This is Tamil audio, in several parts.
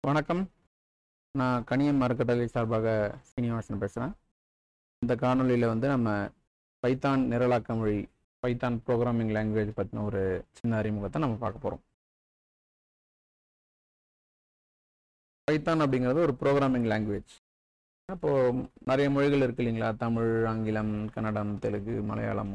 வணக்கம் நான் கனியம் அறக்கட்டளை சார்பாக சீனிவாசன் பேசுகிறேன் இந்த காணொளியில் வந்து நம்ம பைத்தான் நிரலாக்க மொழி பைத்தான் ப்ரோக்ராமிங் லாங்குவேஜ் பற்றின ஒரு சின்ன அறிமுகத்தை நம்ம பார்க்க போகிறோம் பைத்தான் அப்படிங்கிறது ஒரு ப்ரோக்ராமிங் லாங்குவேஜ் அப்போது நிறைய மொழிகள் இருக்கு இல்லைங்களா தமிழ் ஆங்கிலம் கன்னடம் தெலுங்கு மலையாளம்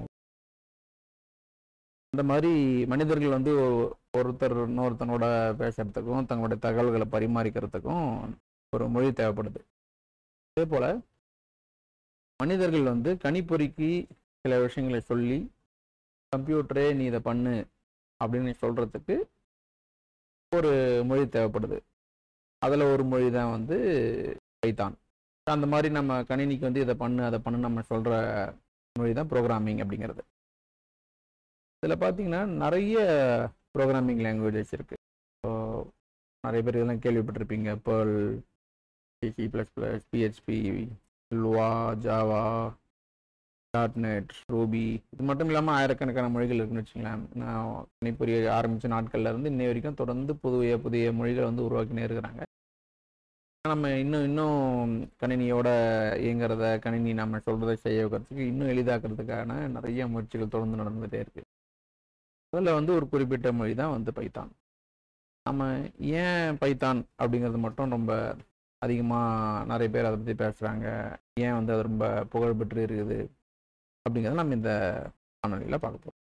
அந்த மாதிரி மனிதர்கள் வந்து ஒ- ஒருத்தர் இன்னொருத்தனோட பேசுறதுக்கும் தங்களுடைய தகவல்களை பரிமாறிக்கிறதுக்கும் ஒரு மொழி தேவைப்படுது அதே போல் மனிதர்கள் வந்து கணிப்பொறிக்கு சில விஷயங்களை சொல்லி கம்ப்யூட்டரே நீ இதை பண்ணு அப்படின்னு சொல்கிறதுக்கு ஒரு மொழி தேவைப்படுது அதில் ஒரு மொழி தான் வந்து பைத்தான் அந்த மாதிரி நம்ம கணினிக்கு வந்து இதை பண்ணு அதை பண்ணு நம்ம சொல்கிற மொழி தான் ப்ரோக்ராமிங் அப்படிங்கிறது இதில் பார்த்தீங்கன்னா நிறைய ப்ரோக்ராமிங் லாங்குவேஜஸ் இருக்குது ஸோ நிறைய பேர் இதெல்லாம் கேள்விப்பட்டிருப்பீங்க Perl C plus plus PHP Lua Java dot net Ruby இது மட்டும் இல்லாமல் ஆயிரக்கணக்கான மொழிகள் இருக்குன்னு வச்சுங்களேன் நான் கணிப்பொறி ஆரம்பித்த நாட்கள்ல இருந்து இன்னை வரைக்கும் தொடர்ந்து புதிய புதிய மொழிகளை வந்து உருவாக்கினே இருக்கிறாங்க நம்ம இன்னும் இன்னும் கணினியோட இயங்குறத கணினி நம்ம சொல்கிறத செய்ய வைக்கிறதுக்கு இன்னும் எளிதாக்குறதுக்கான நிறைய முயற்சிகள் தொடர்ந்து நடந்துகிட்டே இருக்கு அதில் வந்து ஒரு குறிப்பிட்ட மொழி தான் வந்து பைத்தான் நம்ம ஏன் பைத்தான் அப்படிங்கிறது மட்டும் ரொம்ப அதிகமாக நிறைய பேர் அதை பற்றி பேசுகிறாங்க ஏன் வந்து அது ரொம்ப புகழ் பெற்று இருக்குது அப்படிங்கிறத நம்ம இந்த காணொலியில் பார்க்க போகிறோம்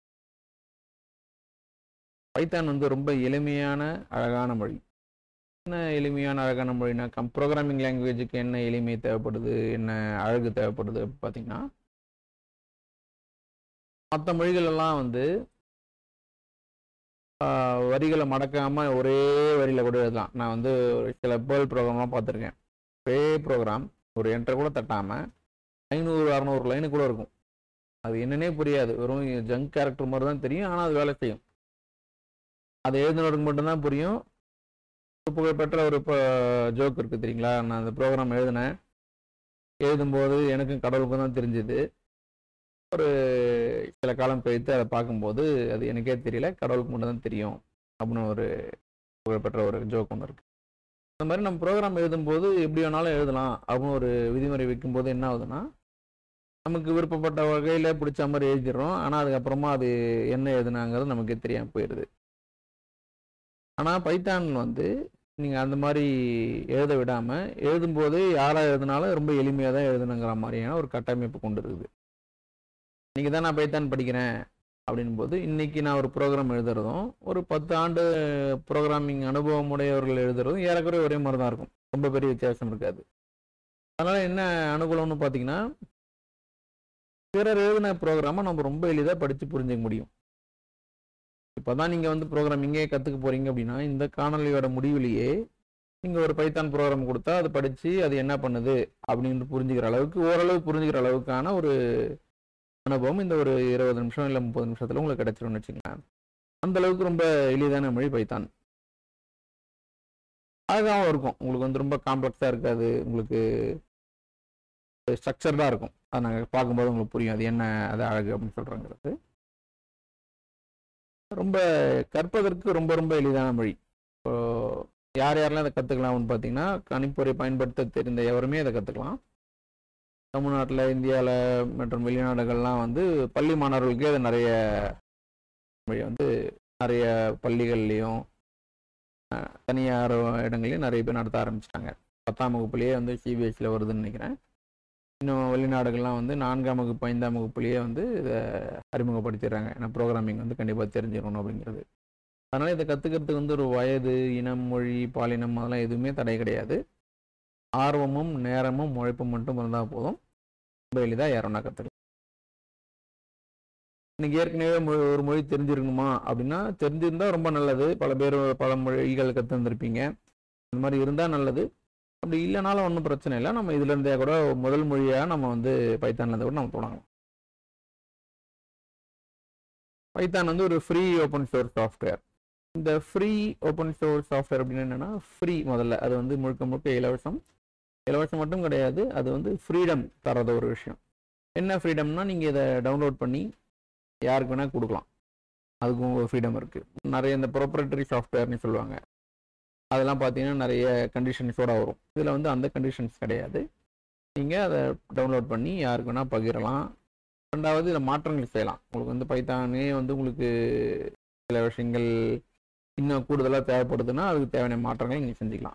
பைத்தான் வந்து ரொம்ப எளிமையான அழகான மொழி என்ன எளிமையான அழகான மொழினா கம் ப்ரோக்ராமிங் லாங்குவேஜுக்கு என்ன எளிமை தேவைப்படுது என்ன அழகு தேவைப்படுது அப்படின்னு பார்த்தீங்கன்னா மற்ற மொழிகள் எல்லாம் வந்து ஆஹ், வரிகளை மடக்காம ஒரே வரியில கூட எழுதலாம் நான் வந்து ஒரு சில பேர்ல் ப்ரோக்ராம்லாம் பார்த்துருக்கேன் ஒரே ப்ரோக்ராம் ஒரு என்டர் கூட தட்டாம ஐநூறு அறநூறு லைனு கூட இருக்கும் அது என்னன்னே புரியாது வெறும் ஜங்க் கேரக்டர் மாதிரி தான் தெரியும் ஆனால் அது வேலை செய்யும் அது எழுதினவருக்கு மட்டும்தான் புரியும் ஒரு புகழ்பெற்ற ஒரு இப்போ ஜோக் இருக்குது தெரியுங்களா நான் அந்த ப்ரோக்ராம் எழுதினேன் எழுதும்போது எனக்கும் கடவுளுக்கும் தான் தெரிஞ்சுது ஒரு சில காலம் கழித்து அதை பார்க்கும்போது அது எனக்கே தெரியல கடவுளுக்கு மட்டும் தான் தெரியும் அப்படின்னு ஒரு புகழ்பெற்ற ஒரு ஜோக் ஒன்று இருக்கு அந்த மாதிரி நம்ம ப்ரோக்ராம் எழுதும்போது எப்படி வேணாலும் எழுதலாம் அப்படின்னு ஒரு விதிமுறை வைக்கும்போது என்ன ஆகுதுன்னா நமக்கு விருப்பப்பட்ட வகையில் பிடிச்ச மாதிரி எழுதிடுறோம் ஆனால் அதுக்கப்புறமா அது என்ன எழுதுனாங்கிறது நமக்கே தெரியாமல் போயிடுது ஆனால் பைத்தான் வந்து நீங்கள் அந்த மாதிரி எழுத விடாமல் எழுதும்போது யாராக எழுதினாலும் ரொம்ப எளிமையாக தான் எழுதணுங்கிற மாதிரியான ஒரு கட்டமைப்பு கொண்டு இருக்குது இன்னைக்கு தான் நான் பைத்தான் படிக்கிறேன் அப்படின் போது இன்னைக்கு நான் ஒரு ப்ரோக்ராம் எழுதுறதும் ஒரு பத்து ஆண்டு ப்ரோக்ராமிங் அனுபவம் உடையவர்கள் எழுதுறதும் ஏறக்குறைய ஒரே மாதிரி தான் இருக்கும் ரொம்ப பெரிய வித்தியாசம் இருக்காது அதனால என்ன அனுகூலம்னு பார்த்தீங்கன்னா பிறர் எழுதின ப்ரோக்ராமை நம்ம ரொம்ப எளிதாக படித்து புரிஞ்சுக்க முடியும் இப்போ தான் நீங்கள் வந்து ப்ரோக்ராமிங்கே கற்றுக்க போகிறீங்க அப்படின்னா இந்த காணொலியோட முடிவிலேயே நீங்கள் ஒரு பைத்தான் ப்ரோக்ராம் கொடுத்தா அதை படித்து அது என்ன பண்ணுது அப்படின்னு புரிஞ்சுக்கிற அளவுக்கு ஓரளவு புரிஞ்சுக்கிற அளவுக்கான ஒரு அனுபவம் இந்த ஒரு இருபது நிமிஷம் இல்லை முப்பது நிமிஷத்தில் உங்களுக்கு கிடைச்சிரும்னு வச்சுங்களேன் அந்த அளவுக்கு ரொம்ப எளிதான மொழி பைத்தான் அழகாகவும் இருக்கும் உங்களுக்கு வந்து ரொம்ப காம்ப்ளெக்ஸாக இருக்காது உங்களுக்கு ஸ்ட்ரக்சர்டாக இருக்கும் அதை நாங்கள் பார்க்கும்போது உங்களுக்கு புரியும் அது என்ன அது அழகு அப்படின்னு சொல்கிறோங்கிறது ரொம்ப கற்பதற்கு ரொம்ப ரொம்ப எளிதான மொழி இப்போ யார் யாரெல்லாம் இதை கற்றுக்கலாம்னு பார்த்தீங்கன்னா கணிப்பொறி பயன்படுத்த தெரிந்த எவருமே இதை கற்றுக்கலாம் தமிழ்நாட்டில் இந்தியாவில் மற்றும் வெளிநாடுகள்லாம் வந்து பள்ளி மாணவர்களுக்கே அது நிறைய மொழி வந்து நிறைய பள்ளிகள்லேயும் அஹ், தனியார் இடங்களையும் நிறைய பேர் நடத்த ஆரம்பிச்சிட்டாங்க பத்தாம் வகுப்புலேயே வந்து சிபிஎஸ்சியில் வருதுன்னு நினைக்கிறேன் இன்னும் வெளிநாடுகள்லாம் வந்து நான்காம் வகுப்பு ஐந்தாம் வகுப்புலேயே வந்து இதை அறிமுகப்படுத்திடுறாங்க ஏன்னா ப்ரோக்ராமிங் வந்து கண்டிப்பாக தெரிஞ்சிடணும் அப்படிங்கிறது அதனால் இதை கற்றுக்கிறதுக்கு வந்து ஒரு வயது இனம் மொழி பாலினம் அதெல்லாம் எதுவுமே தடை கிடையாது ஆர்வமும் நேரமும் உழைப்பும் மட்டும் இருந்தால் போதும் ரொம்ப எளிதாக யாரோனா கற்றுக்கலாம் இன்னைக்கு ஏற்கனவே மொழி ஒரு மொழி தெரிஞ்சிருக்கணுமா அப்படின்னா தெரிஞ்சிருந்தா ரொம்ப நல்லது பல பேர் பல மொழிகள் கற்றுருந்துருப்பீங்க அந்த மாதிரி இருந்தால் நல்லது அப்படி இல்லைனாலும் ஒன்றும் பிரச்சனை இல்லை நம்ம இதுல இருந்தே கூட முதல் மொழியாக நம்ம வந்து பைத்தான்ல இருந்து கூட நம்ம தொடங்கலாம் பைத்தான் வந்து ஒரு ஃப்ரீ ஓப்பன் சோர்ஸ் சாஃப்ட்வேர் இந்த ஃப்ரீ ஓப்பன் சோர்ஸ் சாஃப்ட்வேர் அப்படின்னு என்னன்னா ஃப்ரீ முதல்ல அது வந்து முழுக்க முழுக்க இலவசம் இலவசம் மட்டும் கிடையாது அது வந்து ஃப்ரீடம் தரத ஒரு விஷயம் என்ன ஃப்ரீடம்னா நீங்கள் இதை டவுன்லோட் பண்ணி யாருக்கு வேணால் கொடுக்கலாம் அதுக்கும் ஒரு ஃப்ரீடம் இருக்குது நிறைய இந்த ப்ரொப்ரேட்டரி சாஃப்ட்வேர்னு சொல்லுவாங்க அதெல்லாம் பார்த்தீங்கன்னா நிறைய கண்டிஷன்ஸோட வரும் இதில் வந்து அந்த கண்டிஷன்ஸ் கிடையாது நீங்கள் அதை டவுன்லோட் பண்ணி யாருக்கு வேணால் பகிரலாம் ரெண்டாவது இதில் மாற்றங்கள் செய்யலாம் உங்களுக்கு வந்து பைத்தானே வந்து உங்களுக்கு சில விஷயங்கள் இன்னும் கூடுதலாக தேவைப்படுதுன்னா அதுக்கு தேவையான மாற்றங்களை நீங்கள் செஞ்சுக்கலாம்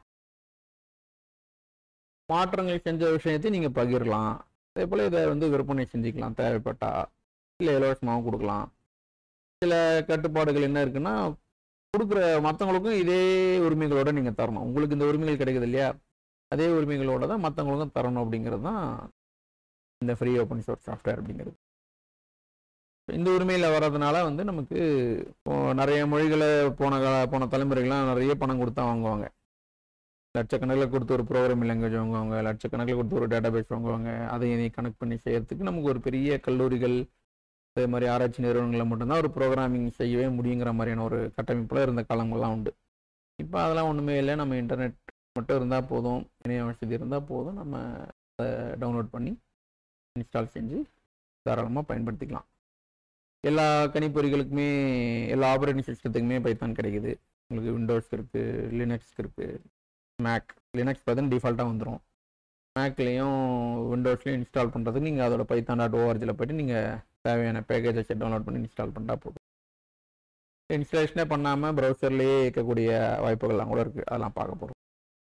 மாற்றங்கள் செஞ்ச விஷயத்தை நீங்கள் பகிரலாம் அதே போல் இதை வந்து விற்பனை செஞ்சுக்கலாம் தேவைப்பட்டா இல்லை இலவசமாகவும் கொடுக்கலாம் சில கட்டுப்பாடுகள் என்ன இருக்குன்னா கொடுக்குற மற்றவங்களுக்கும் இதே உரிமைகளோட நீங்கள் தரணும் உங்களுக்கு இந்த உரிமைகள் கிடைக்குது இல்லையா அதே உரிமைகளோட தான் மற்றவங்களுக்கும் தரணும் அப்படிங்கிறது தான் இந்த ஃப்ரீ ஓப்பன் சோர்ஸ் சாஃப்ட்வேர் அப்படிங்கிறது இந்த உரிமையில் வர்றதுனால வந்து நமக்கு இப்போ நிறைய மொழிகளை போன கால போன தலைமுறைகள்லாம் நிறைய பணம் கொடுத்தா வாங்குவாங்க லட்சக்கணக்கில் கொடுத்து ஒரு ப்ரோக்ராமிங் லாங்குவேஜ் வாங்குவாங்க லட்சக்கணக்கில் கொடுத்து ஒரு டேட்டா பேஸ் வாங்குவாங்க அதை இதை கனெக்ட் பண்ணி செய்யறதுக்கு நமக்கு ஒரு பெரிய கல்லூரிகள் அதே மாதிரி ஆராய்ச்சி நிறுவனங்களில் மட்டும்தான் ஒரு ப்ரோக்ராமிங் செய்யவே முடியுங்கிற மாதிரியான ஒரு கட்டமைப்பில் இருந்த காலங்கள்லாம் உண்டு இப்போ அதெல்லாம் ஒன்றுமே இல்லை நம்ம இன்டர்நெட் மட்டும் இருந்தால் போதும் இணைய வசதி இருந்தால் போதும் நம்ம அதை டவுன்லோட் பண்ணி இன்ஸ்டால் செஞ்சு தாராளமாக பயன்படுத்திக்கலாம் எல்லா கணிப்பொறிகளுக்குமே எல்லா ஆப்ரேட்டிங் சிஸ்டத்துக்குமே பைத்தான் கிடைக்குது உங்களுக்கு விண்டோஸ்க்கு இருக்குது லினக்ஸ்க்கு இருக்குது மேக் லினக்ஸ் பார்த்தீங்கன்னா டிஃபால்ட்டாக வந்துடும் மேக்லேயும் விண்டோஸ்லேயும் இன்ஸ்டால் பண்ணுறதுக்கு நீங்கள் அதோட பைத்தான் டாட் ஓஆர்ஜியில் போய்ட்டு நீங்கள் தேவையான பேக்கேஜஸ் டவுன்லோட் பண்ணி இன்ஸ்டால் பண்ணிட்டா போதும் இன்ஸ்டாலேஷனே பண்ணாமல் ப்ரௌசர்லேயே இருக்கக்கூடிய வாய்ப்புகள்லாம் கூட இருக்குது அதெல்லாம் பார்க்க போகிறோம்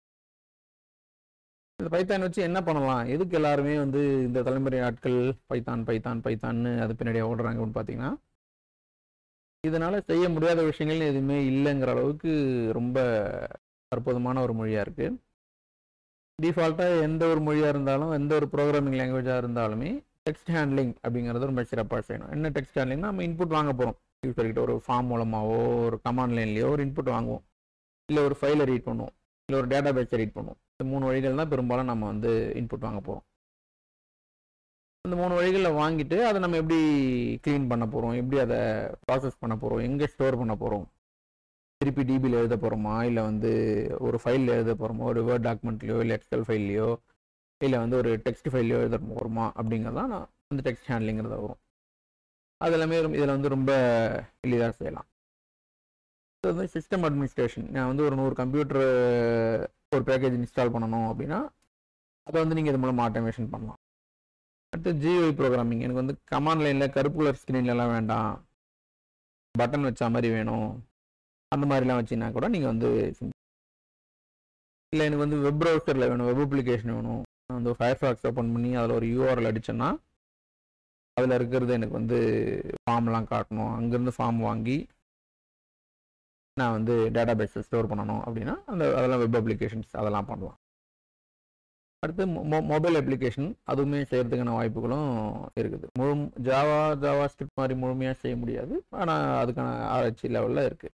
இந்த பைத்தான் வச்சு என்ன பண்ணலாம் எதுக்கு எல்லாருமே வந்து இந்த தலைமுறை ஆட்கள் பைத்தான் பைத்தான் பைத்தான்னு அது பின்னாடி ஓடுறாங்க அப்படின்னு பார்த்தீங்கன்னா இதனால் செய்ய முடியாத விஷயங்கள் எதுவுமே இல்லைங்கிற அளவுக்கு ரொம்ப அற்புதமான ஒரு மொழியாக இருக்குது டிஃபால்ட்டாக எந்த ஒரு மொழியாக இருந்தாலும் எந்த ஒரு ப்ரோக்ராமிங் லாங்குவேஜாக இருந்தாலுமே டெக்ஸ்ட் ஹேண்ட்லிங் அப்படிங்கிறது ரொம்ப சிறப்பாக செய்யணும் என்ன டெக்ஸ்ட் ஹேண்ட்லிங்னா நம்ம இன்புட் வாங்க போகிறோம் யூசர்கிட்ட ஒரு ஃபார்ம் மூலமாகவோ ஒரு கமாண்ட் லைன்லேயோ ஒரு இன்புட் வாங்குவோம் இல்லை ஒரு ஃபைலை ரீட் பண்ணுவோம் இல்லை ஒரு டேட்டா பேஸை ரீட் பண்ணுவோம் இந்த மூணு வழிகள் தான் பெரும்பாலும் நம்ம வந்து இன்புட் வாங்க போகிறோம் இந்த மூணு வழிகளில் வாங்கிட்டு அதை நம்ம எப்படி க்ளீன் பண்ண போகிறோம் எப்படி அதை ப்ராசஸ் பண்ண போகிறோம் எங்கே ஸ்டோர் பண்ண போகிறோம் திருப்பி டிபியில் எழுத போகிறோமா இல்லை வந்து ஒரு ஃபைலில் எழுத போகிறோமோ ஒரு வேர்ட் டாக்குமெண்ட்லையோ இல்லை எக்ஸல் ஃபைல்லையோ இல்லை வந்து ஒரு டெக்ஸ்ட் ஃபைல்லையோ எழுத போகிறோமா அப்படிங்கிறதான் நான் அந்த டெக்ஸ்ட் ஹேண்ட்லிங்கிறத வரும் அது எல்லாமே இதில் வந்து ரொம்ப எளிதாக செய்யலாம் இது வந்து சிஸ்டம் அட்மினிஸ்ட்ரேஷன் நான் வந்து ஒரு நூறு கம்ப்யூட்டர் ஒரு பேக்கேஜ் இன்ஸ்டால் பண்ணணும் அப்படின்னா அதை வந்து நீங்கள் இது மூலமாக ஆட்டோமேஷன் பண்ணலாம் அடுத்து ஜிஓஐ ப்ரோக்ராமிங் எனக்கு வந்து கமாண்ட் லைனில் கருப்பு கலர் ஸ்க்ரீன்லலாம் வேண்டாம் பட்டன் வச்ச மாதிரி வேணும் அந்த மாதிரிலாம் வச்சிங்கன்னா கூட நீங்கள் வந்து இல்லை எனக்கு வந்து வெப் ப்ரௌசரில் வேணும் வெப் அப்ளிகேஷன் வேணும் நான் வந்து ஃபயர்ஃபாக்ஸ் ஓப்பன் பண்ணி அதில் ஒரு யூஆர்எல் அடித்தேன்னா அதில் இருக்கிறது எனக்கு வந்து ஃபார்ம்லாம் காட்டணும் அங்கேருந்து ஃபார்ம் வாங்கி நான் வந்து டேட்டா பேஸை ஸ்டோர் பண்ணணும் அப்படின்னா அந்த அதெல்லாம் வெப் அப்ளிகேஷன்ஸ் அதெல்லாம் பண்ணலாம் அடுத்து மொ மொபைல் அப்ளிகேஷன் அதுவுமே செய்கிறதுக்கான வாய்ப்புகளும் இருக்குது முழு ஜாவா ஜாவா ஸ்கிரிப்ட் மாதிரி முழுமையாக செய்ய முடியாது ஆனால் அதுக்கான ஆராய்ச்சி லெவலில் இருக்குது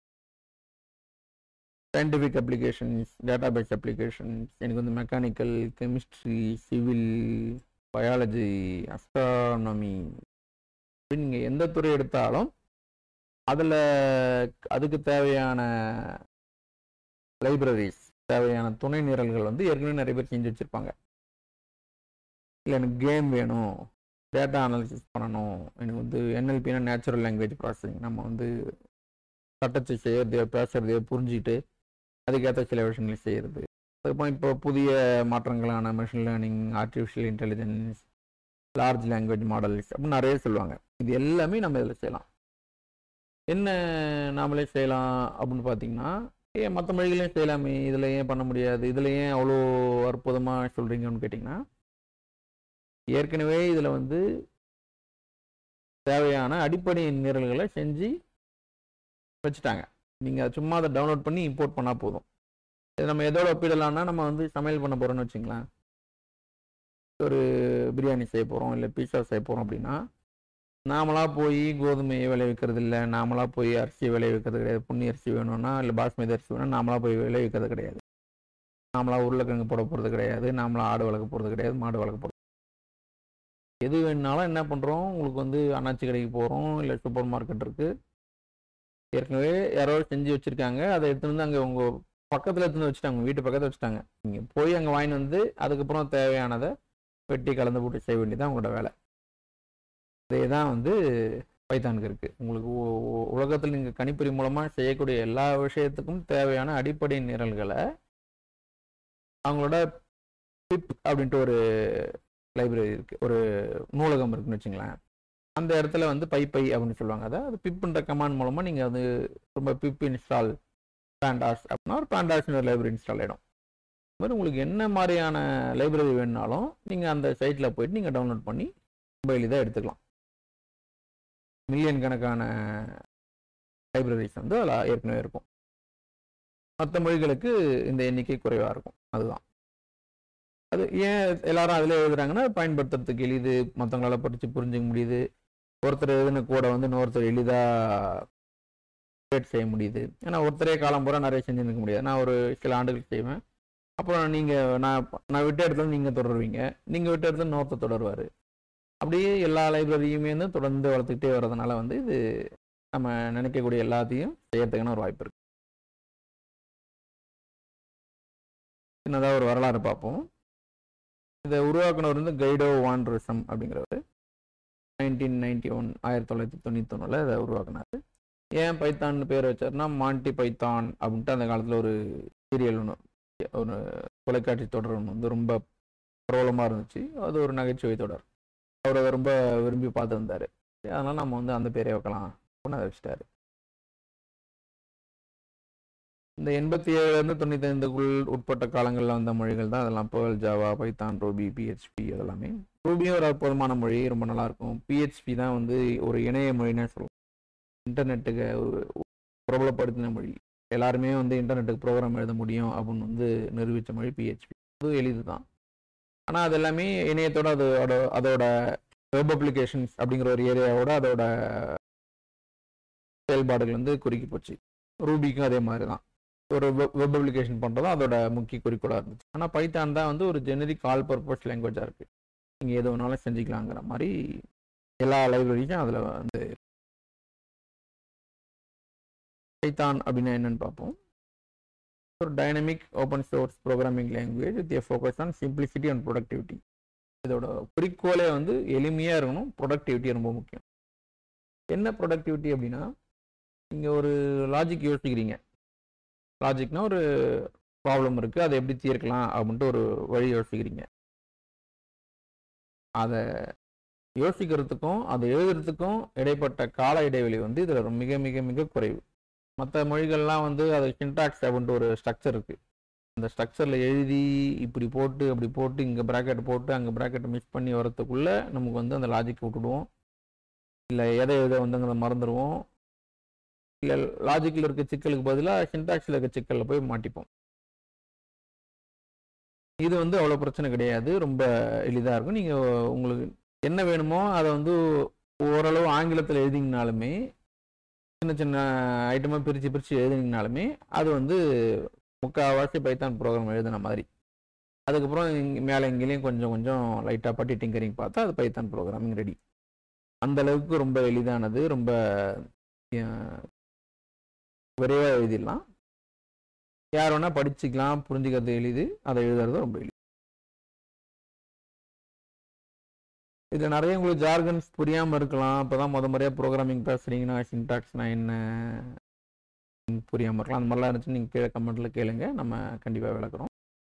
scientific applications database applications எனக்கு வந்து mechanical chemistry civil biology astronomy அப்படின்னு நீங்கள் எந்த துறை எடுத்தாலும் அதில் அதுக்கு தேவையான லைப்ரரிஸ் தேவையான துணை நிரல்கள் வந்து ஏற்கனவே நிறைய பேர் செஞ்சு வச்சுருப்பாங்க இல்லை எனக்கு கேம் வேணும் டேட்டா அனாலிசிஸ் பண்ணணும் எனக்கு வந்து என்எல்பினா நேச்சுரல் லாங்குவேஜ் ப்ராசஸிங் நம்ம வந்து சட்டத்தை செய்யறதையோ பேசுகிறதையோ புரிஞ்சுக்கிட்டு அதுக்கேற்ற சில விஷயங்களை செய்கிறது அதுக்கப்புறம் இப்போ புதிய மாற்றங்களான machine learning artificial intelligence large language models அப்படின்னு நிறைய சொல்லுவாங்க இது எல்லாமே நம்ம இதில் செய்யலாம் என்ன நாமளே செய்யலாம் அப்படின்னு பார்த்தீங்கன்னா ஏன் மற்ற மொழிகளையும் செய்யலாமே இதில் ஏன் பண்ண முடியாது இதில் ஏன் அவ்வளோ அற்புதமாக சொல்கிறீங்கன்னு கேட்டிங்கன்னா ஏற்கனவே இதில் வந்து தேவையான அடிப்படை நிரல்களை செஞ்சு வச்சுட்டாங்க நீங்கள் சும்மா அதை டவுன்லோட் பண்ணி இம்போர்ட் பண்ணால் போதும் இது நம்ம எதோட ஒப்பிடலாம்னா நம்ம வந்து சமையல் பண்ண போகிறோம்னு வச்சுங்களேன் ஒரு பிரியாணி செய்ய போகிறோம் இல்லை பீஸா செய்ய போகிறோம் அப்படின்னா நாமளாக போய் கோதுமையை விளைவிக்கிறது இல்லை நாமளாக போய் அரிசி விளைவிக்கிறது கிடையாது புண்ணி அரிசி வேணும்னா இல்லை பாஸ்மதி அரிசி வேணும் நாமளாக போய் விளைவிக்கிறது கிடையாது நாமளாக உருளைக்கிழங்கு போட போகிறது கிடையாது நாமளாக ஆடு வளர்க்க போகிறது கிடையாது மாடு வளர்க்க போகிறது எது வேணுனாலும் என்ன பண்ணுறோம் உங்களுக்கு வந்து அண்ணாச்சி கடைக்கு போகிறோம் இல்லை சூப்பர் மார்க்கெட் இருக்குது ஏற்கனவே யாரோ செஞ்சு வச்சுருக்காங்க அதை எடுத்துகிட்டு வந்து அங்கே உங்கள் பக்கத்தில் எடுத்துன்னு வச்சுட்டாங்க வீட்டு பக்கத்தில் வச்சுட்டாங்க நீங்கள் போய் அங்கே வாங்கிட்டு வந்து அதுக்கப்புறம் தேவையானதை வெட்டி கலந்து போட்டு செய்ய வேண்டியதான் உங்களோட வேலை இதே தான் வந்து பைத்தானுக்கு இருக்குது உங்களுக்கு உ- உ- உலகத்தில் நீங்கள் கணிப்பொறி மூலமாக செய்யக்கூடிய எல்லா விஷயத்துக்கும் தேவையான அடிப்படை நிரல்களை அவங்களோட பிப் அப்படின்ட்டு ஒரு லைப்ரரி இருக்குது ஒரு நூலகம் இருக்குன்னு வச்சுங்களேன் அந்த இடத்துல வந்து பை பை அப்படின்னு சொல்லுவாங்க அதை அது பிப்ன்ற கமாண்ட் மூலமாக நீங்கள் அது ரொம்ப பிப் இன்ஸ்டால் பேண்டாஸ் அப்படின்னா ஒரு பேண்டாஸ்னு ஒரு லைப்ரரி இன்ஸ்டால் ஆகிடும் இது மாதிரி உங்களுக்கு என்ன மாதிரியான லைப்ரரி வேணுனாலும் நீங்கள் அந்த சைட்டில் போயிட்டு நீங்கள் டவுன்லோட் பண்ணி மொபைல் இதாக எடுத்துக்கலாம் மில்லியன் கணக்கான லைப்ரரிஸ் வந்து அதில் ஏற்கனவே இருக்கும் மற்ற மொழிகளுக்கு இந்த எண்ணிக்கை குறைவாக இருக்கும் அதுதான் அது ஏன் எல்லாரும் அதில் எழுதுறாங்கன்னா பயன்படுத்துறதுக்கு எளிது மற்றவங்களால படித்து புரிஞ்சுக்க முடியுது ஒருத்தர் எழுதின கூட வந்து இன்னொருத்தர் எளிதாக கிரியேட் செய்ய முடியுது ஏன்னா ஒருத்தரே காலம் பூரா நிறைய செஞ்சு நிற்க முடியாது நான் ஒரு சில ஆண்டுகள் செய்வேன் அப்புறம் நீங்கள் நான் நான் விட்ட இடத்துல நீங்கள் தொடருவீங்க நீங்கள் விட்ட இடத்துல இன்னொருத்தர் தொடருவார் அப்படியே எல்லா லைப்ரரியுமே வந்து தொடர்ந்து வளர்த்துக்கிட்டே வர்றதுனால வந்து இது நம்ம நினைக்கக்கூடிய எல்லாத்தையும் செய்யறதுக்கான ஒரு வாய்ப்பு இருக்கு சின்னதாக ஒரு வரலாறு பார்ப்போம் இதை உருவாக்குனவர் வந்து கைடோ வான்ரிசம் அப்படிங்கிறவர் நைன்டீன் நைன்டி ஒன் ஆயிரத்தி தொள்ளாயிரத்தி தொண்ணூற்றி ஒன்றில் இதை உருவாக்குனார் ஏன் பைத்தான் பேர் வச்சார்னா மாண்டி பைத்தான் அப்படின்ட்டு அந்த காலத்தில் ஒரு சீரியல் ஒன்று ஒரு தொலைக்காட்சி தொடர் ஒன்று வந்து ரொம்ப பிரபலமாக இருந்துச்சு அது ஒரு நகைச்சுவை தொடர் அவர் அதை ரொம்ப விரும்பி பார்த்துருந்தாரு அதனால நம்ம வந்து அந்த பேரே வைக்கலாம் அப்படின்னு அதை வச்சுட்டாரு இந்த எண்பத்தி ஏழுலேருந்து தொண்ணூற்றி ஐந்துக்குள் உட்பட்ட காலங்களில் வந்த மொழிகள் தான் அதெல்லாம் Perl Java Python Ruby PHP அதெல்லாமே ரூபியும் ஒரு அற்புதமான மொழி ரொம்ப நல்லா இருக்கும் பிஹெச்பி தான் வந்து ஒரு இணைய மொழினே சொல்லுவோம் இன்டர்நெட்டுக்கு ஒரு பிரபலப்படுத்தின மொழி எல்லாருமே வந்து இன்டர்நெட்டுக்கு ப்ரோக்ராம் எழுத முடியும் அப்படின்னு வந்து நிரூபித்த மொழி பிஹெச்பி அது எளிது தான் ஆனால் அது எல்லாமே இணையத்தோட அதோட அதோட வெப் அப்ளிகேஷன்ஸ் அப்படிங்கிற ஒரு ஏரியாவோட அதோட செயல்பாடுகள் வந்து குறுக்கி போச்சு ரூபிக்கும் அதே மாதிரி தான் ஒரு வெப் அப்ளிகேஷன் பண்ணுறதும் அதோட முக்கிய குறிக்கோளாக இருந்துச்சு ஆனால் பைத்தான் தான் வந்து ஒரு ஜெனரிக் ஆல் பர்பஸ் லாங்குவேஜாக இருக்குது நீங்கள் எது வேணாலும் செஞ்சுக்கலாங்கிற மாதிரி எல்லா லைப்ரரிக்கும் அதில் வந்து பைத்தான் அப்படின்னா என்னன்னு பார்ப்போம் ஒரு dynamic open source programming language with focus on simplicity and productivity இதோட குறிக்கோளே வந்து எளிமையாக இருக்கணும் ப்ரொடக்டிவிட்டி ரொம்ப முக்கியம் என்ன ப்ரொடக்டிவிட்டி அப்படின்னா நீங்கள் ஒரு லாஜிக் யோசிக்கிறீங்க லாஜிக்னா ஒரு ப்ராப்ளம் இருக்குது அதை எப்படி தீர்க்கலாம் அப்படின்ட்டு ஒரு வழி யோசிக்கிறீங்க அதை யோசிக்கிறதுக்கும் அதை எழுதுறதுக்கும் இடைப்பட்ட கால இடைவெளி வந்து இதில் மிக மிக மிக குறைவு மற்ற மொழிகள்லாம் வந்து அது சின்டாக்ஸ் அப்படின்ட்டு ஒரு ஸ்ட்ரக்சர் இருக்குது அந்த ஸ்ட்ரக்சரில் எழுதி இப்படி போட்டு அப்படி போட்டு இங்கே ப்ராக்கெட் போட்டு அங்கே ப்ராக்கெட் மிக்ஸ் பண்ணி வரத்துக்குள்ளே நமக்கு வந்து அந்த லாஜிக் விட்டுடுவோம் இல்லை எதை எதை வந்துங்கிறத மறந்துடுவோம் இல்லை லாஜிக்கில் இருக்க சிக்கலுக்கு பதிலாக சின்டாக்ஸில் இருக்க சிக்கலில் போய் மாட்டிப்போம் இது வந்து அவ்வளோ பிரச்சனை கிடையாது ரொம்ப எளிதாக இருக்கும் நீங்கள் உங்களுக்கு என்ன வேணுமோ அதை வந்து ஓரளவு ஆங்கிலத்தில் எழுதிங்கனாலுமே சின்ன சின்ன ஐட்டமாக பிரித்து பிரித்து எழுதினீங்கனாலுமே அது வந்து முக்கால்வாசி பைத்தான் ப்ரோக்ராம் எழுதின மாதிரி அதுக்கப்புறம் இங்க மேலே இங்கேயும் கொஞ்சம் கொஞ்சம் லைட்டாக பட்டி டிங்கரிங் பார்த்தா அது பைத்தான் ப்ரோக்ராமிங் ரெடி அந்த அளவுக்கு ரொம்ப எளிதானது ரொம்ப விரைவாக எழுதிடலாம் யார் வேணால் படிச்சுக்கலாம் புரிஞ்சுக்கிறது எளிது அதை எழுதுறது ரொம்ப எளிது இதில் நிறைய உங்களுக்கு ஜார்கன்ஸ் புரியாமல் இருக்கலாம் இப்போ தான் முத முறையாக ப்ரோக்ராமிங் பேசுகிறீங்கன்னா சின்டாக்ஸ்னா என்ன புரியாமல் இருக்கலாம் அந்த மாதிரிலாம் இருந்துச்சு நீங்கள் கீழே கமெண்ட்டில் கேளுங்க நம்ம கண்டிப்பாக விளக்குறோம்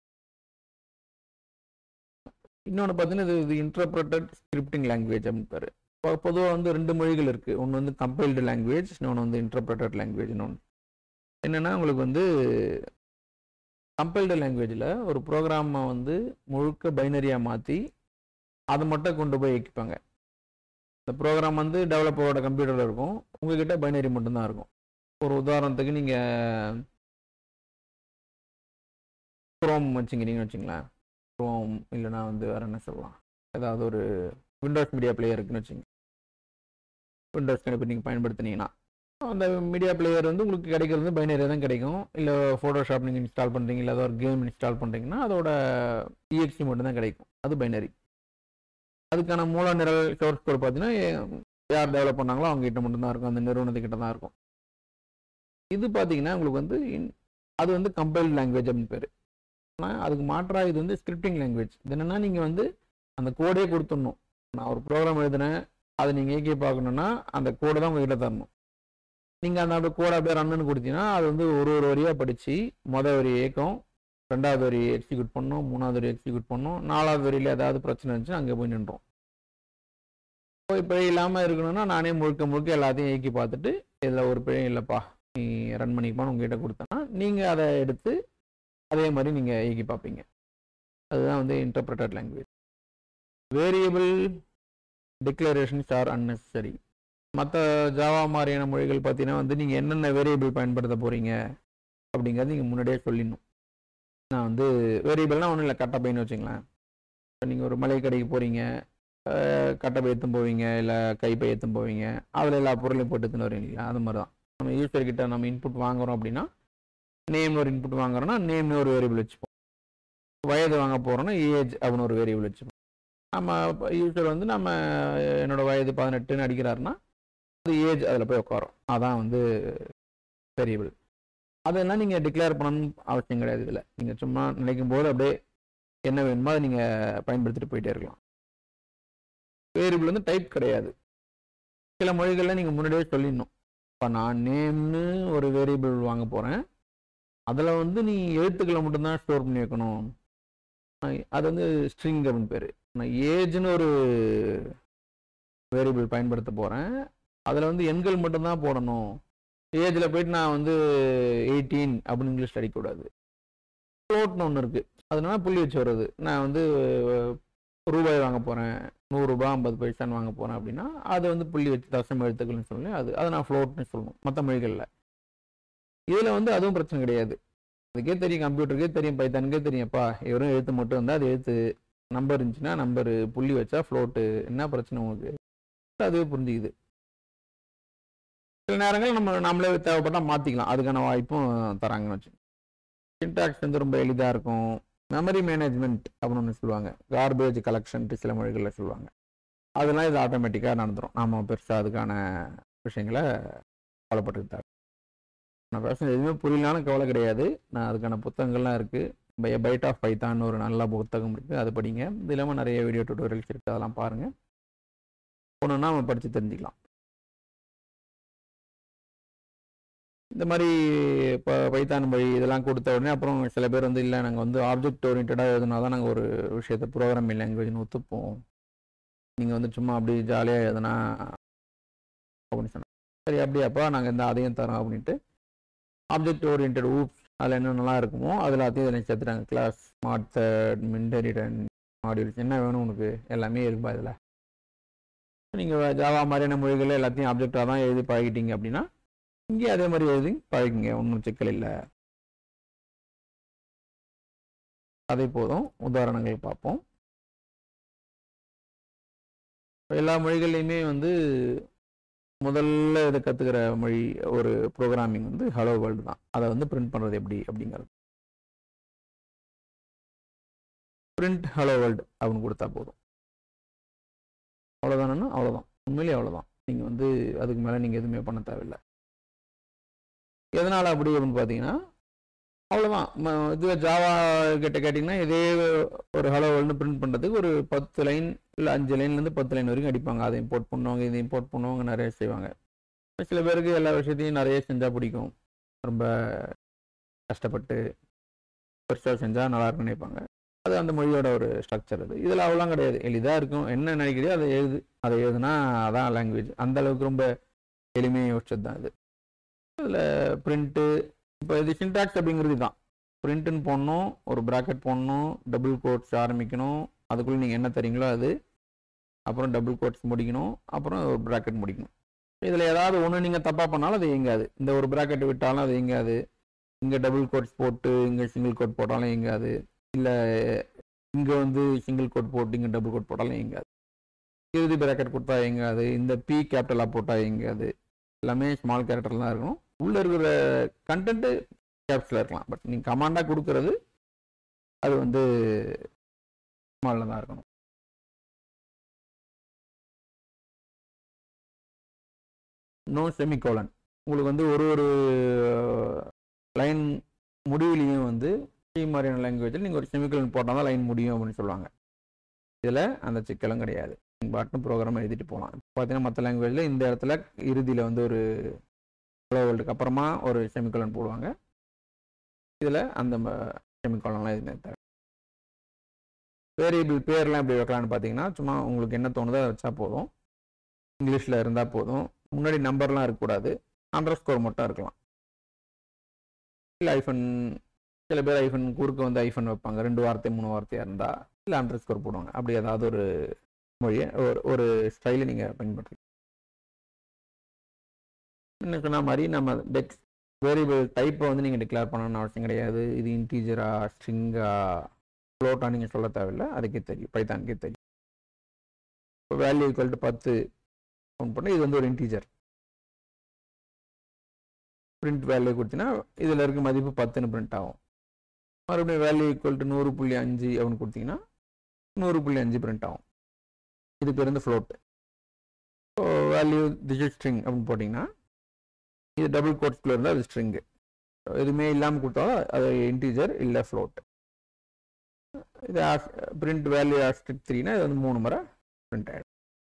இன்னொன்று பார்த்தீங்கன்னா இது இது இன்டர்பிரட்டட் ஸ்கிரிப்டிங் லாங்குவேஜ் அப்படின்னு பேர் இப்போ பொதுவாக வந்து ரெண்டு மொழிகள் இருக்குது ஒன்று வந்து கம்பைல்டு லாங்குவேஜ் இன்னொன்று வந்து இன்டர்பிரட்டட் லாங்குவேஜ்னு ஒன்று என்னென்னா உங்களுக்கு வந்து கம்பைல்டு லாங்குவேஜில் ஒரு ப்ரோக்ராமை வந்து முழுக்க பைனரியாக மாற்றி அதை மட்டும் கொண்டு போய் வைப்பாங்க இந்த ப்ரோக்ராம் வந்து டெவலப்பரோட கம்ப்யூட்டரில் இருக்கும் உங்ககிட்ட பைனரி மட்டும்தான் இருக்கும் ஒரு உதாரணத்துக்கு நீங்கள் குரோம் வச்சுக்கிறீங்கன்னு வச்சுங்களேன் குரோம் இல்லைனா வந்து வேறு என்ன சொல்லலாம் ஏதாவது ஒரு விண்டோஸ் மீடியா பிளேயர் இருக்குன்னு வச்சுங்க விண்டோஸ் கணிப்பு நீங்கள் பயன்படுத்தினீங்கன்னா அந்த மீடியா பிளேயர் வந்து உங்களுக்கு கிடைக்கிறது பைனரி தான் கிடைக்கும் இல்லை ஃபோட்டோஷாப் நீங்கள் இன்ஸ்டால் பண்ணுறீங்க இல்லை ஏதாவது ஒரு கேம் இன்ஸ்டால் பண்ணுறீங்கன்னா அதோட இஎக்ஸி மட்டும் தான் கிடைக்கும் அது பைனரி அதுக்கான மூல நிரல் சோர்ஸ் கோட் பார்த்தீங்கன்னா யார் டெவலப் பண்ணாங்களோ அவங்க கிட்ட மட்டும்தான் இருக்கும் அந்த நிறுவனத்துக்கிட்ட தான் இருக்கும் இது பார்த்தீங்கன்னா உங்களுக்கு வந்து அது வந்து கம்பைல்டு லாங்குவேஜ் அப்படின்னு பேர் ஆனால் அதுக்கு மாற்றாக இது வந்து ஸ்கிரிப்டிங் லாங்குவேஜ் இது என்னென்னா நீங்கள் வந்து அந்த கோடே கொடுத்துடணும் நான் ஒரு ப்ரோக்ராம் எழுதினேன் அதை நீங்கள் இயக்கி பார்க்கணுன்னா அந்த கோடை தான் உங்ககிட்ட தரணும் நீங்கள் அந்த அப்படி கோடை அப்படியே ரன்னு கொடுத்தீங்கன்னா அது வந்து ஒரு ஒரு வரியாக படித்து மொதல் வரி இயக்கம் ரெண்டாவது வரி எக்ஸிக்யூட் பண்ணணும் மூணாவது வரி எக்ஸிக்யூட் பண்ணணும் நாலாவது வரியில் ஏதாவது பிரச்சனை இருந்துச்சுன்னா அங்கே போய் நின்றோம் போய் பிழை இல்லாமல் இருக்கணும்னா நானே முழுக்க முழுக்க எல்லாத்தையும் இயக்கி பார்த்துட்டு இதில் ஒரு பிழை இல்லைப்பா நீ ரன் பண்ணிப்பான்னு உங்ககிட்ட கொடுத்தேன்னா நீங்கள் அதை எடுத்து அதே மாதிரி நீங்கள் இயக்கி பார்ப்பீங்க அதுதான் வந்து interpreted language variable declarations are unnecessary மற்ற ஜாவா மாதிரியான மொழிகள் பார்த்தீங்கன்னா வந்து நீங்கள் என்னென்ன வேரியபிள் பயன்படுத்த போகிறீங்க அப்படிங்கிறது நீங்கள் முன்னாடியே சொல்லிடணும் நான் வந்து வேரியபிள்னால் ஒன்றும் இல்லை கட்டப்பைன்னு வச்சுங்களேன் இப்போ நீங்கள் ஒரு மளிகை கடைக்கு போகிறீங்க கட்டப்பை எடுத்துன்னு போவீங்க இல்லை கைப்பை எடுத்துன்னு போவீங்க அதில் எல்லா பொருளையும் போட்டு எடுத்துன்னு வருவீங்க இல்லையா அது மாதிரி தான் நம்ம யூசர் கிட்ட நம்ம இன்புட் வாங்குறோம் அப்படின்னா நேம் ஒரு இன்புட் வாங்குறோம்னா நேம்னு ஒரு வேரியபிள் வச்சுப்போம் வயது வாங்க போகிறோம்னா ஏஜ் அப்படின்னு ஒரு வேரியபிள் வச்சுப்போம் நம்ம யூசர் வந்து நம்ம என்னோட வயது பதினெட்டுன்னு அடிக்கிறாருன்னா அது ஏஜ் அதில் போய் உட்காரும் அதான் வந்து வேரியபிள் அதெல்லாம் நீங்கள் டிக்ளேர் பண்ணணும்னு அவசியம் கிடையாது இதில் நீங்கள் சும்மா நினைக்கும் போது அப்படியே என்ன வேணுமோ அதை நீங்கள் பயன்படுத்திட்டு போயிட்டே இருக்கலாம் வேரியபிள் வந்து டைப் கிடையாது சில மொழிகளில் நீங்கள் முன்னாடியே சொல்லிடணும் இப்போ நான் நேம்னு ஒரு வேரியபிள் வாங்க போகிறேன் அதில் வந்து நீ எழுத்துக்களை மட்டும்தான் ஸ்டோர் பண்ணி வைக்கணும் அஹ் அது வந்து ஸ்ட்ரிங் அப்படின்னு பேர் நான் ஏஜ்னு ஒரு வேரியபிள் பயன்படுத்த போகிறேன் அதில் வந்து எண்கள் மட்டும்தான் போடணும் ஏஜில் போயிட்டு நான் வந்து எயிட்டீன் அப்படின்னு இங்கிலீஷ் அடிக்கக்கூடாது ஃப்ளோட்னு ஒன்று இருக்குது அதனால புள்ளி வச்சு வருது நான் வந்து அஹ், ரூபாய் வாங்க போகிறேன் நூறுரூபா ஐம்பது பைசான்னு வாங்க போகிறேன் அப்படின்னா அது வந்து புள்ளி வச்சு தசம எழுத்துக்கள்னு சொல்லி அது அதை நான் ஃப்ளோட்னு சொல்லணும் மற்ற மொழிகளில் இதில் வந்து அதுவும் பிரச்சனை கிடையாது அதுக்கே தெரியும் கம்ப்யூட்டருக்கே தெரியும் பைத்தானுக்கே தெரியும்ப்பா வெறும் எழுத்து மட்டும் இருந்தால் அது எழுத்து நம்பர் இருந்துச்சுன்னா நம்பரு புள்ளி வச்சா ஃப்ளோட்டு என்ன பிரச்சனை உங்களுக்கு அதுவே புரிஞ்சுக்குது சில நேரங்கள் நம்ம நம்மளே தேவைப்பட்டால் மாற்றிக்கலாம் அதுக்கான வாய்ப்பும் தராங்கன்னு வச்சு சின்டாக்ஸ் வந்து ரொம்ப எளிதாக இருக்கும் மெமரி மேனேஜ்மெண்ட் அப்படின்னு ஒன்று சொல்லுவாங்க கார்பேஜ் கலெக்ஷன்ட்டு சில மொழிகளில் சொல்லுவாங்க அதெல்லாம் இது ஆட்டோமேட்டிக்காக நடந்துடும் நாம பெருசாக அதுக்கான விஷயங்களை கவலைப்பட்டுக்கிட்டு தான் இருக்கோம். நான் பேசுறது எதுவுமே புரியலான்னு கவலை கிடையாது நான் அதுக்கான புத்தகங்கள்லாம் இருக்குது பைட் ஆஃப் பைத்தான் ஒரு நல்ல புத்தகம் இருக்குது அது படிங்க இது இல்லாமல் நிறைய வீடியோ டியூட்டோரியல்ஸ் இருக்குது அதெல்லாம் பாருங்கள் ஒன்றுன்னா நம்ம படித்து தெரிஞ்சுக்கலாம் இந்த மாதிரி இப்போ பைத்தான் மொழி இதெல்லாம் கொடுத்த உடனே அப்புறம் சில பேர் வந்து இல்லை நாங்கள் வந்து ஆப்ஜெக்ட் ஓரியன்டாக எழுதுனா தான் நாங்கள் ஒரு விஷயத்தை ப்ரோக்ராமிங் லாங்குவேஜ்னு ஒத்துப்போம் நீங்கள் வந்து சும்மா அப்படி ஜாலியாக எழுதுனா அப்படின்னு சொன்னாங்க சரி அப்படியாப்பா நாங்கள் இந்த அதையும் தரோம் அப்படின்ட்டு ஆப்ஜெக்ட் ஓரியன்ட் ஊப்ஸ் அதில் என்னென்னலாம் இருக்குமோ அது எல்லாத்தையும் இதில் சேர்த்துட்டாங்க கிளாஸ் ஸ்மார்ட் தேர்ட் மின்டரிடன் மாடியூல்ஸ் என்ன வேணும் உனக்கு எல்லாமே இருக்குப்பா இதில் நீங்கள் ஜாவா மாதிரியான மொழிகள் எல்லாத்தையும் ஆப்ஜெக்டாக தான் எழுதி பழகிட்டீங்க அப்படின்னா இங்கே அதே மாதிரி எழுதி பழகிங்க ஒன்றும் சிக்கல் இல்லை அதே போதும் உதாரணங்கள் பார்ப்போம் எல்லா மொழிகள்லையுமே வந்து முதல்ல இதை கற்றுக்கிற மொழி ஒரு ப்ரோக்ராமிங் வந்து ஹலோ வேர்ல்டு தான் அதை வந்து பிரிண்ட் பண்ணுறது எப்படி அப்படிங்கிறது பிரிண்ட் ஹலோ வேர்ல்டு அப்படின்னு கொடுத்தா போதும் அவ்வளோதானா அவ்வளோதான் உண்மையிலேயே அவ்வளோதான் நீங்கள் வந்து அதுக்கு மேலே நீங்கள் எதுவுமே பண்ண தேவையில்லை எதனால் அப்படி அப்படின்னு பார்த்தீங்கன்னா அவ்வளோதான் ம- இதுவே ஜாவா கிட்ட கேட்டிங்கன்னா இதே ஒரு ஹலோ வேர்ல்டு பிரிண்ட் பண்ணுறதுக்கு ஒரு பத்து லைன் இல்லை அஞ்சு லைன்லேருந்து பத்து லைன் வரைக்கும் அடிப்பாங்க அதை இம்போர்ட் பண்ணுவாங்க இதை இம்போர்ட் பண்ணுவாங்க நிறைய செய்வாங்க சில பேருக்கு எல்லா விஷயத்தையும் நிறைய செஞ்சால் பிடிக்கும் ரொம்ப கஷ்டப்பட்டு பெருசாக செஞ்சால் நல்லா இருக்கும்னு நினைப்பாங்க அது அந்த மொழியோட ஒரு ஸ்ட்ரக்சர் அது இதில் அவ்வளோலாம் கிடையாது எளிதாக இருக்கும் என்ன நினைக்கிறியோ அதை எழுது அதை எழுதுனா அதான் லாங்குவேஜ் அந்த அளவுக்கு ரொம்ப எளிமையாக யோசிச்சது தான் இது இதில் பிரிண்ட்டு இப்போ இது சின்டாக்ஸ் அப்படிங்கிறது தான் பிரிண்ட்டுன்னு போடணும் ஒரு ப்ராக்கெட் போடணும் டபுள் கோட்ஸ் ஆரம்பிக்கணும் அதுக்குள்ளே நீங்கள் என்ன தரீங்களோ அது அப்புறம் டபுள் கோட்ஸ் முடிக்கணும் அப்புறம் ஒரு ப்ராக்கெட் முடிக்கணும் இதில் ஏதாவது ஒன்று நீங்கள் தப்பாக பண்ணாலும் அது இயங்காது இந்த ஒரு ப்ராக்கெட் விட்டாலும் அது இயங்காது இங்கே டபுள் கோட்ஸ் போட்டு இங்கே சிங்கிள் கோட் போட்டாலும் இயங்காது இல்லை இங்கே வந்து சிங்கிள் கோட் போட்டு இங்கே டபுள் கோட் போட்டாலும் இயங்காது இறுதி ப்ராக்கெட் கொடுத்தா இயங்காது இந்த பி கேபிட்டலாக போட்டால் இயங்காது எல்லாமே ஸ்மால் கேரக்டர் தான் இருக்கணும் உள்ளே இருக்கிற கண்டென்ட்டு கேப்ஸில் இருக்கலாம் பட் நீங்கள் கமாண்டாக கொடுக்கறது அது வந்து ஸ்மாலில் தான் இருக்கணும் நோ செமிகோலன் உங்களுக்கு வந்து ஒரு ஒரு லைன் முடிவுலையும் வந்து சி மாதிரியான லாங்குவேஜில் நீங்கள் ஒரு செமிகோலன் போட்டால் தான் லைன் முடியும் அப்படின்னு சொல்லுவாங்க இதில் அந்த சிக்கலும் கிடையாது பாட்னு ப்ரோக்ராம் எழுதிட்டு போகலாம் பார்த்தீங்கன்னா மற்ற லாங்குவேஜில் இந்த இடத்துல இறுதியில் வந்து ஒரு ஹலோ வேர்ல்டுக்கு அப்புறமா ஒரு செமிகோலன் போடுவாங்க இதில் அந்த செமிகோலன்லாம் எதுவுமே தேவை வேரியபிள் பேர்லாம் எப்படி வைக்கலாம்னு பார்த்தீங்கன்னா சும்மா உங்களுக்கு என்ன தோணுதோ அதை வச்சா போதும் இங்கிலீஷில் இருந்தால் போதும் முன்னாடி நம்பர்லாம் இருக்கக்கூடாது அண்டர் ஸ்கோர் மட்டும் இருக்கலாம் இல்லை ஐஃபன் சில பேர் ஐஃபன் குறுக்க வந்து ஐஃபன் வைப்பாங்க ரெண்டு வார்த்தை மூணு வார்த்தையாக இருந்தால் இல்லை அண்டர் ஸ்கோர் போடுவாங்க அப்படி ஏதாவது ஒரு மொழியை ஒரு ஒரு ஸ்டைலை நீங்கள் பயன்படுத்தி என்ன சொன்ன மாதிரி நம்ம டெக்ஸ் வேரியபிள் டைப்பை வந்து நீங்கள் டிக்ளேர் பண்ணணும்னு அவசியம் கிடையாது இது இன்டீஜரா ஸ்ட்ரிங்கா ஃப்ளோட்டா நீங்கள் சொல்ல தேவையில்லை அதுக்கே தெரியும் பைத்தானுக்கே தெரியும் இப்போ வேல்யூ ஈக்குவல் டு பத்து கவுண்ட் பண்ணி இது வந்து ஒரு இன்டீஜர் பிரிண்ட் வேல்யூ கொடுத்தீங்கன்னா இதில் இருக்க மதிப்பு பத்துன்னு பிரிண்ட் ஆகும் மறுபடியும் வேல்யூ ஈக்குவல் டு நூறு புள்ளி அஞ்சு அப்படின்னு கொடுத்தீங்கன்னா நூறு புள்ளி அஞ்சு பிரிண்ட் ஆகும் இது பேர் வந்து float so value this string அப்படின்னு போட்டிங்கன்னா இது டபுள் கோட்ஸ்குள்ளே இருந்தால் அது ஸ்ட்ரிங்கு எதுவுமே இல்லாமல் கொடுத்தாலும் அது இன்டீஜர் இல்லை ஃப்ளோட் இது பிரிண்ட் வேல்யூ ஆஸ்டிக் த்ரீனா இது வந்து மூணு முறை பிரிண்ட் ஆகிடும்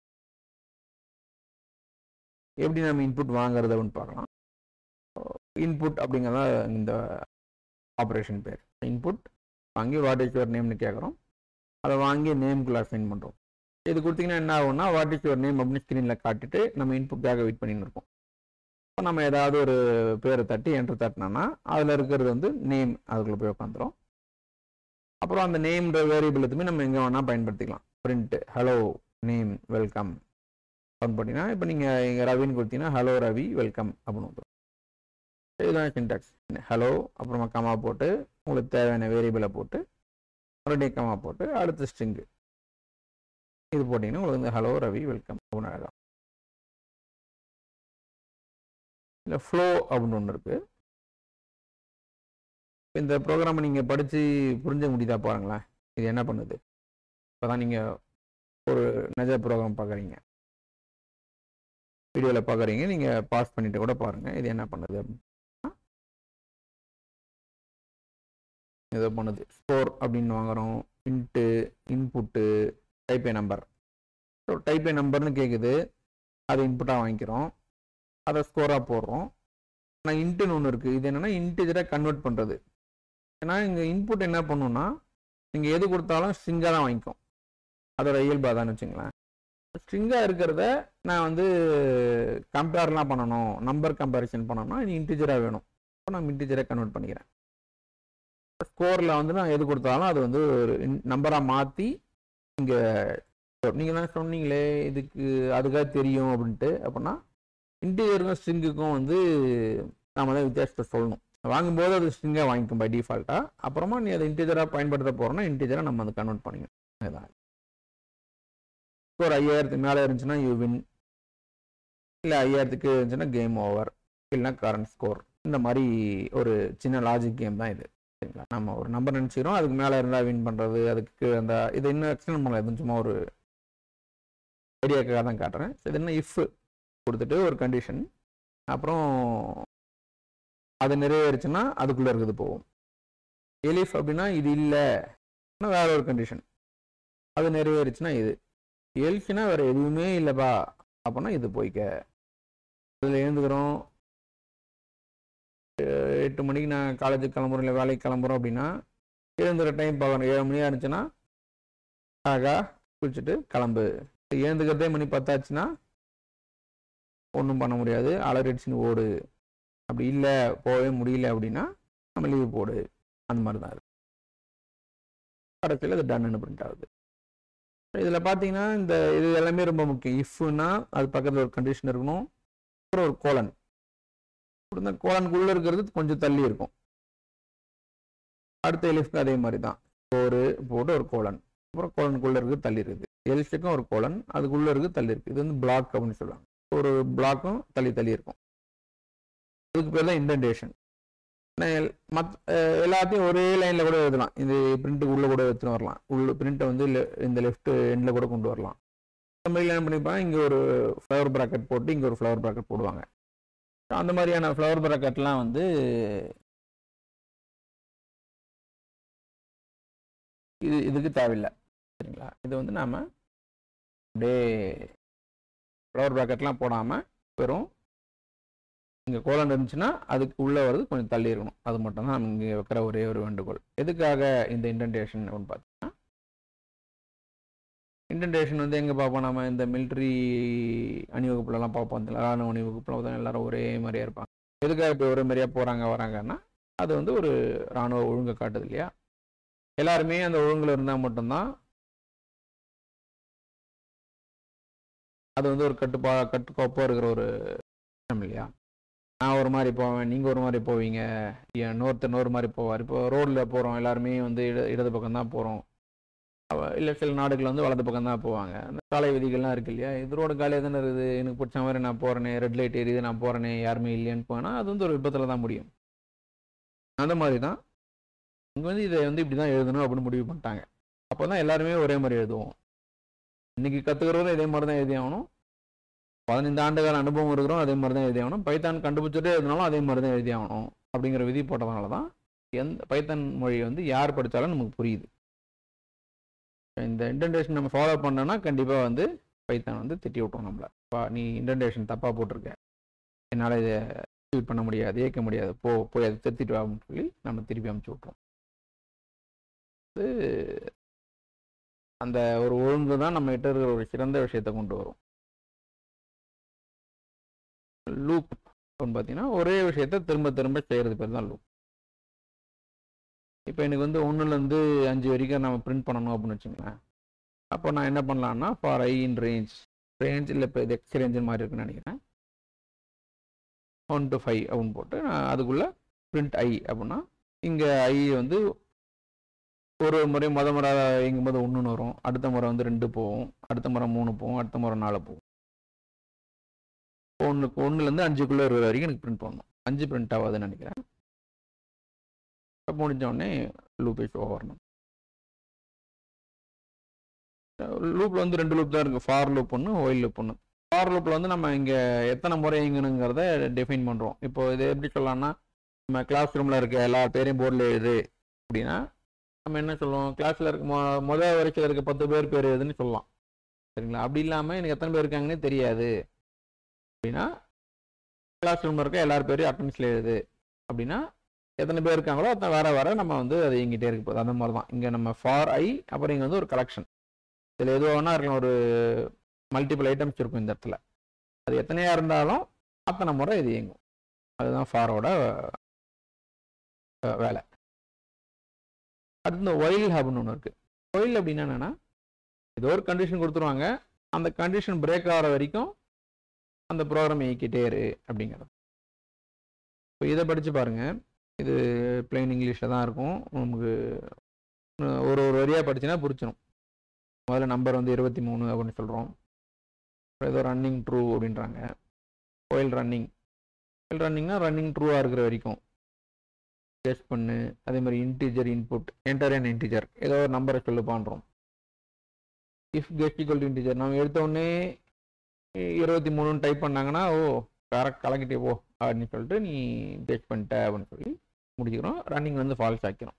எப்படி நம்ம இன்புட் வாங்குறது அப்படின்னு பார்க்கலாம் இன்புட் அப்படிங்கிறதா இந்த ஆப்ரேஷன் பேர் இன்புட் வாங்கி வாட் இஸ் யுவர் நேம்னு கேட்குறோம் அதை வாங்கி நேம்குள்ளே அசைன் பண்ணுறோம் இது கொடுத்தீங்கன்னா என்ன ஆகும்னா வாட் இஸ் யுவர் நேம் அப்படின்னு ஸ்க்ரீனில் காட்டிட்டு நம்ம இன்புட்காக வெயிட் பண்ணின்னு இருக்கோம் இப்போ நம்ம ஏதாவது ஒரு பேரை தட்டி என்ட்ரு தட்டினோன்னா அதில் இருக்கிறது வந்து நேம் அதுக்குள்ளே போய் உட்காந்துரும் அப்புறம் அந்த நேம்ன்ற வேரியபிள் எதுவுமே நம்ம எங்கே வேணால் பயன்படுத்திக்கலாம் பிரிண்ட் ஹலோ நேம் வெல்கம் அப்படின்னு போட்டிங்கன்னா இப்போ நீங்கள் இங்கே ரவின்னு கொடுத்தீங்கன்னா ஹலோ ரவி வெல்கம் அப்படின்னு வந்துடும் இதுதான் சின்டாக்ஸ் ஹலோ அப்புறமா கமா போட்டு உங்களுக்கு தேவையான வேரியபிளை போட்டு மறுபடியும் கமா போட்டு அடுத்த ஸ்ட்ரிங்கு இது போட்டிங்கன்னா உங்களுக்கு வந்து ஹலோ ரவி வெல்கம் அப்படின்னு அழகாக இல்லை ஃப்ளோ அப்படின்னு ஒன்று இருக்குது இந்த ப்ரோக்ராமை நீங்கள் படித்து புரிஞ்ச முடியுதா பாருங்களேன் இது என்ன பண்ணுது இப்போ தான் நீங்கள் ஒரு நிஜ ப்ரோக்ராம் பார்க்குறீங்க வீடியோவில் பார்க்குறீங்க நீங்கள் பாஸ் பண்ணிட்டு கூட பாருங்கள் இது என்ன பண்ணுது ஏதோ பண்ணுது ஸ்கோர் அப்படின்னு வாங்குகிறோம் into input type a number so type a நம்பர்னு கேட்குது அதை இன்புட்டாக வாங்கிக்கிறோம் அதை ஸ்கோராக போடுறோம் ஆனால் இன்ட்டுன்னு ஒன்று இருக்குது இது என்னென்னா இன்டிஜராக கன்வெர்ட் பண்ணுறது ஏன்னா இங்கே இன்புட் என்ன பண்ணுன்னா நீங்கள் எது கொடுத்தாலும் ஸ்ட்ரிங்காக தான் வாங்கிக்கும் அதோட இயல்பாக தான் வச்சுங்களேன் ஸ்ட்ரிங்காக இருக்கிறத நான் வந்து கம்பேர்லாம் பண்ணணும் நம்பர் கம்பேரிசன் பண்ணணும்னா இது இன்டிஜராக வேணும் இப்போ நான் இன்டிஜராக கன்வெர்ட் பண்ணிக்கிறேன் ஸ்கோரில் வந்து நான் எது கொடுத்தாலும் அது வந்து ஒரு நம்பராக மாற்றி இங்கே நீங்கள் தான் சொன்னீங்களே இதுக்கு அதுக்காக தெரியும் அப்படின்ட்டு அப்படின்னா இன்டீரியருக்கும் ஸ்ட்ரிங்குக்கும் வந்து நாம தான் வித்தியாசத்தை சொல்லணும் வாங்கும்போது அது ஸ்ட்ரிங்காக வாங்கிக்கும் பை டிஃபால்ட்டாக அப்புறமா நீ அதை இன்டீஜராக பயன்படுத்த போகிறோன்னா இன்டீஜராக நம்ம அதை கன்வெர்ட் பண்ணிக்கணும் அதுதான் ஸ்கோர் ஐயாயிரத்துக்கு மேலே இருந்துச்சுன்னா யூ வின் இல்லை ஐயாயிரத்துக்கு இருந்துச்சுன்னா கேம் ஓவர் இல்லைன்னா கரண்ட் ஸ்கோர் இந்த மாதிரி ஒரு சின்ன லாஜிக் கேம் தான் இது சரிங்களா நம்ம ஒரு நம்பர் நினச்சிக்கிறோம் அதுக்கு மேலே இருந்தால் வின் பண்ணுறது அதுக்கு அந்த இதை இன்னும் எக்ஸ்டெண்ட் பண்ணல எதுவும் சும்மா ஒரு ஐடியாக்காக தான் காட்டுறேன் இது என்ன இஃப் கொடுத்துட்டு ஒரு கண்டிஷன் அப்புறம் அது நிறைவேறுச்சுன்னா அதுக்குள்ளே இருக்குது போகும் எலிஃப் அப்படின்னா இது இல்லை வேற ஒரு கண்டிஷன் அது நிறைவேறுச்சுன்னா இது எல்ஸ்னா வேற எதுவுமே இல்லைப்பா அப்படின்னா இது போய்க்க இதில் எழுந்துக்கிறோம் எட்டு மணிக்கு நான் காலேஜுக்கு கிளம்புறோம் இல்லை வேலைக்கு கிளம்புறோம் அப்படின்னா எழுந்துற டைம் பார்க்கணும் ஏழு மணியாக இருந்துச்சுன்னா ஆகா குளிச்சுட்டு கிளம்பு எழுந்துக்கிறதே மணி பத்தாச்சுன்னா ஒன்றும் பண்ண முடியாது அலறிடுச்சுன்னு ஓடு அப்படி இல்லை போகவே முடியல அப்படின்னா நம்ம லீவு போடு அந்த மாதிரி தான் இருக்கு கடைசியில் அது டன்னு பிரிண்ட் ஆகுது இதில் பார்த்தீங்கன்னா இந்த இது எல்லாமே ரொம்ப முக்கியம் இஃப்னா அது பக்கத்தில் ஒரு கண்டிஷன் இருக்கணும் அப்புறம் ஒரு கோலன் இந்த கோலனுக்குள்ளே இருக்கிறது கொஞ்சம் தள்ளி இருக்கும் அடுத்த எலிஃப்க்கு அதே மாதிரி தான் ஒரு போட்டு ஒரு கோலன் அப்புறம் கோலனுக்குள்ளே இருக்குது தள்ளி இருக்குது எலிஃப்ட்டுக்கும் ஒரு கோலன் அதுக்குள்ளே இருக்குது தள்ளி இருக்குது இது வந்து பிளாக் அப்படின்னு சொல்லுவாங்க ஒரு பிளாக்கும் தள்ளி தள்ளி இருக்கும் அதுக்கு பேர் தான் இன்டென்டேஷன் மத் எல்லாத்தையும் ஒரே லைனில் கூட எழுதலாம் இந்த பிரிண்ட்டுக்கு உள்ளே கூட எடுத்துன்னு வரலாம் உள்ள பிரிண்ட்டை வந்து இந்த லெஃப்ட் எண்டில் கூட கொண்டு வரலாம் அந்த மாதிரி என்ன பண்ணிப்பாங்க இங்கே ஒரு ஃப்ளவர் ப்ராக்கெட் போட்டு இங்கே ஒரு ஃப்ளவர் ப்ராக்கெட் போடுவாங்க அந்த மாதிரியான ஃப்ளவர் ப்ராக்கெட்லாம் வந்து இது இதுக்கு தேவையில்லை சரிங்களா இது வந்து நாம் அப்படியே ஃப்ளவர் ப்ராக்கெட்லாம் போடாமல் வெறும் இங்கே கோலன் இருந்துச்சுன்னா அதுக்கு உள்ளே வருது கொஞ்சம் தள்ளி இருக்கணும் அது மட்டும் தான் நம்ம இங்கே வைக்கிற ஒரே ஒரு வேண்டுகோள் எதுக்காக இந்த இன்டென்டேஷன் அப்படின்னு பார்த்தீங்கன்னா இன்டென்டேஷன் வந்து எங்கே பார்ப்போம் நம்ம இந்த மிலிட்ரி அணிவகுப்புலலாம் பார்ப்போம் இந்த ராணுவ அணிவகுப்புல தான் எல்லாரும் ஒரே மாதிரியா இருப்பாங்க எதுக்காக இப்போ ஒரே மாதிரியா போகிறாங்க வராங்கன்னா அது வந்து ஒரு ராணுவ ஒழுங்கை காட்டுது இல்லையா எல்லாருமே அந்த ஒழுங்கில் இருந்தால் மட்டும்தான் அது வந்து ஒரு கட்டுப்பா கட்டுக்கோப்பாக இருக்கிற ஒரு விஷயம் இல்லையா நான் ஒரு மாதிரி போவேன் நீங்கள் ஒரு மாதிரி போவீங்க ஏன் இன்னொருத்தர் இன்னொரு மாதிரி போவார் இப்போ ரோட்டில் போகிறோம் எல்லாருமே வந்து இட இடது பக்கம் தான் போகிறோம் இல்லை சில நாடுகள் வந்து வலது பக்கம் தான் போவாங்க அந்த சாலை விதிகள்லாம் இருக்கு இல்லையா இது ரோடு காலியாக தானே இருக்குது எனக்கு பிடிச்ச மாதிரி நான் போகிறேனே ரெட் லைட் எரியுது நான் போகிறேனே யாருமே இல்லையான்னு போனால் அது வந்து ஒரு விபத்தில் தான் முடியும் அந்த மாதிரி தான் இங்கே வந்து இதை வந்து இப்படி தான் எழுதணும் அப்படின்னு முடிவு பண்ணிட்டாங்க அப்போ தான் எல்லாருமே ஒரே மாதிரி எழுதுவோம் இன்னைக்கு கற்றுக்கிறவரும் இதே மாதிரி தான் எழுதி ஆகணும் பதினைந்து ஆண்டுகால அனுபவம் இருக்கிறோம் அதே மாதிரி தான் எழுதி ஆகணும் பைத்தான் கண்டுபிடிச்சிட்டே எழுதினாலும் அதே மாதிரி தான் எழுதி ஆகணும் அப்படிங்கிற விதி போட்டதுனால தான் எந்த பைத்தான் மொழி வந்து யார் படித்தாலும் நமக்கு புரியுது இந்த இன்டென்டேஷன் நம்ம ஃபாலோ பண்ணோன்னா கண்டிப்பாக வந்து பைத்தான் வந்து திட்டி விட்டோம் நம்மளை பா நீ இன்டென்டேஷன் தப்பாக போட்டிருக்க என்னால் இதை எக்ஸிக்யூட் பண்ண முடியாது இயக்க முடியாது போ போய் அதை திருத்திட்டு வா அப்படின்னு சொல்லி நம்ம திருப்பி அமுச்சு விட்றோம் அது அந்த ஒரு ஒழுங்கு தான் நம்ம கிட்ட இருக்கிற ஒரு சிறந்த விஷயத்தை கொண்டு வரும் லூப் அப்படின்னு பார்த்தீங்கன்னா ஒரே விஷயத்த திரும்ப திரும்ப செய்கிறது பேர் தான் லூப் இப்போ எனக்கு வந்து ஒன்றுலேருந்து அஞ்சு வரைக்கும் நம்ம பிரிண்ட் பண்ணணும் அப்படின்னு வச்சுங்களேன் அப்போ நான் என்ன பண்ணலான்னா for i in range range இல்லை இப்போ இது எக்ஸ் ரேஞ்சு மாதிரி இருக்குன்னு நினைக்கிறேன் ஒன் டு ஃபைவ் அப்படின்னு போட்டு நான் அதுக்குள்ளே பிரிண்ட் ஐ அப்படின்னா இங்கே ஐ வந்து ஒரு முறை முத முறை இயங்கும்போது ஒன்றுன்னு வரும் அடுத்த முறை வந்து ரெண்டு போகும் அடுத்த முறை மூணு போகும் அடுத்த முறை நாலு போகும் ஒன்றுக்கு ஒன்றுலேருந்து அஞ்சுக்குள்ளே இருக்கிற வரைக்கும் எனக்கு பிரிண்ட் பண்ணணும் அஞ்சு பிரிண்ட் ஆகாதுன்னு நினைக்கிறேன் முடிஞ்ச உடனே லூப் ஷோ வரணும் லூப்பில் வந்து ரெண்டு லூப் தான் இருக்குது ஃபார் லூப் ஒன்று ஒயில் லூப் ஒன்று ஃபார் லூப்பில் வந்து நம்ம இங்கே எத்தனை முறை இயங்கணுங்கிறத டிஃபைன் பண்ணுறோம் இப்போ இது எப்படி சொல்லலாம்னா நம்ம கிளாஸ் ரூமில் இருக்க எல்லா பேரையும் போர்டில் எழுது அப்படின்னா நம்ம என்ன சொல்லுவோம் கிளாஸில் இருக்க மொ முதல் வரைக்கும் இருக்க பத்து பேர் பேர் எழுதுன்னு சொல்லலாம் சரிங்களா அப்படி இல்லாமல் எனக்கு எத்தனை பேர் இருக்காங்கன்னே தெரியாது அப்படின்னா கிளாஸ் ரூமில் இருக்க எல்லார் பேரையும் அட்டன்ஸில் எழுது அப்படின்னா எத்தனை பேர் இருக்காங்களோ அத்தனை வர வர நம்ம வந்து அதை இயங்கிட்டே இருக்க போகுது அந்த மாதிரி தான் இங்கே நம்ம ஃபார் ஐ அப்புறம் இங்கே வந்து ஒரு கலெக்ஷன் இதில் எதுவாக வேணா இருக்கலாம் ஒரு மல்டிபிள் ஐட்டம்ஸ் இருக்கும் இந்த இடத்துல அது எத்தனையாக இருந்தாலும் அத்தனை முறை இது இயங்கும் அதுதான் ஃபாரோட வேலை அடுத்து இந்த ஒயில் ஹப்னு ஒன்று இருக்குது ஒயில் அப்படின்னா என்னென்னா ஏதோ ஒரு கண்டிஷன் கொடுத்துருவாங்க அந்த கண்டிஷன் பிரேக் ஆகிற வரைக்கும் அந்த ப்ரோக்ராம் இயக்கிட்டே இரு அப்படிங்கிறது இப்போ இதை படித்து பாருங்கள் இது பிளெயின் இங்கிலீஷில் தான் இருக்கும் நமக்கு ஒரு ஒரு வரியாக படிச்சுன்னா புரிச்சிடும் முதல்ல நம்பர் வந்து இருபத்தி மூணு அப்படின்னு சொல்கிறோம் ஏதோ ரன்னிங் ட்ரூ அப்படின்றாங்க ஒயில் ரன்னிங் ஒயில் ரன்னிங்னா ரன்னிங் ட்ரூவாக இருக்கிற வரைக்கும் டெஸ்ட் பண்ணு அதே மாதிரி integer input enter and integer ஏதோ ஒரு நம்பரை சொல்லு பண்ணுறோம் if guess equal to integer நம்ம எடுத்தோடனே இருபத்தி மூணுன்னு டைப் பண்ணாங்கன்னா ஓ கரெக்ட் கலக்கிட்டே போ அப்படின்னு சொல்லிட்டு நீ டெஸ்ட் பண்ணிட்ட அப்படின்னு சொல்லி முடிச்சுக்கிறோம் ரன்னிங் வந்து ஃபால்ஸ் ஆக்கிறோம்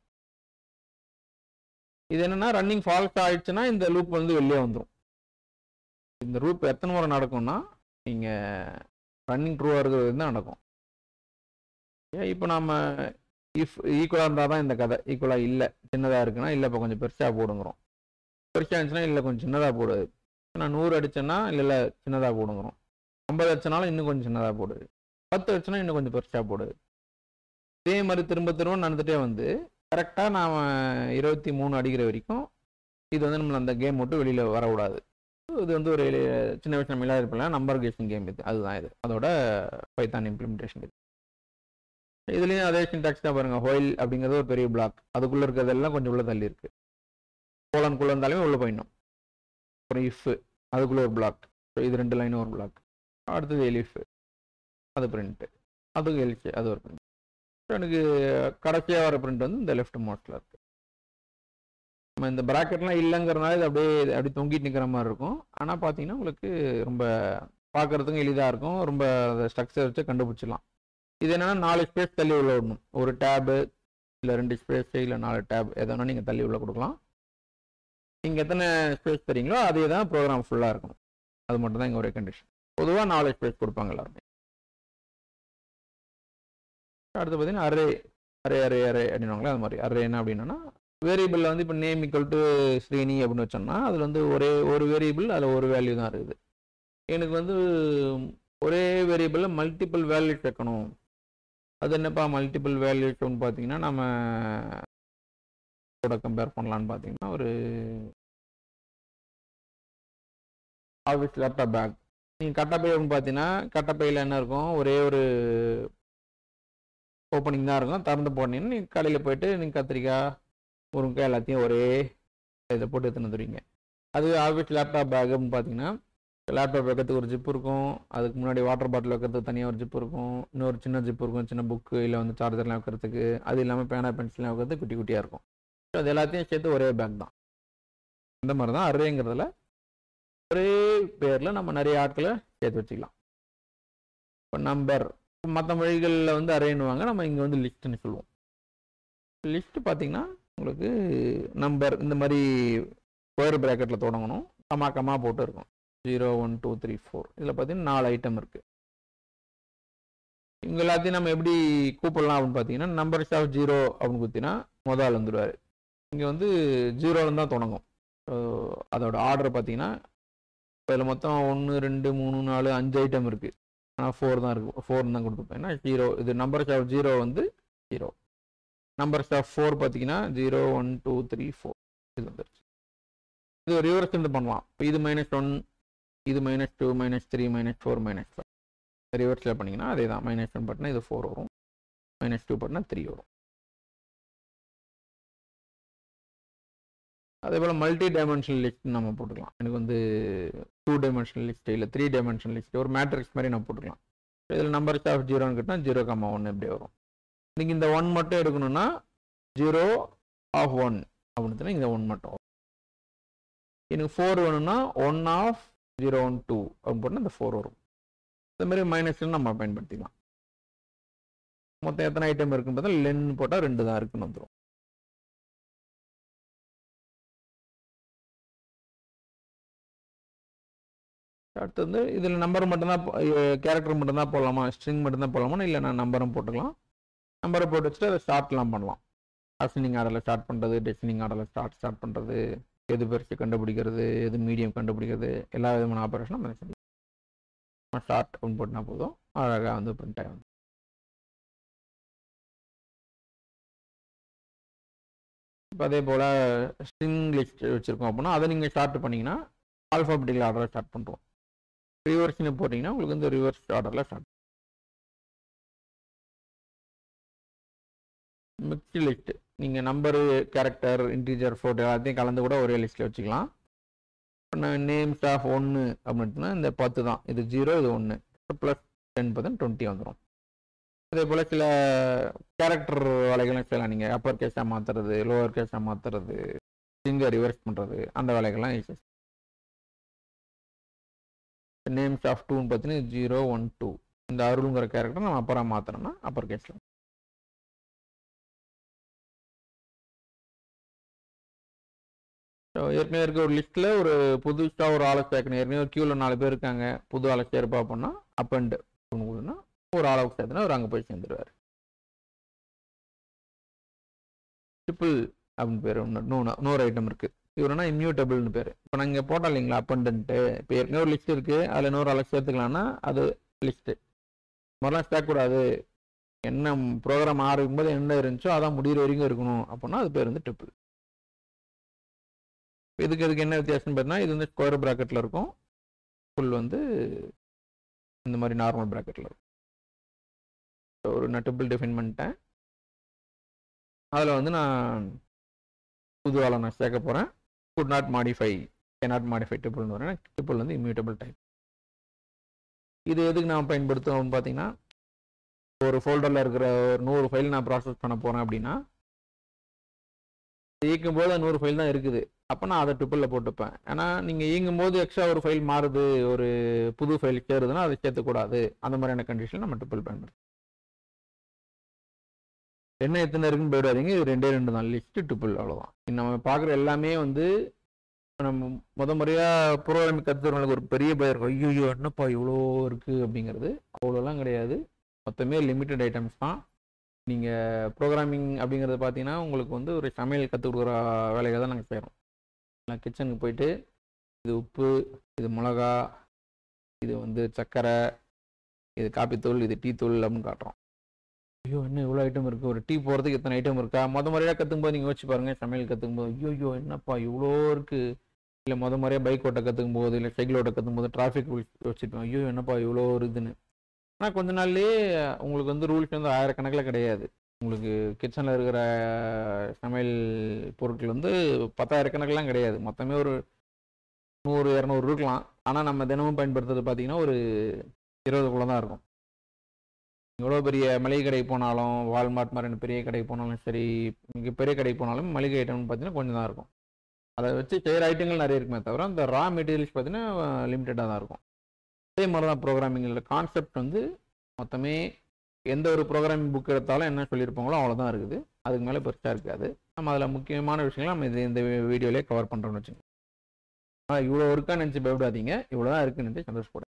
இது என்னன்னா ரன்னிங் ஃபால்ஸ் ஆயிடுச்சுன்னா இந்த லூப் வந்து வெளியே வந்துடும் இந்த லூப் எத்தனை முறை நடக்கும்னா நீங்கள் ரன்னிங் ட்ரூவாக இருக்கிறது தான் நடக்கும் இப்போ நம்ம இஃப் ஈக்குவலாக இருந்தால் தான் இந்த கதை ஈக்குவலாக இல்லை சின்னதாக இருக்குன்னா இல்லை இப்போ கொஞ்சம் பெருசாக போடுங்கிறோம் பெருசாக இருந்துச்சுன்னா இல்லை கொஞ்சம் சின்னதாக போடுது நான் நூறு அடிச்சேன்னா இல்லை இல்லை சின்னதாக போடுங்கிறோம் ஐம்பது அடிச்சனாலும் இன்னும் கொஞ்சம் சின்னதாக போடுது பத்து அடிச்சுனா இன்னும் கொஞ்சம் பெருசாக போடுது இதே மாதிரி திரும்ப திரும்ப நடந்துகிட்டே வந்து கரெக்டாக நாம் இருபத்தி மூணு அடிக்கிற வரைக்கும் இது வந்து நம்மளை அந்த கேம் மட்டும் வெளியில் வரக்கூடாது இது வந்து ஒரு சின்ன வயசு நம்ம இருப்பலாம் நம்பர் கேஷிங் கேம் இது அதுதான் இது அதோட பைத்தான் இம்ப்ளிமெண்டேஷன் இது இதுலேயும் அதே சின்டாக்ஸ் தான் பாருங்கள் ஹோயில் அப்படிங்கிறது ஒரு பெரிய பிளாக் அதுக்குள்ளே இருக்கிறதெல்லாம் கொஞ்சம் உள்ள தள்ளி இருக்கு கோலனுக்குள்ளே இருந்தாலுமே உள்ளே போயிடணும் அப்புறம் இஃப் அதுக்குள்ளே ஒரு பிளாக் இது ரெண்டு லைனும் ஒரு பிளாக் அடுத்தது எலிஃப் அது பிரிண்ட்டு அதுக்கு எலிஃப் அது ஒரு பிரிண்ட் எனக்கு கடைசியாக வர பிரிண்ட் வந்து இந்த லெஃப்ட் மோஸ்டில் இருக்குது நம்ம இந்த ப்ராக்கெட்லாம் இல்லைங்கிறனால இது அப்படியே அப்படி தொங்கிட்டு நிற்கிற மாதிரி இருக்கும் ஆனால் பார்த்தீங்கன்னா உங்களுக்கு ரொம்ப பார்க்குறதுக்கும் எளிதாக இருக்கும் ரொம்ப அந்த ஸ்ட்ரக்சர் வச்சு கண்டுபிடிச்சிடலாம் இது என்னென்னா நாலு ஸ்பேஸ் தள்ளி உள்ள விடணும் ஒரு டேபு இல்லை ரெண்டு ஸ்பேஸ் இல்லை நாலு டேப் எதனா நீங்கள் தள்ளி உள்ள கொடுக்கலாம் நீங்கள் எத்தனை ஸ்பேஸ் தரீங்களோ அதே தான் ப்ரோக்ராம் ஃபுல்லாக இருக்கணும் அது மட்டும் தான் இங்கே ஒரே கண்டிஷன் பொதுவாக நாலு ஸ்பேஸ் கொடுப்பாங்க எல்லாருமே அடுத்து பார்த்தீங்கன்னா அரே அரே அரே அரே அப்படின்னுவாங்களே அது மாதிரி அரே என்ன அப்படின்னா வேரியபிளில் வந்து இப்போ நேம் ஈக்குவல் டு ஸ்ரீனி அப்படின்னு வச்சோம்னா அதில் வந்து ஒரே ஒரு வேரியபிள் அதில் ஒரு வேல்யூ தான் இருக்குது எனக்கு வந்து ஒரே வேரியபிளில் மல்டிபிள் வேல்யூஸ் வைக்கணும் அது என்னப்பா மல்டிபிள் வேல்யூஸ்னு பார்த்தீங்கன்னா நம்ம கூட கம்பேர் பண்ணலான்னு பார்த்தீங்கன்னா ஒரு ஆஃபீஸ் லேப்டாப் பேக் நீங்கள் கட்டப்பை அப்படின்னு பார்த்தீங்கன்னா கட்டப்பையில் என்ன இருக்கும் ஒரே ஒரு ஓப்பனிங் தான் இருக்கும் திறந்து போனீங்கன்னா நீங்கள் கடையில் போயிட்டு நீங்கள் கத்திரிக்காய் முருங்கைக்காய் எல்லாத்தையும் ஒரே இதை போட்டு எடுத்துன்னு வந்துடுவீங்க அது ஆஃபீஸ் லேப்டாப் பேக் அப்படின்னு பார்த்தீங்கன்னா லேப்டாப் வைக்கிறதுக்கு ஒரு ஜிப் இருக்கும் அதுக்கு முன்னாடி வாட்டர் பாட்டில் வைக்கிறதுக்கு தனியாக ஒரு ஜிப் இருக்கும் இன்னொரு சின்ன ஜிப் இருக்கும் சின்ன புக்கு இல்லை வந்து சார்ஜர்லாம் வைக்கிறதுக்கு அது இல்லாமல் பேனா பென்சில்லாம் வைக்கிறதுக்கு குட்டி குட்டியாக இருக்கும் So, அது எல்லாத்தையும் சேர்த்து ஒரே பேக் தான் இந்த மாதிரி தான் அரேங்கிறதுல ஒரே பேரில் நம்ம நிறைய ஆட்களை சேர்த்து வச்சுக்கலாம் இப்போ நம்பர் மற்ற மொழிகளில் வந்து அரேன்னுவாங்க நம்ம இங்கே வந்து லிஸ்ட்டுன்னு சொல்லுவோம் லிஸ்ட் பார்த்தீங்கன்னா உங்களுக்கு நம்பர் இந்த மாதிரி ஸ்கொயர் ப்ராக்கெட்டில் தொடங்கணும் கமா கமா போட்டு இருக்கும் zero one two three four இதில் பார்த்தீங்கன்னா நாலு ஐட்டம் இருக்குது இவங்க எல்லாத்தையும் நம்ம எப்படி கூப்பிடலாம் அப்படின்னு பார்த்தீங்கன்னா நம்பர்ஸ் ஆஃப் ஜீரோ அப்படின்னு குத்தினா முதல் வந்துடுவார் இங்கே வந்து ஜீரோவில் தான் தொடங்கும் So, அதோட ஆர்டர் பார்த்தீங்கன்னா இதில் மொத்தம் ஒன்று ரெண்டு மூணு நாலு அஞ்சு ஐட்டம் இருக்குது ஆனால் ஃபோர் தான் இருக்குது ஃபோர் தான் கொடுத்துருப்பேன் ஏன்னா ஜீரோ இது நம்பர்ஸ் ஆஃப் ஜீரோ வந்து ஜீரோ நம்பர்ஸ் ஆஃப் ஃபோர் பார்த்தீங்கன்னா zero one two three four இது வந்துருச்சு இது ரிவர்ஸ் இருந்து பண்ணலாம் இப்போ இது மைனஸ் ஒன் இது minus two minus three minus four minus five ரிவர்ஸில் பண்ணிங்கன்னா அதே தான் மைனஸ் ஒன் பட்டினா இது ஃபோர் வரும் மைனஸ் டூ பட்டினா த்ரீ வரும் அதே போல் மல்டி டைமென்ஷனல் லிஸ்ட் நம்ம போட்டுக்கலாம் எனக்கு வந்து டூ டைமென்ஷனல் லிஸ்ட் இல்லை த்ரீ டைமென்ஷனல் லிஸ்ட் ஒரு மேட்ரிக்ஸ் மாதிரி நம்ம போட்டுக்கலாம் இதில் நம்பர்ஸ் ஆஃப் ஜீரோன்னு கேட்டால் ஜீரோ கம்மா ஒன் இப்படி வரும் நீங்கள் இந்த ஒன் மட்டும் எடுக்கணும்னா ஜீரோ ஆஃப் ஒன் அப்படின்னு இந்த ஒன் மட்டும் வரும் எனக்கு ஃபோர் வேணும்னா one of zero one two அப்படின்னு போட்டால் இந்த ஃபோர் வரும் இந்த மாதிரி மைனஸ்ல நம்ம பயன்படுத்திக்கலாம் மொத்தம் எத்தனை ஐட்டம் இருக்குன்னு பார்த்தா லென் போட்டால் ரெண்டு தான் இருக்குன்னு வந்துடும் அடுத்து வந்து இதில் நம்பர் மட்டும்தான் கேரக்டர் மட்டும்தான் போடலாமா ஸ்ட்ரிங் மட்டும்தான் போடலாமா இல்லை நான் நம்பரும் போட்டுக்கலாம் நம்பரை போட்டு வச்சுட்டு அதை ஸ்டார்ட்லாம் பண்ணலாம் அசனிங் ஆர்டரில் ஸ்டார்ட் பண்ணுறது டெஸ்டினிங் ஆர்டரில் ஸ்டார்ட் ஸ்டார்ட் பண்ணுறது எது பெருசு கண்டுபிடிக்கிறது எது மீடியம் கண்டுபிடிக்கிறது எல்லா விதமான ஆப்ரேஷனும் நம்ம செய்யலாம் ஸ்டார்ட் அப்படின்னு போட்டினா போதும் அழகாக வந்து பிரிண்ட் ஆகும் இப்போ அதே போல் ஸ்ட்ரிங் லிஸ்ட் வச்சுருக்கோம் அப்படின்னா அதை நீங்கள் ஸ்டார்ட் பண்ணிங்கன்னா ஆல்ஃபாபெட்டிக்கல் ஆர்டரில் ஸ்டார்ட் பண்ணுறோம் ரிவர்ஸ்னு போட்டிங்கன்னா உங்களுக்கு வந்து ரிவர்ஸ் ஆர்டரில் ஸ்டார்ட் மிக்ஸ்டு லிஸ்ட் நீங்கள் நம்பரு கேரக்டர் இன்டீஜர் ஃபோட்டோ எல்லாத்தையும் கலந்து கூட ஒரே லிஸ்ட்டில் வச்சுக்கலாம் இப்போ நான் நேம்ஸ் ஆஃப் ஒன்று அப்படின்னா இந்த பத்து தான் இது ஜீரோ இது ஒன்று ப்ளஸ் டென் பர்சன்ட் டுவெண்ட்டி வந்துடும் அதே போல் சில கேரக்டர் வேலைகளும் செய்யலாம் நீங்கள் அப்பர் கேஸாக மாற்றுறது லோவர் கேஸாக மாற்றுறது சிங்க ரிவர்ஸ் பண்ணுறது அந்த வேலைகள்லாம் ஈஸி நேம்ஸ் ஆஃப் டூன்னு பார்த்தீங்கன்னா ஜீரோ ஒன் டூ இந்த அருளுங்கிற கேரக்டர் நம்ம அப்புறம் மாற்றணும்னா அப்பர் கேஸில் ஸோ ஏற்கனவே இருக்க ஒரு லிஸ்ட்டில் ஒரு புதுசாக ஒரு ஆளை சேர்க்கணும் ஏற்கனவே ஒரு க்யூவில் நாலு பேர் இருக்காங்க புது ஆளை சேர்ப்பா அப்படின்னா அப் அண்ட் ஒன்று ஒரு ஆளவுக்கு சேர்த்துனா அவர் அங்கே போய் சேர்ந்துருவார் ட்ரிபிள் அப்படின்னு பேர் ஒன்று இன்னொன்று இன்னொரு ஐட்டம் இருக்குது இவருனா இம்யூட்டபிள்னு பேர் இப்போ நாங்கள் போட்டோம் இல்லைங்களா அப்பண்டன்ட்டு இப்போ ஏற்கனவே ஒரு லிஸ்ட் இருக்குது அதில் இன்னொரு ஆளை சேர்த்துக்கலாம்னா அது லிஸ்ட்டு மாதிரிலாம் சேர்க்கக்கூடாது என்ன ப்ரோக்ராம் ஆரம்பிக்கும் போது என்ன இருந்துச்சோ அதான் முடிகிற வரைக்கும் இருக்கணும் அப்படின்னா அது பேர் வந்து ட்ரிபிள் இதுக்கு இதுக்கு என்ன வித்தியாசம்னு பார்த்தீங்கன்னா இது வந்து ஸ்கொயர் ப்ராக்கெட்டில் இருக்கும் ஃபுல் வந்து இந்த மாதிரி நார்மல் ப்ராக்கெட்டில் இருக்கும் ஸோ ஒரு நான் ட்ரிபிள் டிஃபைன் பண்ணிட்டேன் அதில் வந்து நான் புது ஆளை நான் சேர்க்க போகிறேன் could not modify K not modify ட்ரிபிள்னு வரேன் ட்ரிபிள் வந்து இம்யூட்டபிள் டைப் இது எதுக்கு நான் பயன்படுத்துவோம்னு பார்த்தீங்கன்னா ஒரு ஃபோல்டரில் இருக்கிற ஒரு நூறு ஃபைல் நான் ப்ராசஸ் பண்ண போகிறேன் அப்படின்னா இயக்கும் போது நூறு ஃபைல் தான் இருக்குது அப்போ நான் அதை ட்ரிப்பிளில் போட்டுப்பேன் ஏன்னா நீங்கள் இயங்கும் போது எக்ஸ்ட்ரா ஒரு ஃபைல் மாறுது ஒரு புது ஃபைல் சேருதுன்னா அதை சேர்த்துக்கூடாது அந்த மாதிரியான கண்டிஷன் நம்ம ட்ரிப்பிள் பயன்படுத்தும் என்ன எத்தனை இருக்குன்னு போயிடாதீங்க இது ரெண்டே ரெண்டு தான் லிஸ்ட்டு ட்ரிப்பிள் அவ்வளோதான் நம்ம பார்க்குற எல்லாமே வந்து நம்ம முத முறையாக ப்ரோக்ராமிங் கற்றுக்கிறவங்களுக்கு ஒரு பெரிய பயம் இருக்கும் ஐயோ என்னப்பா இவ்வளோ இருக்குது அப்படிங்கிறது அவ்வளோலாம் கிடையாது மொத்தமே லிமிட்டட் ஐட்டம்ஸ் தான் நீங்கள் ப்ரோக்ராமிங் அப்படிங்கிறது பார்த்தீங்கன்னா உங்களுக்கு வந்து ஒரு சமையல் கற்றுக் கொடுக்குற வேலையை தான் நாங்கள் செய்கிறோம் நான் கிச்சனுக்கு போயிட்டு இது உப்பு இது மிளகா இது வந்து சர்க்கரை இது காப்பித்தூள் இது டீ தூள் அப்படின்னு காட்டுறோம் ஐயோ என்ன இவ்வளோ ஐட்டம் இருக்குது ஒரு டீ போகிறதுக்கு இத்தனை ஐட்டம் இருக்கா முத முறையாக கற்றுக்கும்போது நீங்கள் யோசிச்சு பாருங்கள் சமையல் கற்றுக்கும்போது ஐயோ ஐயோ என்னப்பா இவ்வளோ இருக்குது இல்லை முத முறையாக பைக் ஓட்ட கற்றுக்கும் போது இல்லை சைக்கிள் ஓட்ட கற்றுக்கும் போது டிராஃபிக் வச்சுருப்போம் ஐயோ என்னப்பா இவ்வளோ இருக்குதுன்னு ஆனால் கொஞ்ச நாள்லேயே உங்களுக்கு வந்து ரூல்ஸ் வந்து ஆயிரக்கணக்கில் கிடையாது உங்களுக்கு கிச்சனில் இருக்கிற சமையல் பொருட்கள் வந்து பத்தாயிரக்கணக்கெலாம் கிடையாது மொத்தமே ஒரு நூறு இரநூறு இருக்கலாம் ஆனால் நம்ம தினமும் பயன்படுத்துறது பார்த்தீங்கன்னா ஒரு இருபதுக்குள்ளே தான் இருக்கும் எவ்வளோ பெரிய மளிகை கடைக்கு போனாலும் வால்மார்ட் மாதிரி பெரிய கடைக்கு போனாலும் சரி மிக பெரிய கடைக்கு போனாலும் மளிகை ஐட்டம்னு பார்த்தீங்கன்னா கொஞ்சம் தான் இருக்கும் அதை வச்சு செய்கிற ஐட்டங்கள் நிறைய இருக்குமே தவிர அந்த ரா மெட்டீரியல்ஸ் பார்த்தீங்கன்னா லிமிட்டடாக தான் இருக்கும் அதே மாதிரி தான் ப்ரோக்ராமிங்கில் கான்செப்ட் வந்து மொத்தமே எந்த ஒரு ப்ரோக்ராமிங் புக் எடுத்தாலும் என்ன சொல்லியிருப்பாங்களோ அவ்வளோதான் இருக்குது அதுக்கு மேலே பெருசாக இருக்காது நம்ம அதில் முக்கியமான விஷயங்கள் நம்ம இது இந்த வீடியோலேயே கவர் பண்ணுறோம்னு வச்சுக்கோங்க ஆனால் இவ்வளோ இருக்கான்னு நினச்சி பயப்படாதீங்க இவ்வளோ தான் இருக்குன்னு நினச்சி சந்தோஷப்படும்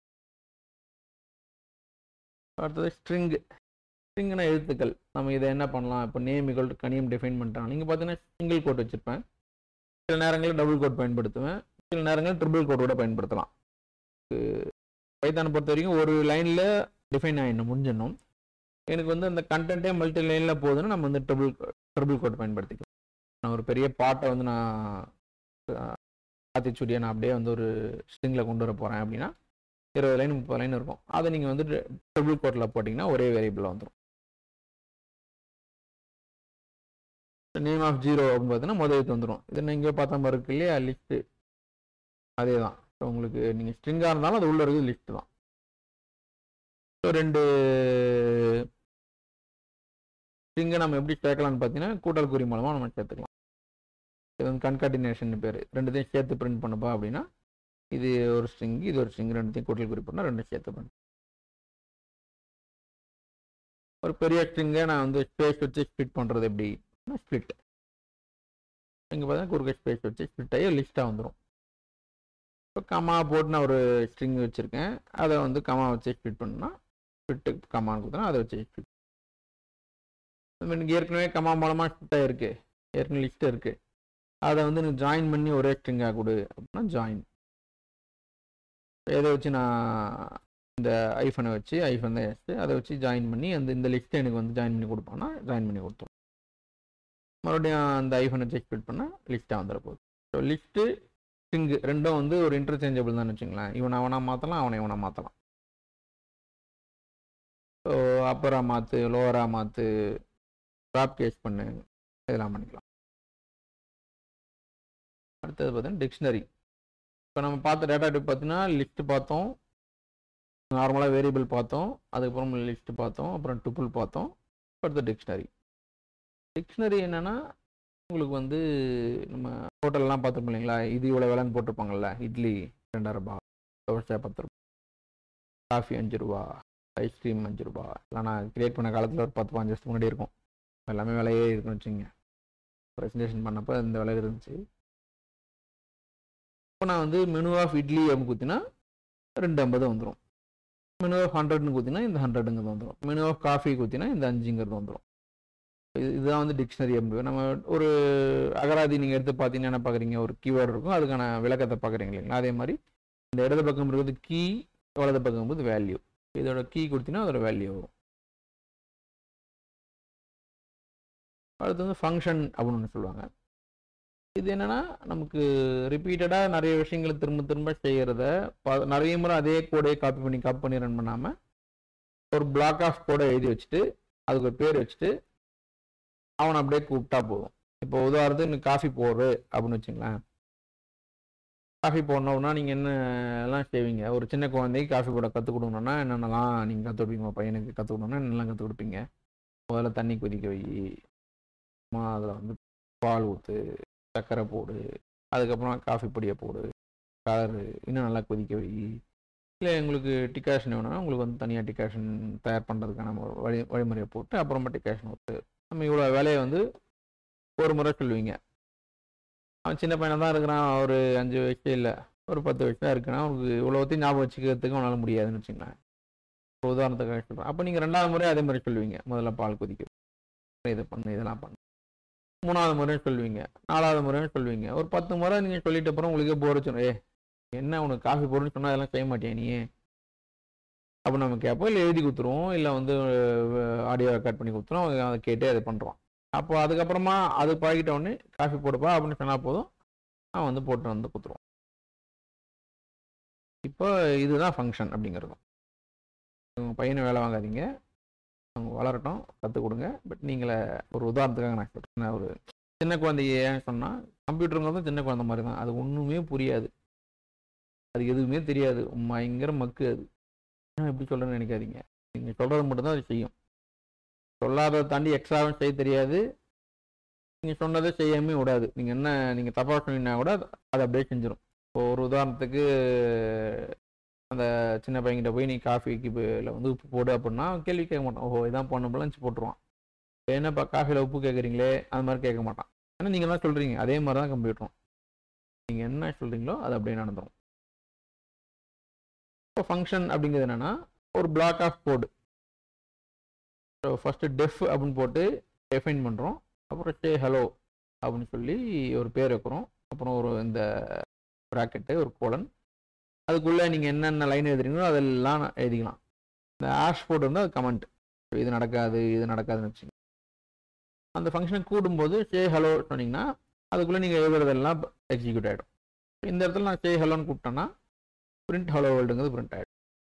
அடுத்தது ஸ்ட்ரிங் ஸ்ட்ரிங்னா எழுத்துக்கள் நம்ம இதை என்ன பண்ணலாம் இப்போ நேம் இகல் கனியம் டிஃபைன் பண்ணிட்டாங்க நீங்கள் பார்த்தீங்கன்னா சிங்கிள் கோட் வச்சுருப்பேன் சில நேரங்களில் டபுள் கோட் பயன்படுத்துவேன் சில நேரங்களில் ட்ரிபிள் கோட் கூட பயன்படுத்தலாம் பைத்தானை பொறுத்த வரைக்கும் ஒரு லைனில் டிஃபைன் ஆகிடணும் முடிஞ்சிடணும் எனக்கு வந்து அந்த கண்டென்ட்டே மல்டி லைனில் போகுதுன்னா நம்ம வந்து ட்ரிபிள் ட்ரிபிள் கோட் பயன்படுத்திக்கலாம் நான் ஒரு பெரிய பாட்டை வந்து நான் ஆத்திச்சூடியை நான் அப்படியே வந்து ஒரு ஸ்ட்ரிங்கில் கொண்டு வர போகிறேன் அப்படின்னா இருபது லைன் முப்பது லைன் இருக்கும் அதை நீங்கள் வந்து ட்ரிபிள் கோட்டில் போட்டிங்கன்னா ஒரே வேரியபிளில் வந்துடும் நேம் ஆஃப் ஜீரோ அப்படின்னு பார்த்தீங்கன்னா முதல் எழுத்து வந்துடும் இது நீங்கள் பார்த்தா மாதிரி இருக்கு இல்லையா லிஸ்ட்டு அதே தான் ஸோ உங்களுக்கு நீங்கள் ஸ்ட்ரிங்காக இருந்தாலும் அது உள்ளே இருக்குது லிஸ்ட்டு தான் ஸோ ரெண்டு ஸ்ட்ரிங்கை நம்ம எப்படி சேர்க்கலாம்னு பார்த்தீங்கன்னா கூட்டல் குறி மூலமாக நம்ம சேர்த்துக்கலாம் இது வந்து கன்கார்டினேஷன் பேர் ரெண்டுத்தையும் சேர்த்து பிரிண்ட் பண்ணப்பா அப்படின்னா இது ஒரு ஸ்ட்ரிங் இது ஒரு ஸ்ட்ரிங் ரெண்டுத்தையும் கூட்டல் குறி பண்ணால் ரெண்டும் சேர்த்து பண்ண ஒரு பெரிய ஸ்ட்ரிங்கை நான் வந்து ஸ்பேஸ் வச்சு ஸ்பிட் பண்ணுறது எப்படி ஸ்பிளிட் இங்கே பார்த்தீங்கன்னா குறுக்க ஸ்பேஸ் வச்சு ஸ்பிளிட் ஆகி லிஸ்ட்டாக வந்துடும் இப்போ கமா போட்டு நான் ஒரு ஸ்ட்ரிங் வச்சுருக்கேன் அதை வந்து கமா வச்சு ஸ்பிட் பண்ணால் ஸ்பிட்டு கமான்னு கொடுத்தனா அதை வச்சு ஸ்பிட் எனக்கு ஏற்கனவே கமா மூலமாக ஸ்பிட் ஆகிருக்கு ஏற்கனவே லிஸ்ட்டு இருக்குது அதை வந்து எனக்கு ஜாயின் பண்ணி ஒரே ஸ்ட்ரிங்காக கொடு அப்படின்னா ஜாயின் எதை வச்சு நான் இந்த ஐஃபனை வச்சு ஐஃபன் தான் எஸ்ட்டு அதை வச்சு ஜாயின் பண்ணி அந்த இந்த லிஸ்ட்டை எனக்கு வந்து ஜாயின் பண்ணி கொடுப்பான்னா ஜாயின் பண்ணி கொடுத்தோம் மறுபடியும் அந்த ஐஃபனை செக் ஃபிட் பண்ணால் லிஸ்ட்டாக வந்துட போகுது ஸோ லிஸ்ட்டு ஸ்ட்ரிங்கு ரெண்டும் வந்து ஒரு இன்டர்சேஞ்சபிள் தான் வச்சுங்களேன் இவனை அவனாக மாற்றலாம் அவனை இவனை மாற்றலாம் ஸோ அப்பராக மாற்று லோவராக மாற்று ட்ராப் கேஸ் பண்ணு இதெல்லாம் பண்ணிக்கலாம் அடுத்தது பார்த்தீங்கன்னா டிக்ஷனரி இப்போ நம்ம பார்த்த டேட்டா டைப் பார்த்தீங்கன்னா லிஸ்ட்டு பார்த்தோம் நார்மலாக வேரியபிள் பார்த்தோம் அதுக்கப்புறம் லிஸ்ட்டு பார்த்தோம் அப்புறம் டுப்புள் பார்த்தோம் அடுத்து டிக்ஷனரி டிக்ஷனரி என்னென்னா உங்களுக்கு வந்து நம்ம ஹோட்டல்லாம் பார்த்துருப்போம் இல்லைங்களா இது இவ்வளோ விலைன்னு போட்டிருப்பாங்கல்ல இட்லி ரெண்டாயிரம் ரூபா தோசை பத்து ரூபா காஃபி அஞ்சு ரூபா ஐஸ்கிரீம் அஞ்சு ரூபா எல்லாம் நான் கிரியேட் பண்ண காலத்தில் ஒரு பத்து பாஞ்சு வருஷத்துக்கு முன்னாடி இருக்கும் எல்லாமே விலையே இருக்குன்னு வச்சுங்க ப்ரெசன்டேஷன் பண்ணப்போ இந்த விலை இருந்துச்சு இப்போ நான் வந்து மெனு ஆஃப் இட்லி அப்படின்னு குத்தினா ரெண்டு ஐம்பது வந்துடும் மெனு ஆஃப் ஹண்ட்ரட்னு குத்தினா இந்த ஹண்ட்ரடுங்கிறது வந்துடும் மெனு ஆஃப் காஃபி குத்தினா இந்த அஞ்சுங்கிறது வந்துடும் இது இதுதான் வந்து டிக்ஷனரி அப்படி நம்ம ஒரு அகராதி நீங்கள் எடுத்து பார்த்தீங்கன்னா என்ன பார்க்குறீங்க ஒரு கீவேர்டு இருக்கும் அதுக்கான விளக்கத்தை பார்க்குறீங்க இல்லைங்களா அதே மாதிரி இந்த இடது பக்கம் இருக்கிறது கீ வலது பக்கம் இருக்கிறது வேல்யூ இதோட கீ கொடுத்தீங்கன்னா அதோட வேல்யூ வரும் அடுத்து வந்து ஃபங்க்ஷன் அப்படின்னு ஒன்று சொல்லுவாங்க இது என்னென்னா நமக்கு ரிப்பீட்டடாக நிறைய விஷயங்களை திரும்ப திரும்ப செய்கிறத ப நிறைய முறை அதே கோடையை காப்பி பண்ணி காப்பி பண்ணி ரன் பண்ணாமல் ஒரு பிளாக் ஆஃப் கோடை எழுதி வச்சுட்டு அதுக்கு ஒரு பேர் வச்சுட்டு அவனை அப்படியே கூப்பிட்டா போதும் இப்போ உதாரணத்துக்கு இன்னும் காஃபி போடுறு அப்படின்னு வச்சுங்களேன் காஃபி போடணும்னா நீங்கள் என்னெல்லாம் செய்வீங்க ஒரு சின்ன குழந்தைக்கு காஃபி போட கற்றுக் கொடுக்கணுன்னா என்னென்னலாம் நீங்கள் கற்றுக் கொடுப்பீங்க பையனுக்கு கற்றுக் கொடுக்கணும்னா என்னெல்லாம் கற்றுக் கொடுப்பீங்க முதல்ல தண்ணி கொதிக்க வை அதில் வந்து பால் ஊற்று சர்க்கரை போடு அதுக்கப்புறம் காஃபி பொடியை போடு கலரு இன்னும் நல்லா கொதிக்க வை இல்லை உங்களுக்கு டிகாஷன் வேணும்னா உங்களுக்கு வந்து தனியாக டிகாஷன் தயார் பண்ணுறதுக்கான வழி வழிமுறையை போட்டு அப்புறமா டிகாஷன் ஊற்று நம்ம இவ்வளோ வேலையை வந்து ஒரு முறை சொல்லுவீங்க அவன் சின்ன பையனாக தான் இருக்கிறான் ஒரு அஞ்சு வயசு இல்லை ஒரு பத்து வயசு தான் இருக்கிறான் அவனுக்கு இவ்வளோத்தையும் ஞாபகம் வச்சுக்கிறதுக்கு அவனால் முடியாதுன்னு வச்சுங்களேன் ஒரு உதாரணத்துக்காக சொல்கிறேன் அப்போ நீங்கள் ரெண்டாவது முறை அதே மாதிரி சொல்லுவீங்க முதல்ல பால் கொதிக்க இதை பண்ணு இதெல்லாம் பண்ணு மூணாவது முறையும் சொல்லுவீங்க நாலாவது முறையும் சொல்லுவீங்க ஒரு பத்து முறை நீங்கள் சொல்லிட்ட அப்புறம் உங்களுக்கே போர் வச்சிடும் ஏ என்ன உனக்கு காஃபி போடுன்னு சொன்னால் அதெல்லாம் செய்ய மாட்டியா நீ அப்போ நம்ம கேட்போம் இல்லை எழுதி கொடுத்துருவோம் இல்லை வந்து ஆடியோ ரெக்கார்ட் பண்ணி கொடுத்துருவோம் அவங்க அதை கேட்டு அதை பண்ணுறோம் அப்போ அதுக்கப்புறமா அது பழகிட்ட உடனே காஃபி போடுப்பா அப்படின்னு சொன்னால் போதும் அவன் வந்து போட்டு வந்து கொடுத்துருவான் இப்போ இதுதான் ஃபங்க்ஷன் அப்படிங்கிறது உங்கள் பையனை வேலை வாங்காதீங்க அவங்க வளரட்டும் கற்றுக் கொடுங்க பட் நீங்களே ஒரு உதாரணத்துக்காக நான் சொல்கிறேன் ஒரு சின்ன குழந்தைய ஏன் சொன்னால் கம்ப்யூட்டருங்கிறது சின்ன குழந்தை மாதிரி தான் அது ஒன்றுமே புரியாது அது எதுவுமே தெரியாது பயங்கர மக்கு அது ஏன் எப்படி சொல்கிறேன்னு நினைக்காதீங்க நீங்கள் சொல்கிறது மட்டும்தான் அது செய்யும் சொல்லாததை தாண்டி எக்ஸ்ட்ராவும் செய்ய தெரியாது நீங்கள் சொன்னதை செய்யாமே விடாது நீங்கள் என்ன நீங்கள் தப்பாக சொன்னீங்கன்னா கூட அதை அப்படியே செஞ்சிடும் இப்போ ஒரு உதாரணத்துக்கு அந்த சின்ன பையன்கிட்ட போய் நீ காஃபிக்கு இல்லை வந்து உப்பு போடு அப்படின்னா அவன் கேள்வி கேட்க மாட்டான் ஓஹோ இதான் பண்ண லஞ்ச் போட்டுருவான் என்னப்பா காஃபியில் உப்பு கேட்குறீங்களே அது மாதிரி கேட்க மாட்டான் ஆனால் நீங்கள் தான் சொல்கிறீங்க அதே மாதிரி தான் கம்ப்யூட்டரும் நீங்கள் என்ன சொல்கிறீங்களோ அது அப்படியே நடந்துடும் இப்போ ஃபங்க்ஷன் அப்படிங்கிறது என்னென்னா ஒரு block of code so first def அப்படின்னு போட்டு டெஃபைன் பண்ணுறோம் அப்புறம் சே ஹலோ அப்படின்னு சொல்லி ஒரு பேர் வைக்கிறோம் அப்புறம் ஒரு இந்த ப்ராக்கெட்டு ஒரு கோலன் அதுக்குள்ளே நீங்கள் என்னென்ன லைன் எழுதுறீங்களோ அதெல்லாம் எழுதிக்கலாம் இந்த ஆஷ் போட்டு வந்து அது கமெண்ட் இது நடக்காது இது நடக்காதுன்னு வச்சுங்க அந்த ஃபங்க்ஷன் கூடும்போது சே ஹலோ சொன்னீங்கன்னா அதுக்குள்ளே நீங்கள் எழுதுறதெல்லாம் எக்ஸிக்யூட் ஆகிடும் இந்த இடத்துல நான் சே ஹலோன்னு கூப்பிட்டேன்னா பிரிண்ட் ஹலோ வேர்ல்டுங்கிறது பிரிண்ட் ஆகிடும்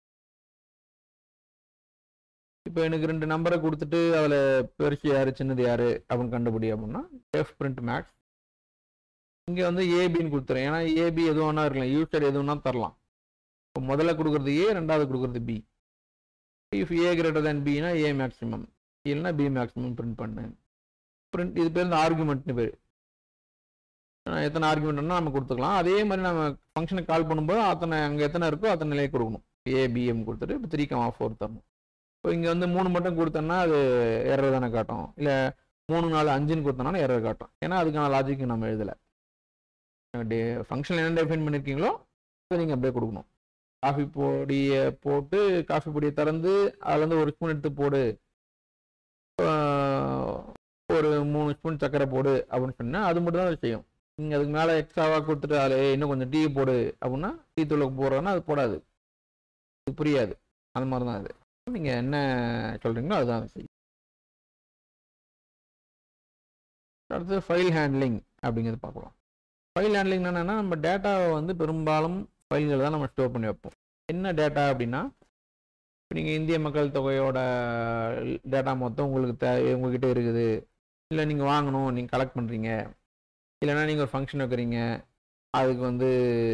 இப்போ எனக்கு ரெண்டு நம்பரை கொடுத்துட்டு அதில் பெருசு யார் சின்னது யார் அப்படின்னு கண்டுபிடி அப்படின்னா எஃப் பிரிண்ட் மேக்ஸ் இங்கே வந்து ஏபின்னு கொடுத்துறேன் ஏன்னா ஏபி எது வேணா இருக்கலாம் யூசர் எது வேணா தரலாம் இப்போ முதல்ல கொடுக்குறது ஏ ரெண்டாவது கொடுக்குறது b if a greater than பினா ஏ மேக்ஸிமம் இல்லைன்னா பி மேக்ஸிமம் பிரிண்ட் பண்ணு பிரிண்ட் இது பேர் இந்த ஆர்குமெண்ட்னு பேர் எத்தனை ஆர்குமெண்ட்னா நம்ம கொடுத்துக்கலாம் அதே மாதிரி நம்ம ஃபங்க்ஷனுக்கு கால் பண்ணும்போது அத்தனை அங்கே எத்தனை இருக்கோ அத்தனை நிலையை கொடுக்கணும் ஏபிஎம் கொடுத்துட்டு இப்போ த்ரீ கமா ஃபோர் தரணும் இப்போ இங்கே வந்து மூணு மட்டும் கொடுத்தோன்னா அது எரர் தானே காட்டும் இல்லை மூணு நாலு அஞ்சுன்னு கொடுத்தோம்னா எரர் காட்டும் ஏன்னா அதுக்கான லாஜிக் நம்ம எழுதலை டே ஃபங்க்ஷன் என்ன டிஃபைன் பண்ணியிருக்கீங்களோ அதை நீங்கள் அப்படியே கொடுக்கணும் காஃபி பொடியை போட்டு காஃபி பொடியை திறந்து அதுலேருந்து ஒரு ஸ்பூன் எடுத்து போடு ஒரு மூணு ஸ்பூன் சர்க்கரை போடு அப்படின்னு சொன்னால் அது மட்டும் தான் அது செய்யும் நீங்கள் அதுக்கு மேலே எக்ஸ்ட்ராவாக கொடுத்துட்டு அதில் இன்னும் கொஞ்சம் டீ போடு அப்படின்னா டீ தூளுக்கு போடுறதுன்னா அது போடாது இது புரியாது அந்த மாதிரி தான் அது நீங்கள் என்ன சொல்கிறீங்களோ அதுதான் செய்யும் அடுத்து ஃபைல் ஹேண்ட்லிங் அப்படிங்கிறது பார்க்கலாம் ஃபைல் ஹேண்ட்லிங் என்னென்னா நம்ம டேட்டாவை வந்து பெரும்பாலும் ஃபைல்களை தான் நம்ம ஸ்டோர் பண்ணி வைப்போம் என்ன டேட்டா அப்படின்னா இப்போ நீங்கள் இந்திய மக்கள் தொகையோட டேட்டா மொத்தம் உங்களுக்கு தே உங்ககிட்ட இருக்குது இல்லை நீங்கள் வாங்கணும் நீங்கள் கலெக்ட் பண்ணுறீங்க இல்லைன்னா நீங்கள் ஒரு ஃபங்க்ஷன் வைக்கிறீங்க அதுக்கு வந்து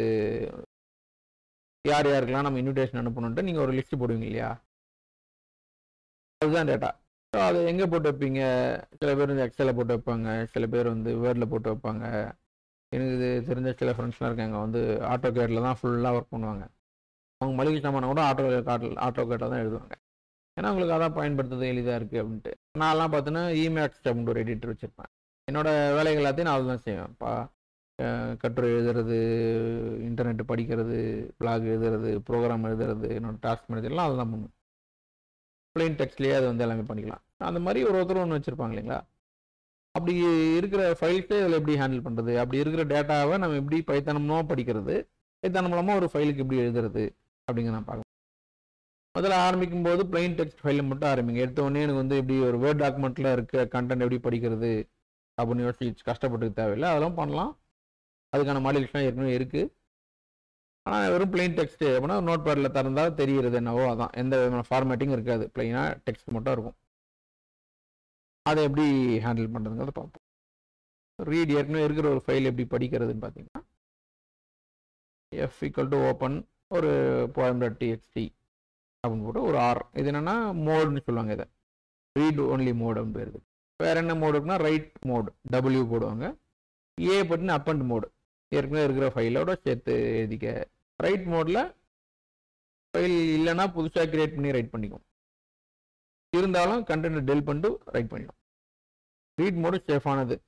யார் யாருக்கெல்லாம் நம்ம இன்விடேஷன் அனுப்பணுன்ட்டு நீங்கள் ஒரு லிஸ்ட் போடுவீங்க இல்லையா அதுதான் டேட்டா ஸோ அதை எங்கே போட்டு வைப்பீங்க சில பேர் வந்து எக்ஸலில் போட்டு வைப்பாங்க சில பேர் வந்து வேர்டில் போட்டு வைப்பாங்க எனக்கு இது தெரிஞ்ச சில ஃப்ரெண்ட்ஸ்லாம் இருக்காங்க வந்து ஆட்டோ கேட்டில் தான் ஃபுல்லாக ஒர்க் பண்ணுவாங்க அவங்க மளிகை சாமானை கூட ஆட்டோ காட்டில் ஆட்டோ கேட்டில் தான் எழுதுவாங்க ஏன்னா உங்களுக்கு அதான் பயன்படுத்துறது எளிதாக இருக்குது அப்படின்ட்டு நான்லாம் பார்த்தீங்கன்னா இமேக்ஸ் அப்படின்ட்டு ஒரு எடிட்டர் வச்சுருப்பேன் என்னோட வேலைகள் எல்லாத்தையும் நான் அதுதான் செய்வேன் பா கட்டுரை எழுதுறது இன்டர்நெட் படிக்கிறது பிளாக் எழுதுறது ப்ரோக்ராம் எழுதுறது என்னோட டாஸ்க் மேனேஜர் எல்லாம் அதுதான் பண்ணுவேன் பிளெயின் டெக்ஸ்ட்லேயே அது வந்து எல்லாமே பண்ணிக்கலாம் அந்த மாதிரி ஒரு ஒருத்தர் ஒன்று வச்சுருப்பாங்க இல்லைங்களா அப்படி இருக்கிற ஃபைல்ஸை இதில் எப்படி ஹேண்டில் பண்ணுறது அப்படி இருக்கிற டேட்டாவை நம்ம எப்படி பைத்தனமாக படிக்கிறது பைத்தனம் மூலமாக ஒரு ஃபைலுக்கு எப்படி எழுதுறது அப்படிங்கிற நான் பார்க்கணும் முதல்ல ஆரம்பிக்கும் போது பிளைன் டெக்ஸ்ட் ஃபைலில் மட்டும் ஆரம்பிங்க எடுத்த உடனே எனக்கு வந்து எப்படி ஒரு வேர்ட் டாக்குமெண்ட்டில் இருக்க கண்டென்ட் எப்படி படிக்கிறது அப்படின்னு யோசிச்சு கஷ்டப்பட்டுக்க தேவையில்லை அதெல்லாம் பண்ணலாம் அதுக்கான மாடல்ஸ்லாம் ஏற்கனவே இருக்குது ஆனால் வெறும் பிளெயின் டெக்ஸ்ட் அப்படின்னா நோட் பேடில் திறந்தால் தெரிகிறது என்னவோ அதான் எந்த விதமான ஃபார்மேட்டிங் இருக்காது பிளெயினாக டெக்ஸ்ட் மட்டும் இருக்கும் அதை எப்படி ஹேண்டில் பண்ணுறதுங்கிறத பார்ப்போம் ரீட் ஏற்கனவே இருக்கிற ஒரு ஃபைல் எப்படி படிக்கிறதுன்னு பார்த்தீங்கன்னா எஃப் ஈக்குவல் டு ஓப்பன் ஒரு போயம் டாட் டிஎக்ஸ்டி அப்படின்னு போட்டு ஒரு ஆர் இது என்னென்னா மோடுன்னு சொல்லுவாங்க இதை ரீட் ஓன்லி மோட் அப்படின்னு பேருது வேறு என்ன மோடு இருக்குன்னா ரைட் மோடு டபிள்யூ போடுவாங்க ஏ பட்டின அப்பண்ட் மோடு ஏற்கனவே இருக்கிற ஃபைலோட சேர்த்து எழுதிக்க ரைட் மோடில் ஃபைல் இல்லைன்னா புதுசாக கிரியேட் பண்ணி ரைட் பண்ணிக்கும் இருந்தாலும் கண்டென்ட் டெல் பண்ணிட்டு ரைட் பண்ணிடும் ரீட் மோடு சேஃபானது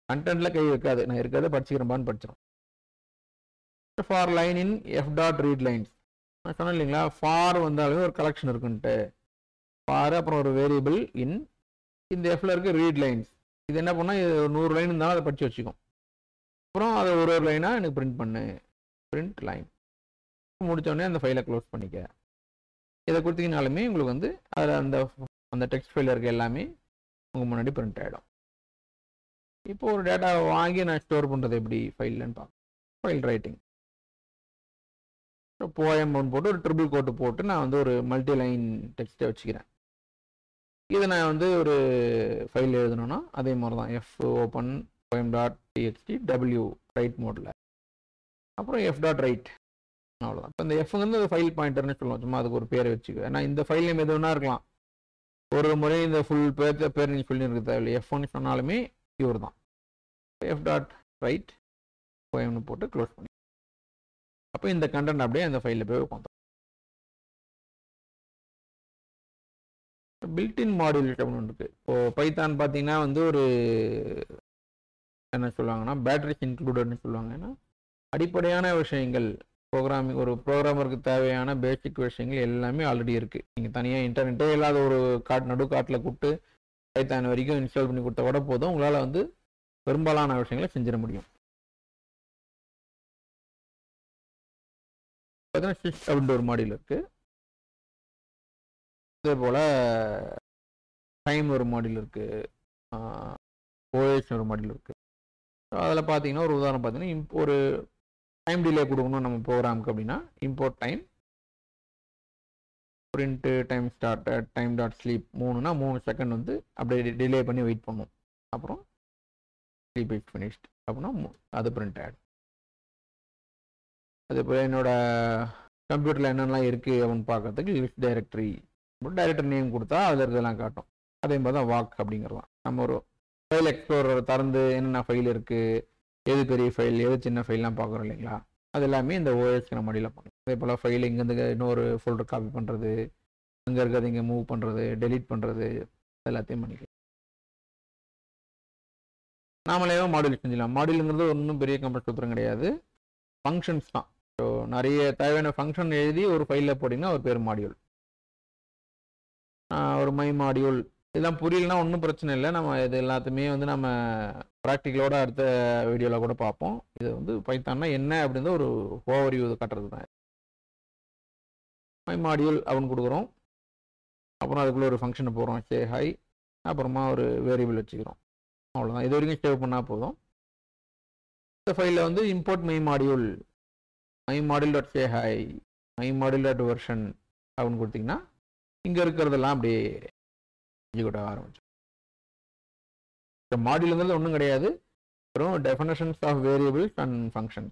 கண்டென்ட்ல கை வைக்காது நான் இருக்கிறத படிச்சுக்கிறேன்பான்னு படிச்சிடும் for line in f dot read lines நான் சொன்னேன் இல்லைங்களா ஃபார் வந்தாலுமே ஒரு கலெக்ஷன் இருக்குன்ட்டு ஃபார் அப்புறம் ஒரு வேரியபிள் இன் இந்த எஃப்ல இருக்க ரீட் லைன்ஸ் இது என்ன பண்ணால் இது ஒரு நூறு லைன் இருந்தாலும் அதை படித்து வச்சுக்கும் அப்புறம் அதை ஒரு ஒரு லைனாக எனக்கு பிரிண்ட் பண்ணு பிரிண்ட் லைன் முடித்தோடனே அந்த ஃபைலை க்ளோஸ் பண்ணிக்க இதை கொடுத்தீங்கனாலுமே உங்களுக்கு வந்து அதில் அந்த அந்த டெக்ஸ்ட் ஃபைலில் இருக்க எல்லாமே உங்கள் முன்னாடி பிரிண்ட் ஆகிடும் இப்போ ஒரு டேட்டாவை வாங்கி நான் ஸ்டோர் பண்ணுறது எப்படி ஃபைல்லன்னு பார்க்க ஃபைல் ரைட்டிங் போயம் ஒன்று போட்டு ஒரு ட்ரிபிள் கோட்டு போட்டு நான் வந்து ஒரு மல்டி லைன் டெக்ஸ்ட்டை வச்சுக்கிறேன் இதை நான் வந்து ஒரு ஃபைல் எழுதணும்னா அதே மாதிரி தான் f open poem dot TXT W write மோடில் அப்புறம் எஃப் டாட் ரைட் அவ்வளோதான் இப்போ இந்த எஃப் வந்து ஃபைல் பாயிண்டர்னு சொல்லுவோம் சும்மா அதுக்கு ஒரு பேரை வச்சுக்க ஏன்னா இந்த ஃபைல் நேம் எது வேணா இருக்கலாம் ஒரு முறை இந்த ஃபுல் பேர் பேர் நீங்கள் சொல்லி இருக்க தேவையில்லை எஃப் ஒன்று சொன்னாலுமே இவர் தான் எஃப் டாட் ரைட் போயம்னு போட்டு க்ளோஸ் பண்ணி அப்போ இந்த கண்டென்ட் அப்படியே அந்த ஃபைலில் போய் உட்காந்து பில்டின் மாடியூல் அப்படின்னு ஒன்று இருக்குது இப்போது பைத்தான் பார்த்தீங்கன்னா வந்து ஒரு என்ன சொல்லுவாங்கன்னா பேட்டரிஸ் இன்க்ளூடட்னு சொல்லுவாங்க ஏன்னா அடிப்படையான விஷயங்கள் ப்ரோக்ராமிங் ஒரு ப்ரோக்ராமருக்கு தேவையான பேசிக் விஷயங்கள் எல்லாமே ஆல்ரெடி இருக்குது நீங்கள் தனியாக இன்டர்நெட்டே இல்லாத ஒரு காட் நடு காட்டில் கூப்பிட்டு பைத்தான் வரைக்கும் இன்ஸ்டால் பண்ணி கொடுத்தா கூட போதும் உங்களால் வந்து பெரும்பாலான விஷயங்களை செஞ்சிட முடியும் பார்த்தீங்கன்னா ஸ்விட்ச் அப்படின்ற ஒரு மாடியில் இருக்குது அதே போல் டைம் ஒரு மாடியில் இருக்குது ஓஎஸ் ஒரு மாடியில் இருக்குது அதில் பார்த்தீங்கன்னா ஒரு உதாரணம் பார்த்தீங்கன்னா இம் ஒரு டைம் டிலே கொடுக்கணும் நம்ம ப்ரோக்ராமுக்கு அப்படின்னா import time print time start time dot sleep மூணுனா மூணு செகண்ட் வந்து அப்படியே டிலே பண்ணி வெயிட் பண்ணும் அப்புறம் ஸ்லீப் இஸ் ஃபினிஷ்ட் அப்படின்னா மு- அது பிரிண்ட் ஆட் அதே போல் என்னோட கம்ப்யூட்டரில் என்னென்னலாம் இருக்குது அப்படின்னு பார்க்கறதுக்கு லிஸ்ட் டைரக்டரி டைரக்டர் நேம் கொடுத்தா அதில் இருக்கிறதெல்லாம் காட்டும் அதே மாதிரி தான் வாக் அப்படிங்கிறலாம் நம்ம ஒரு ஃபைல் எக்ஸ்ப்ளோரர் திறந்து என்னென்ன ஃபைல் இருக்குது எது பெரிய ஃபைல் எது சின்ன ஃபைல்லாம் பார்க்குறோம் இல்லைங்களா அது எல்லாமே இந்த ஓஎஸ்க்கு நம்ம மடியில் பண்ணலாம் அதே போல் ஃபைல் இங்கேருந்து இன்னொரு ஃபோல்டர் காப்பி பண்ணுறது அங்கே இருக்கிறது இங்கே மூவ் பண்ணுறது டெலீட் பண்ணுறது எல்லாத்தையும் பண்ணிக்கலாம் நாமளே மாடியூல் செஞ்சிடலாம் மாடியூலுங்கிறது ஒன்றும் பெரிய கம்ப்யூட்டர் சூத்திரம் கிடையாது ஃபங்க்ஷன்ஸ் தான் ஸோ நிறைய தேவையான ஃபங்க்ஷன் எழுதி ஒரு ஃபைலில் போட்டிங்கன்னா ஒரு பேர் மாடியூல் ஒரு மை மாடியூல் இதெல்லாம் புரியலனா ஒன்றும் பிரச்சனை இல்லை நம்ம இது எல்லாத்தையுமே வந்து நம்ம ப்ராக்டிக்கலோட அடுத்த வீடியோவில் கூட பார்ப்போம் இது வந்து பைத்தான்னா என்ன அப்படின்றது ஒரு ஓவர் வியூ காட்டுறது தான் மை மாடியூல் அப்படின்னு கொடுக்குறோம் அப்புறம் அதுக்குள்ளே ஒரு ஃபங்க்ஷனை போடுறோம் சே ஹை அப்புறமா ஒரு வேரியபிள் வச்சுக்கிறோம் அவ்வளோதான் இது வரைக்கும் சேவ் பண்ணால் போதும் இந்த ஃபைலில் வந்து import my module my module dot say hi my module dot version அப்படின்னு கொடுத்தீங்கன்னா இங்கே இருக்கிறதெல்லாம் அப்படியே எக்ஸிக்யூட் ஆக ஆரம்பிச்சு இப்போ மாடியூலுங்கிறது ஒன்றும் கிடையாது வெறும் definitions of variables and function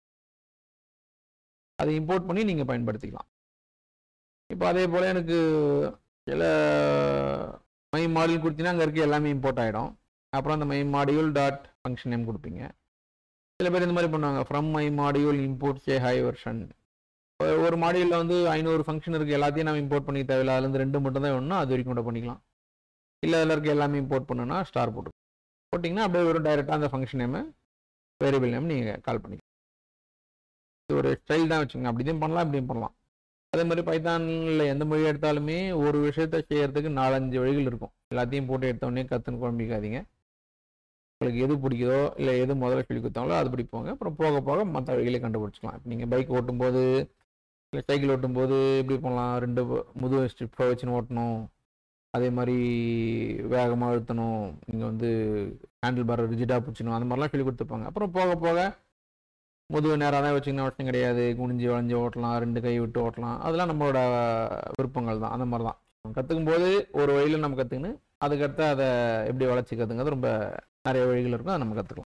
அதை இம்போர்ட் பண்ணி நீங்கள் பயன்படுத்திக்கலாம் இப்போ அதே போல் எனக்கு சில மை மாடியூல் கொடுத்தீங்கன்னா அங்கே இருக்க எல்லாமே இம்போர்ட் ஆகிடும் அப்புறம் அந்த my module dot function name கொடுப்பீங்க சில பேர் இந்த மாதிரி பண்ணுவாங்க from my module import say hi version ஒரு மாடியூலில் வந்து ஐநூறு ஃபங்க்ஷன் இருக்குது எல்லாத்தையும் நம்ம இம்போர்ட் பண்ணி தேவையில்ல அதுலேருந்து ரெண்டு மட்டும் தான் வேணும்னா அது வரைக்கும் கூட பண்ணிக்கலாம் இல்லை அதில் இருக்க எல்லாமே இம்போர்ட் பண்ணணும்னா ஸ்டார் போட்டு போட்டிங்கன்னா அப்படியே ஒரு டைரெக்டாக அந்த ஃபங்க்ஷன் நேமு வேரியபிள் நேம் நீங்கள் கால் பண்ணிக்கலாம் இது ஒரு ஸ்டைல் தான் வச்சுங்க அப்படியும் பண்ணலாம் இப்படியும் பண்ணலாம் அதே மாதிரி பைத்தானில் எந்த மொழி எடுத்தாலுமே ஒரு விஷயத்த செய்யறதுக்கு நாலஞ்சு வழிகள் இருக்கும் எல்லாத்தையும் போட்டு எடுத்தோடனே கற்றுன்னு குழம்பிக்காதீங்க உங்களுக்கு எது பிடிக்குதோ இல்லை எது முதல்ல சொல்லி கொடுத்தாங்களோ அது பிடிப்போங்க அப்புறம் போக போக மற்ற வழிகளை கண்டுபிடிச்சிக்கலாம் இப்போ நீங்கள் பைக் ஓட்டும்போது இல்லை சைக்கிள் ஓட்டும்போது எப்படி பண்ணலாம் ரெண்டு முதுகு ஸ்ட்ரிப்பை வச்சுன்னு ஓட்டணும் அதே மாதிரி வேகமாக அழுத்தணும் நீங்கள் வந்து ஹேண்டில் பார் ரிஜிட்டாக பிடிச்சணும் அந்த மாதிரிலாம் சொல்லி கொடுத்துருப்பாங்க அப்புறம் போக போக முதுகு நேராக தான் வச்சுக்கணும் அவசியம் கிடையாது குனிஞ்சு வளைஞ்சு ஓட்டலாம் ரெண்டு கை விட்டு ஓட்டலாம் அதெல்லாம் நம்மளோட விருப்பங்கள் தான் அந்த மாதிரி தான் கற்றுக்கும் போது ஒரு வழியில் நம்ம கற்றுக்கின்னு அதுக்கடுத்து அதை எப்படி வளர்ச்சிக்கிறதுங்கிறது ரொம்ப நிறைய வழிகள் இருக்கும் அதை நம்ம கற்றுக்கலாம்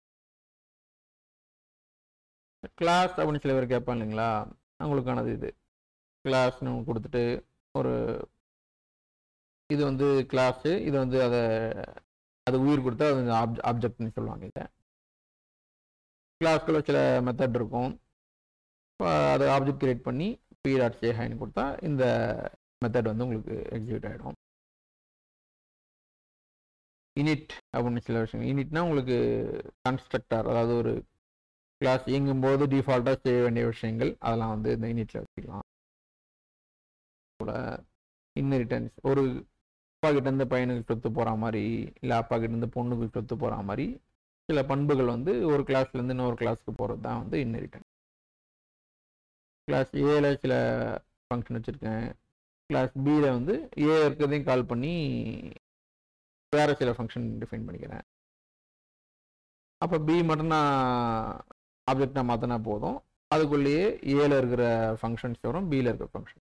கிளாஸ் அப்படின்னு சில பேர் கேட்பாங்க இல்லைங்களா அவங்களுக்கானது இது கிளாஸ்னு கொடுத்துட்டு ஒரு இது வந்து கிளாஸு இது வந்து அதை அது உயிர் கொடுத்தா அது ஆப்ஜ ஆப்ஜெக்ட்னு சொல்லுவாங்க இதை கிளாஸ்க்குள்ள சில மெத்தட் இருக்கும் அதை ஆப்ஜெக்ட் கிரியேட் பண்ணி பி டாட் சே ஹைன்னு கொடுத்தா இந்த மெத்தட் வந்து உங்களுக்கு எக்ஸிக்யூட் ஆகிடும் இனிட் அப்படின்னு சில விஷயங்கள் இனிட்னா உங்களுக்கு கன்ஸ்ட்ரக்டர் அதாவது ஒரு கிளாஸ் இயங்கும்போது டிஃபால்ட்டாக செய்ய வேண்டிய விஷயங்கள் அதெல்லாம் வந்து இந்த இனிட்டில் வச்சுக்கலாம் கூட இன்ஹெரிட்டன்ஸ் ஒரு அப்பா கிட்டேருந்து பையனுக்கு சொத்து போகிற மாதிரி இல்லை அப்பா கிட்டேருந்து பொண்ணுக்கு சொத்து போகிற மாதிரி சில பண்புகள் வந்து ஒரு கிளாஸ்லேருந்து இன்னொரு கிளாஸ்க்கு போகிறது தான் வந்து இன்ஹெரிட்டன்ஸ் கிளாஸ் ஏல சில ஃபங்க்ஷன் வச்சுருக்கேன் கிளாஸ் பியில் வந்து ஏ இருக்கிறதையும் கால் பண்ணி வேறு சில ஃபங்க்ஷன் டிஃபைன் பண்ணிக்கிறேன் அப்போ பி மட்டும் நான் ஆப்ஜெக்டாக மாற்றினா போதும் அதுக்குள்ளேயே ஏல இருக்கிற ஃபங்க்ஷன்ஸ் வரும் பியில் இருக்கிற ஃபங்க்ஷன்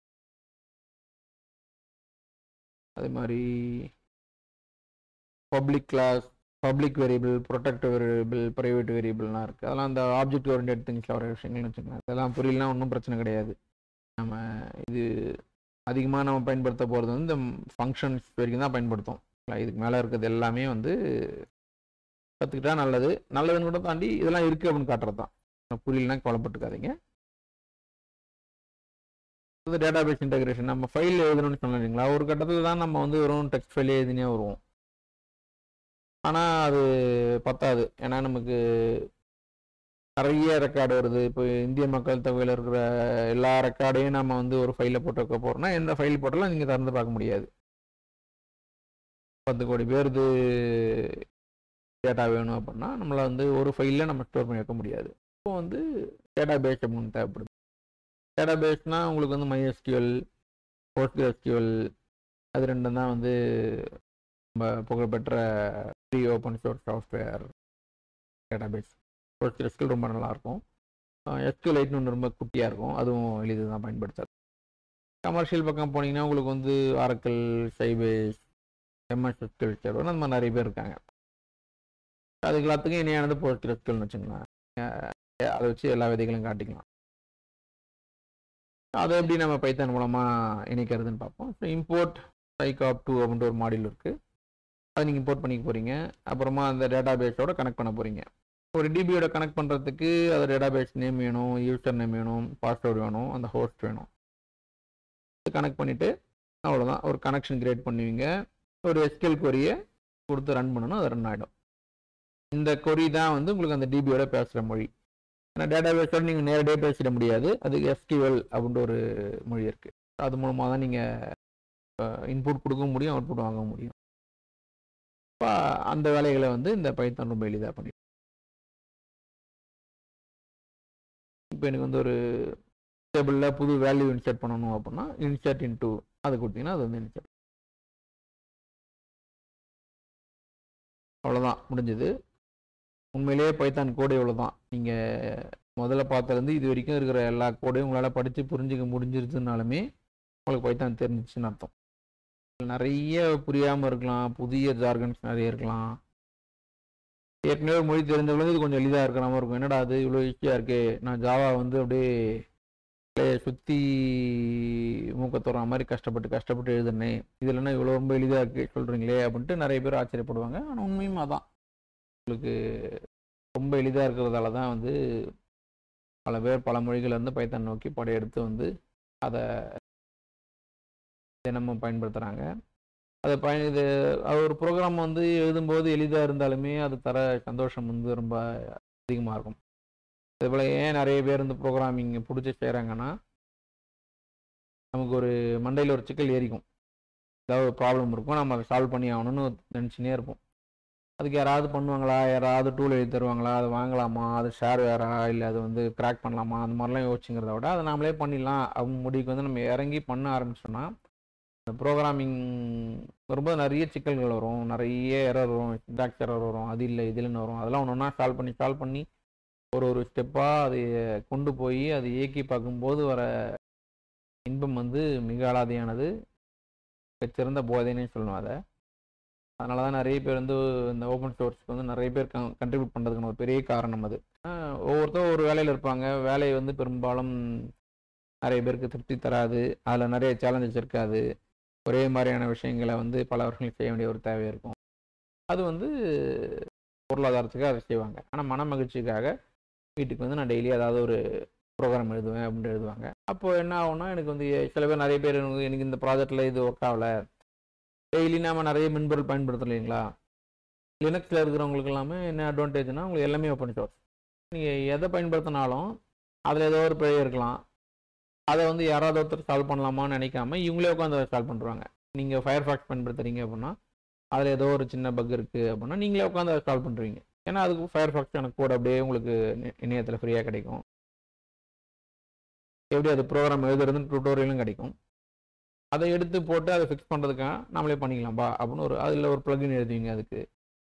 அதே மாதிரி public class public variable protect variable private வேரியபிள்லாம் இருக்குது அதெல்லாம் அந்த ஆப்ஜெக்ட் ஓரியன்ட் திங்ஸில் வர விஷயங்கள்னு வச்சுக்கோங்க அதெல்லாம் புரியலாம் ஒன்றும் பிரச்சனை கிடையாது நம்ம இது அதிகமாக நம்ம பயன்படுத்த போகிறது வந்து இந்த ஃபங்க்ஷன்ஸ் வரைக்கும் தான் பயன்படுத்தும் இதுக்கு மேலே இருக்கிறது எல்லாமே வந்து கற்றுக்கிட்டா நல்லது நல்லதுன்னு கூட தாண்டி இதெல்லாம் இருக்குது அப்படின்னு காட்டுறது தான் புரியலனா கவலைப்பட்டுக்காதீங்க இது டேட்டா பேஸ் இன்டகிரேஷன் நம்ம ஃபைல் எழுதணும்னு சொன்னீங்களா ஒரு கட்டத்தில் தான் நம்ம வந்து வெறும் டெக்ஸ்ட் ஃபைல் எழுதினே வருவோம் ஆனால் அது பத்தாது ஏன்னா நமக்கு நிறைய ரெக்கார்டு வருது இப்போ இந்திய மக்கள் தொகையில் இருக்கிற எல்லா ரெக்கார்டையும் நம்ம வந்து ஒரு ஃபைலில் போட்டு வைக்க போகிறோம்னா எந்த ஃபைல் போட்டாலும் நீங்கள் திறந்து பார்க்க முடியாது பத்து கோடி பேருது டேட்டா வேணும் அப்படின்னா நம்மளை வந்து ஒரு ஃபைலில் நம்ம ஸ்டோர் பண்ணி வைக்க முடியாது இப்போ வந்து டேட்டா பேஸ் அப்படின்னு தேவைப்படுது டேட்டா பேஸ்னால் உங்களுக்கு வந்து மைஎஸ்கியூஎல் போஸ்ட்கிஎஸ்கியூஎல் அது ரெண்டும் தான் வந்து நம்ம புகழ்பெற்ற free open source software database PostgreSQL ரொம்ப நல்லாயிருக்கும் எஸ்கியூஎல் எயிட்னு ஒன்று ரொம்ப குட்டியாக இருக்கும் அதுவும் எளிது தான் பயன்படுத்தாது கமர்ஷியல் பக்கம் போனீங்கன்னா உங்களுக்கு வந்து Oracle Sybase MS SQL server அந்த மாதிரி நிறைய பேர் இருக்காங்க அதுக்கு எல்லாத்துக்கும் இணையானது போஸ்ட்கிஎஸ்கியூஎல்னு வச்சுக்கலாம் அதை வச்சு எல்லா விதைகளையும் காட்டிக்கலாம் அதை எப்படி நம்ம பைத்தான் மூலமாக இணைக்கிறதுன்னு பார்ப்போம் ஸோ இம்போர்ட் சைகாப் டூ அப்படின்ற ஒரு மாடியூல் இருக்குது அதை நீங்கள் இம்போர்ட் பண்ணிக்க போகிறீங்க அப்புறமா அந்த டேட்டா பேஸோட கனெக்ட் பண்ண போகிறீங்க ஒரு டிபியோட கனெக்ட் பண்ணுறதுக்கு அது டேட்டா பேஸ் நேம் வேணும் யூசர் நேம் வேணும் பாஸ்வேர்டு வேணும் அந்த ஹோஸ்ட் வேணும் கனெக்ட் பண்ணிவிட்டு அவ்வளோதான் ஒரு கனெக்ஷன் கிரியேட் பண்ணுவீங்க ஒரு எஸ்கெல் கொரியை கொடுத்து ரன் பண்ணணும் அது ரன் ஆகிடும் இந்த கொரி தான் வந்து உங்களுக்கு அந்த டிபியோட பேசுகிற மொழி ஏன்னா டேட்டா பேஸோட நீங்கள் நேரடியாக பேசிட முடியாது அதுக்கு எஸ்கியூஎல் அப்படின்ற ஒரு மொழி இருக்குது அது மூலமாக தான் நீங்கள் இன்புட் கொடுக்க முடியும் அவுட்புட் வாங்க முடியும் இப்போ அந்த வேலைகளை வந்து இந்த பைத்தான் ரொம்ப எளிதாக பண்ணி இப்போ எனக்கு வந்து ஒரு டேபிளில் புது வேல்யூ இன்சர்ட் பண்ணணும் அப்படின்னா இன்சர்ட் இன் டூ அது கொடுத்தீங்கன்னா அது வந்து இன்சர்ட் அவ்வளோதான் முடிஞ்சது உண்மையிலேயே பைத்தான் கோடு இவ்வளோ தான் நீங்கள் முதல்ல பார்த்ததுலேருந்து இது வரைக்கும் இருக்கிற எல்லா கோடையும் உங்களால் படித்து புரிஞ்சிக்க முடிஞ்சிருச்சுனாலுமே உங்களுக்கு பைத்தான் தெரிஞ்சிச்சுன்னு அர்த்தம் நிறைய புரியாமல் இருக்கலாம் புதிய ஜார்கன்ஸ் நிறைய இருக்கலாம் ஏற்கனவே ஒரு மொழி தெரிஞ்சவங்களுக்கு இது கொஞ்சம் எளிதாக இருக்கிற மாதிரி இருக்கும் என்னடா அது இவ்வளோ ஈஸியாக இருக்கு நான் ஜாவா வந்து அப்படியே சுற்றி மூக்க தோற மாதிரி கஷ்டப்பட்டு கஷ்டப்பட்டு எழுதுனேன் இதுலன்னா இவ்வளோ ரொம்ப எளிதாக இருக்கு சொல்கிறீங்களே அப்படின்ட்டு நிறைய பேர் ஆச்சரியப்படுவாங்க ஆனால் உண்மையும் அதான் உங்களுக்கு ரொம்ப எளிதாக இருக்கிறதால தான் வந்து பல பேர் பல மொழிகள் வந்து பைத்தான் நோக்கி படையெடுத்து வந்து அதை தினமும் பயன்படுத்துகிறாங்க அதை பயன் இது ஒரு ப்ரோக்ராம் வந்து எழுதும்போது எளிதாக இருந்தாலுமே அது தர சந்தோஷம் வந்து ரொம்ப அதிகமாக இருக்கும் அதுபோல் ஏன் நிறைய பேர் வந்து ப்ரோக்ராமிங் பிடிச்சி செய்கிறாங்கன்னா நமக்கு ஒரு மண்டையில் ஒரு சிக்கல் ஏறிக்கும் ஏதாவது ஒரு ப்ராப்ளம் இருக்கும் நம்ம அதை சால்வ் பண்ணி ஆகணும்னு நினச்சினே இருப்போம் அதுக்கு யாராவது பண்ணுவாங்களா யாராவது டூல் எழுதி தருவாங்களா அது வாங்கலாமா அது ஷேர் வேறா இல்லை அது வந்து கிராக் பண்ணலாமா அந்த மாதிரிலாம் யோசிச்சுங்கிறத விட அதை நாமளே பண்ணிடலாம் அவங்க முடிவுக்கு வந்து நம்ம இறங்கி பண்ண ஆரம்பிச்சோன்னா இந்த ப்ரோக்ராமிங் வரும்போது நிறைய சிக்கல்கள் வரும் நிறைய எரர் வரும் சிண்டாக்ஸ் எரர் வரும் அது இல்லை இதுலன்னு வரும் அதெல்லாம் ஒன்று ஒன்றா சால்வ் பண்ணி சால்வ் பண்ணி ஒரு ஒரு ஸ்டெப்பாக அதை கொண்டு போய் அதை இயக்கி பார்க்கும்போது வர இன்பம் வந்து மிக அலாதியானது சிறந்த போதைன்னே சொல்லணும் அதை அதனால தான் நிறைய பேர் வந்து இந்த ஓப்பன் சோர்ஸ்க்கு வந்து நிறைய பேர் கண்ட்ரிபியூட் பண்ணுறதுக்கான ஒரு பெரிய காரணம் அது ஒவ்வொருத்தரும் ஒரு வேலையில் இருப்பாங்க வேலையை வந்து பெரும்பாலும் நிறைய பேருக்கு திருப்தி தராது அதில் நிறைய சேலஞ்சஸ் இருக்காது ஒரே மாதிரியான விஷயங்களை வந்து பல வருஷங்கள் செய்ய வேண்டிய ஒரு தேவை இருக்கும் அது வந்து பொருளாதாரத்துக்காக அதை செய்வாங்க ஆனால் மன மகிழ்ச்சிக்காக வீட்டுக்கு வந்து நான் டெய்லி ஏதாவது ஒரு ப்ரோக்ராம் எழுதுவேன் அப்படின்ட்டு எழுதுவாங்க அப்போ என்ன ஆகும்னா எனக்கு வந்து சில பேர் நிறைய பேர் எனக்கு இந்த ப்ராஜெக்டில் இது ஒர்க் ஆகலை டெய்லி நாம் நிறைய மென்பொருள் பயன்படுத்தலாம் இல்லைங்களா லினக்ஸில் இருக்கிறவங்களுக்கு எல்லாமே என்ன அட்வான்டேஜ்னா உங்களுக்கு எல்லாமே ஓப்பன் சோர்ஸ் நீங்கள் எதை பயன்படுத்தினாலும் அதில் ஏதோ ஒரு பிழை இருக்கலாம் அதை வந்து யாராவது ஒருத்தர் சால்வ் பண்ணலாமான்னு நினைக்காம இவங்களே உட்காந்து அதை சால்வ் பண்ணுறாங்க நீங்கள் ஃபயர் ஃபாக்ஸ் பயன்படுத்துறீங்க அப்படின்னா அதில் ஏதோ ஒரு சின்ன பக் இருக்குது அப்படின்னா நீங்களே உட்காந்து அதை சால்வ் பண்ணுறீங்க ஏன்னா அதுக்கு ஃபயர் ஃபாக்ஸான கோட் அப்படியே உங்களுக்கு இணையத்தில் ஃப்ரீயாக கிடைக்கும் எப்படி அது ப்ரோக்ராம் எழுதுறதுன்னு டுட்டோரியலும் கிடைக்கும் அதை எடுத்து போட்டு அதை ஃபிக்ஸ் பண்ணுறதுக்காக நம்மளே பண்ணிக்கலாம்பா அப்படின்னு ஒரு அதில் ஒரு ப்ளகின் எழுதுவீங்க அதுக்கு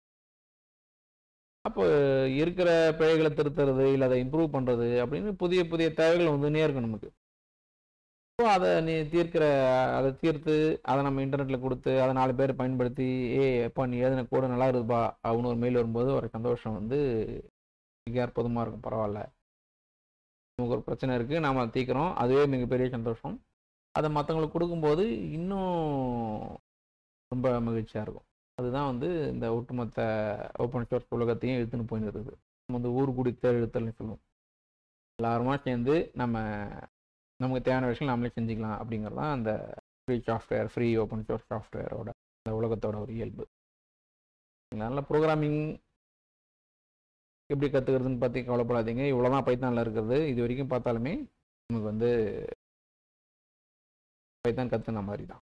அப்போ இருக்கிற பிழைகளை திருத்துறது இல்லை அதை இம்ப்ரூவ் பண்ணுறது அப்படின்னு புதிய புதிய தேவைகள் வந்துனே இருக்கும் நமக்கு ஸோ அதை நீ தீர்க்கிற அதை தீர்த்து அதை நம்ம இன்டர்நெட்டில் கொடுத்து அதை நாலு பேர் பயன்படுத்தி ஏ எப்பா நீ எழுதின கூட நல்லா இருக்குப்பா அப்படின்னு ஒரு மெயில் வரும்போது ஒரு சந்தோஷம் வந்து மிக அற்புதமாக இருக்கும் பரவாயில்ல நமக்கு ஒரு பிரச்சனை இருக்குது நாம் அதை தீர்க்கிறோம் அதுவே மிகப்பெரிய சந்தோஷம் அதை மற்றவங்களுக்கு கொடுக்கும்போது இன்னும் ரொம்ப மகிழ்ச்சியாக இருக்கும் அதுதான் வந்து இந்த ஒட்டுமொத்த ஓப்பன் சோர்ஸ் உலகத்தையும் இழுத்துன்னு போயின்னு இருக்குது நம்ம வந்து ஊர் குடித்த எழுத்தல்னு சொல்லுவோம் எல்லாருமா சேர்ந்து நம்ம நமக்கு தேவையான விஷயம் நாமளே செஞ்சுக்கலாம் அப்படிங்கிறது தான் அந்த free software free open source சாஃப்ட்வேரோட அந்த உலகத்தோட ஒரு இயல்பு அதனால் ப்ரோக்ராமிங் எப்படி கற்றுக்கிறதுன்னு பற்றி கவலைப்படாதீங்க இவ்வளோ தான் பைத்தானில் இருக்கிறது இது வரைக்கும் பார்த்தாலுமே நமக்கு வந்து பைத்தான் கற்றுன மாதிரி தான்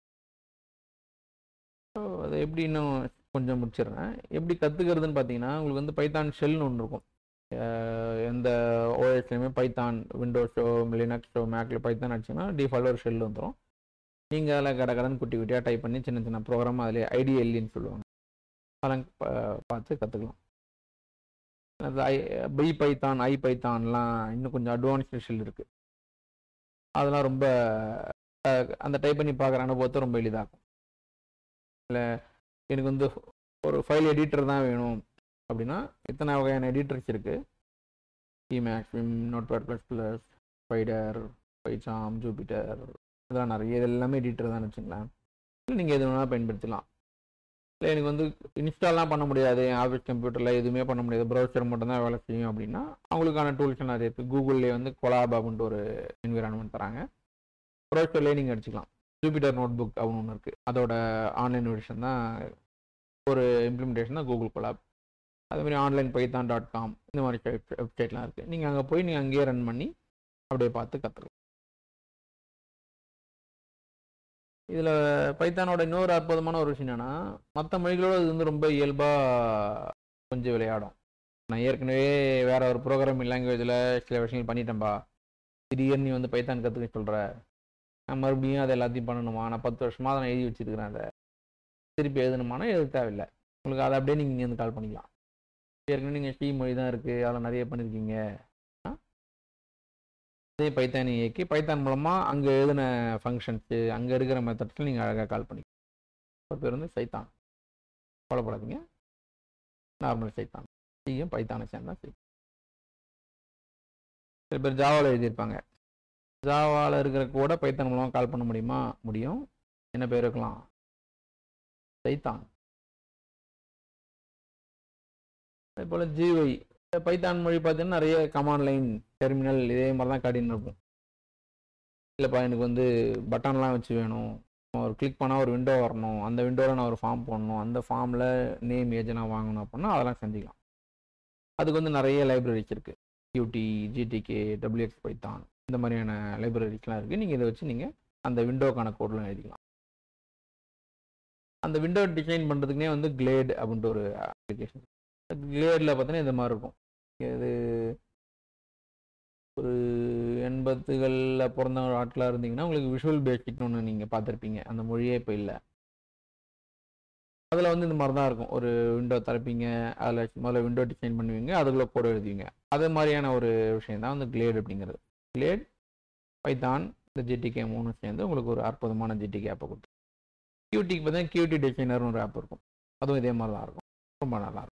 ஸோ அதை எப்படி இன்னும் கொஞ்சம் முடிச்சிடுறேன் எப்படி கற்றுக்கிறதுன்னு பார்த்தீங்கன்னா உங்களுக்கு வந்து பைத்தான் ஷெல்னு ஒன்று இருக்கும் எந்த ஓஎஸ்லையுமே பைத்தான் விண்டோஸோ லினக்ஸோ மேக்கில் பைத்தான் அடிச்சிங்கன்னா டிஃபால்ட் ஒரு ஷெல் வந்துடும் நீங்கள் அதில் கடை கடன் குட்டி குட்டியாக டைப் பண்ணி சின்ன சின்ன ப்ரோக்ராம் அதில் ஐடிஎல்லின்னு சொல்லுவாங்க அதெல்லாம் பார்த்து கற்றுக்கலாம் அது ஐ பி பைத்தான் ஐ பைத்தான்லாம் இன்னும் கொஞ்சம் அட்வான்ஸ்டு ஷெல் இருக்குது அதெல்லாம் ரொம்ப அந்த டைப் பண்ணி பார்க்குற அனுபவத்தை ரொம்ப எளிதாகும் இல்லை எனக்கு வந்து ஒரு ஃபைல் எடிட்டர் தான் வேணும் அப்படின்னா இத்தனை வகையான எடிட்டர்ஸ் இருக்குது Emacs Vim Notepad plus plus Spyder PyCharm Jupyter இதெல்லாம் நிறைய இது எல்லாமே எடிட்டர் தான் வச்சுங்களேன் இல்லை நீங்கள் எது வேணால் பயன்படுத்தலாம் இல்லை எனக்கு வந்து இன்ஸ்டால்லாம் பண்ண முடியாது ஆஃபீஸ் கம்ப்யூட்டரில் எதுவுமே பண்ண முடியாது ப்ரௌசர் மட்டும் தான் வேலை செய்யும் அப்படின்னா அவங்களுக்கான டூல்ஸ் நிறைய இருக்குது கூகுள்லேயே வந்து கொலாப் அப்படின்ட்டு ஒரு என்விரான்மெண்ட் தராங்க ப்ரௌசர்லேயே நீங்கள் அடிச்சுக்கலாம் ஜூபிட்டர் நோட் புக் அப்படின்னு ஒன்று இருக்குது அதோட ஆன்லைன் வெர்ஷன் தான் ஒரு இம்ப்ளிமெண்டேஷன் தான் கூகுள் கொலாப் அதேமாதிரி ஆன்லைன் பைத்தான் டாட் காம் இந்த மாதிரி வெப்சைட்லாம் இருக்குது நீங்கள் அங்கே போய் நீங்கள் அங்கேயே ரன் பண்ணி அப்படியே பார்த்து கற்றுக்கலாம் இதில் பைத்தானோட இன்னொரு அற்புதமான ஒரு விஷயம் என்னென்னா மற்ற மொழிகளோட இது வந்து ரொம்ப இயல்பாக கொஞ்சம் விளையாடும் நான் ஏற்கனவே வேற ஒரு ப்ரோக்ராமிங் லாங்குவேஜில் சில விஷயங்கள் பண்ணிட்டேன்பா திடீர்னு நீ வந்து பைத்தான் கற்றுக்க சொல்கிற நான் மறுபடியும் அதை எல்லாத்தையும் பண்ணணுமா நான் பத்து வருஷமாக அதை நான் எழுதி வச்சுருக்கிறேன் அதை திருப்பி எழுதணுமானா எழுத தேவையில்லை உங்களுக்கு அதை அப்படியே நீங்கள் இங்கேருந்து கால் பண்ணிக்கலாம் ஏற்கனவே நீங்கள் சி மொழி தான் இருக்குது அதில் நிறைய பண்ணியிருக்கீங்க அதே பைத்தானை இயக்கி பைத்தான் மூலமாக அங்கே எழுதின ஃபங்க்ஷன்ஸு அங்கே இருக்கிற மெத்தட்ஸில் நீங்கள் அழகாக கால் பண்ணிக்கலாம் பேர் வந்து சைத்தான் கவலைப்படாதீங்க நார்மல் சைத்தான் சியும் பைத்தானை சேர்ந்தா சரி சில பேர் ஜாவாவில் எழுதியிருப்பாங்க ஜாவாவில் இருக்கிற கூட பைத்தான் மூலமாக கால் பண்ண முடியுமா முடியும் என்ன பேர் இருக்கலாம் சைத்தான் அதே போல் ஜிவை பைத்தான் மொழி பார்த்தீங்கன்னா நிறைய கமாண்ட் லைன் டெர்மினல் இதே மாதிரி தான் காட்டின்னு இருக்கும் இல்லைப்பா எனக்கு வந்து பட்டன்லாம் வச்சு வேணும் ஒரு கிளிக் பண்ணால் ஒரு விண்டோ வரணும் அந்த விண்டோவில் நான் ஒரு ஃபார்ம் போடணும் அந்த ஃபார்மில் நேம் ஏஜ் நான் வாங்கணும் அப்படின்னா அதெல்லாம் செஞ்சுக்கலாம் அதுக்கு வந்து நிறைய லைப்ரரிஸ் இருக்குது யூடி ஜிடிகே டபிள்யூஎக்ஸ் பைத்தான் இந்த மாதிரியான லைப்ரரிஸ்லாம் இருக்குது நீங்கள் இதை வச்சு நீங்கள் அந்த விண்டோக்கான கோட்லாம் எழுதிக்கலாம் அந்த விண்டோ டிசைன் பண்ணுறதுக்குனே வந்து கிளேட் அப்படின்ட்டு ஒரு அப்ளிகேஷன் கிளேடில் பார்த்தீங்கன்னா இந்த மாதிரி இருக்கும் இது ஒரு எண்பத்துகளில் பிறந்த ஆட்களாக இருந்தீங்கன்னா உங்களுக்கு விஷுவல் பேசிக்னு ஒன்று நீங்கள் பார்த்துருப்பீங்க அந்த மொழியே இப்போ இல்லை அதில் வந்து இந்த மாதிரி தான் இருக்கும் ஒரு விண்டோ திறப்பீங்க அதில் முதல்ல விண்டோ டிசைன் பண்ணுவீங்க அதுக்குள்ளே கோடு எழுதுவீங்க அது மாதிரியான ஒரு விஷயம் தான் வந்து கிளேட் அப்படிங்கிறது கிளேட் பைத்தான் இந்த ஜிடிகே மூணு சேர்ந்து உங்களுக்கு ஒரு அற்புதமான ஜிடிகே ஆப்பை கொடுத்து கியூடிக்கு பார்த்தீங்கன்னா கியூடி டிசைனர்னு ஒரு ஆப் இருக்கும் அதுவும் இதே மாதிரி தான் இருக்கும் ரொம்ப நல்லாயிருக்கும்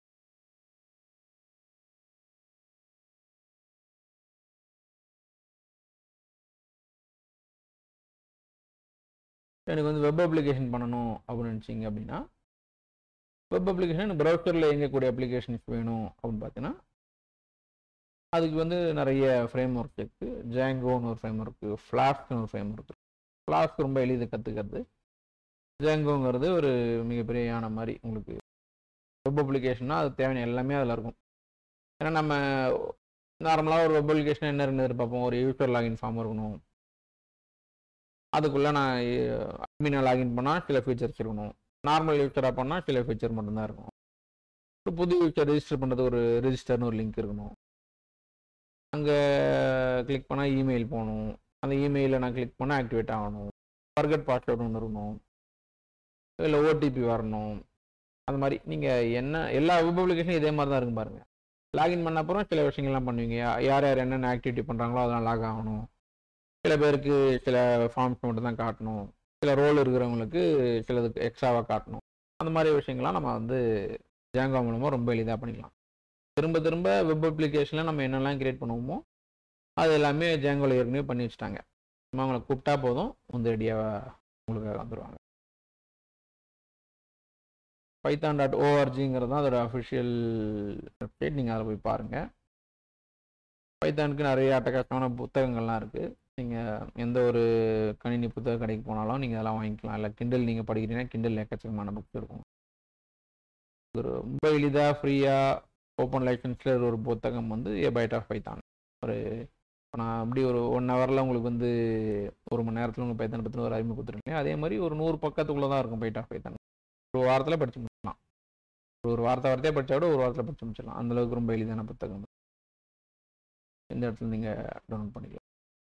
எனக்கு வந்து வெப் அப்ளிகேஷன் பண்ணணும் அப்படின்னு நினச்சிங்க அப்படின்னா வெப் அப்ளிகேஷன் ப்ரௌசரில் இயங்கக்கூடிய அப்ளிகேஷன்ஸ் வேணும் அப்படின்னு பார்த்தீங்கன்னா அதுக்கு வந்து நிறைய ஃப்ரேம் ஒர்க் இருக்குது ஜேங்கோன்னு ஒரு ஃப்ரேம் ஒர்க்கு ஃப்ளாஸ்க்னு ஒரு ஃப்ரேம் ஒர்க் ஃப்ளாஸ்க் ரொம்ப எளிது கற்றுக்கிறது ஜேங்கோங்கிறது ஒரு மிகப்பெரிய யானை மாதிரி உங்களுக்கு வெப் அப்ளிகேஷன்னா அது தேவையான எல்லாமே அதில் இருக்கும் ஏன்னா நம்ம நார்மலாக ஒரு வெப் அப்ளிகேஷன் என்ன இருக்குன்னு எதிர்பார்ப்போம் ஒரு யூசர் லாகின் ஃபார்ம் இருக்கணும் அதுக்குள்ளே நான் அட்மினை லாகின் பண்ணால் சில ஃபீச்சர்ஸ் இருக்கணும் நார்மல் யூசராக பண்ணால் சில ஃபீச்சர் மட்டும்தான் இருக்கும் ஒரு புது யூசர் ரெஜிஸ்டர் பண்ணுறது ஒரு ரெஜிஸ்டர்னு ஒரு லிங்க் இருக்கணும் அங்கே கிளிக் பண்ணால் இமெயில் போகணும் அந்த இமெயிலில் நான் கிளிக் பண்ணால் ஆக்டிவேட் ஆகணும் ஃபர்கட் பாஸ்வேர்டு ஒன்று இருக்கணும் இல்லை ஓடிபி வரணும் அந்த மாதிரி நீங்கள் என்ன எல்லா வெப் அப்ளிகேஷனும் இதே மாதிரி தான் இருக்கும் பாருங்கள் லாகின் பண்ண அப்புறம் சில விஷயங்கள்லாம் பண்ணுவீங்க யார் யார் என்னென்ன ஆக்டிவிட்டி பண்ணுறாங்களோ அதெல்லாம் லாக் ஆகணும் சில பேருக்கு சில ஃபார்ம்ஸ் மட்டும் தான் காட்டணும் சில ரோல் இருக்கிறவங்களுக்கு சிலதுக்கு எக்ஸ்ட்ராவாக காட்டணும் அந்த மாதிரி விஷயங்கள்லாம் நம்ம வந்து ஜாங்கா மூலமாக ரொம்ப எளிதாக பண்ணிக்கலாம் திரும்ப திரும்ப வெப் அப்ளிகேஷனில் நம்ம என்னெல்லாம் கிரியேட் பண்ணுவோமோ அது எல்லாமே ஜாங்கோவில் ஏற்கனவே பண்ணி வச்சுட்டாங்க சும்மா அவங்கள கூப்பிட்டா போதும் வந்து ரெடியாக உங்களுக்கு வந்துடுவாங்க பைத்தான் டாட் ஓஆர்ஜிங்கிறது தான் அதோட அஃபிஷியல் வெப்சைட் நீங்கள் அதில் போய் பாருங்கள் பைத்தானுக்கு நிறைய அட்டகாசமான புத்தகங்கள்லாம் இருக்குது நீங்கள் எந்த ஒரு கணினி புத்தக கடைக்கு போனாலும் நீங்கள் அதெல்லாம் வாங்கிக்கலாம் இல்லை கிண்டல் நீங்கள் படிக்கிறீங்கன்னா கிண்டல் எக்கச்சக்கமான புக்ஸ் இருக்கும் ஒரு ரொம்ப எளிதாக ஃப்ரீயாக ஓப்பன் லைசன்ஸில் ஒரு புத்தகம் வந்து ஏ பைட் ஆஃப் பைத்தான் ஒரு இப்போ நான் அப்படி ஒரு ஒன் ஹவரில் உங்களுக்கு வந்து ஒரு மணி நேரத்தில் உங்களுக்கு பைத்தான் பற்றின ஒரு அறிமுகம் கொடுத்துருக்கேன் அதே மாதிரி ஒரு நூறு பக்கத்துக்குள்ளே தான் இருக்கும் பைட் ஆஃப் பைத்தான் ஒரு வாரத்தில் படிச்சு முடிச்சிடலாம் ஒரு வாரத்தை வார்த்தையாக படித்தா விட ஒரு வாரத்தில் படிச்சு முடிச்சிடலாம் அந்தளவுக்கு ரொம்ப எளிதான புத்தகம் இந்த இடத்துல நீங்கள் டவுன்லோட் பண்ணிக்கலாம்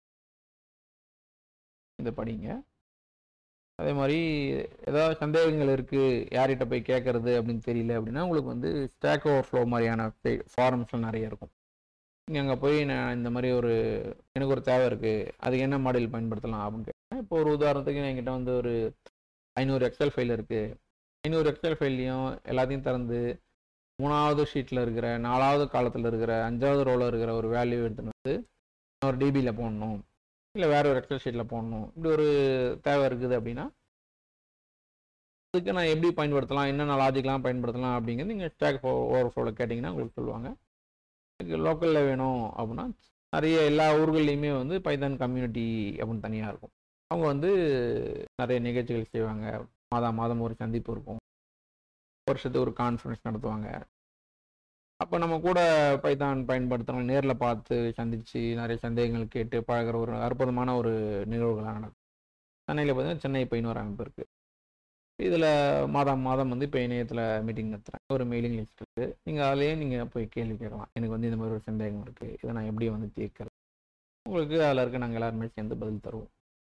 இதை படிங்க அதே மாதிரி ஏதாவது சந்தேகங்கள் இருக்குது யார்கிட்ட போய் கேட்குறது அப்படின்னு தெரியல அப்படின்னா உங்களுக்கு வந்து ஸ்டாக் ஓவர் ஃப்ளோ மாதிரியான ஃபாரம்ஸ்லாம் நிறைய இருக்கும் நீங்கள் அங்கே போய் நான் இந்த மாதிரி ஒரு எனக்கு ஒரு தேவை இருக்குது அதுக்கு என்ன மாடல் பயன்படுத்தலாம் அப்படின்னு கேட்டேன் இப்போ ஒரு உதாரணத்துக்கு என்கிட்ட வந்து ஒரு ஐநூறு எக்ஸல் ஃபைல் இருக்குது ஐநூறு எக்ஸல் ஃபைல்லையும் எல்லாத்தையும் திறந்து மூணாவது ஷீட்டில் இருக்கிற நாலாவது காலத்தில் இருக்கிற அஞ்சாவது ரோவில் இருக்கிற ஒரு வேல்யூ எடுத்துகிட்டு வந்து ஒரு டிபியில் போடணும் இல்லை வேற ஒரு எக்ஸல் ஷீட்டில் போடணும் இப்படி ஒரு தேவை இருக்குது அப்படின்னா அதுக்கு நான் எப்படி பயன்படுத்தலாம் என்னென்ன லாஜிக்லாம் பயன்படுத்தலாம் அப்படிங்கிறது நீங்கள் ஸ்டாக் ஓவர் ஃப்ளோவில் கேட்டிங்கன்னா உங்களுக்கு சொல்லுவாங்க எனக்கு லோக்கலில் வேணும் அப்படின்னா நிறைய எல்லா ஊர்கள்லையுமே வந்து பைதான் கம்யூனிட்டி அப்படின்னு தனியாக இருக்கும் அவங்க வந்து நிறைய நிகழ்ச்சிகள் செய்வாங்க மாதம் மாதம் ஒரு சந்திப்பு இருக்கும் வருஷத்துக்கு ஒரு கான்ஃபரன்ஸ் நடத்துவாங்க அப்போ நம்ம கூட பைத்தான் பயன்படுத்துகிறோம் நேரில் பார்த்து சந்தித்து நிறைய சந்தேகங்கள் கேட்டு பழகிற ஒரு அற்புதமான ஒரு நிகழ்வுகளாக நடக்கும் சென்னையில் பார்த்தீங்கன்னா சென்னை பையனூர் அமைப்பு இருக்குது இதில் மாதம் மாதம் வந்து இப்போ இணையத்தில் மீட்டிங் நடத்துகிறேன் ஒரு மெயிலிங் லிஸ்ட் இருக்குது நீங்கள் அதிலேயே நீங்கள் போய் கேள்வி கேட்கலாம் எனக்கு வந்து இந்த மாதிரி ஒரு சந்தேகம் இருக்குது இதை நான் எப்படி வந்து தீர்க்கிறது உங்களுக்கு அதில் இருக்க நாங்கள் எல்லாருமே சேர்ந்து பதில் தருவோம்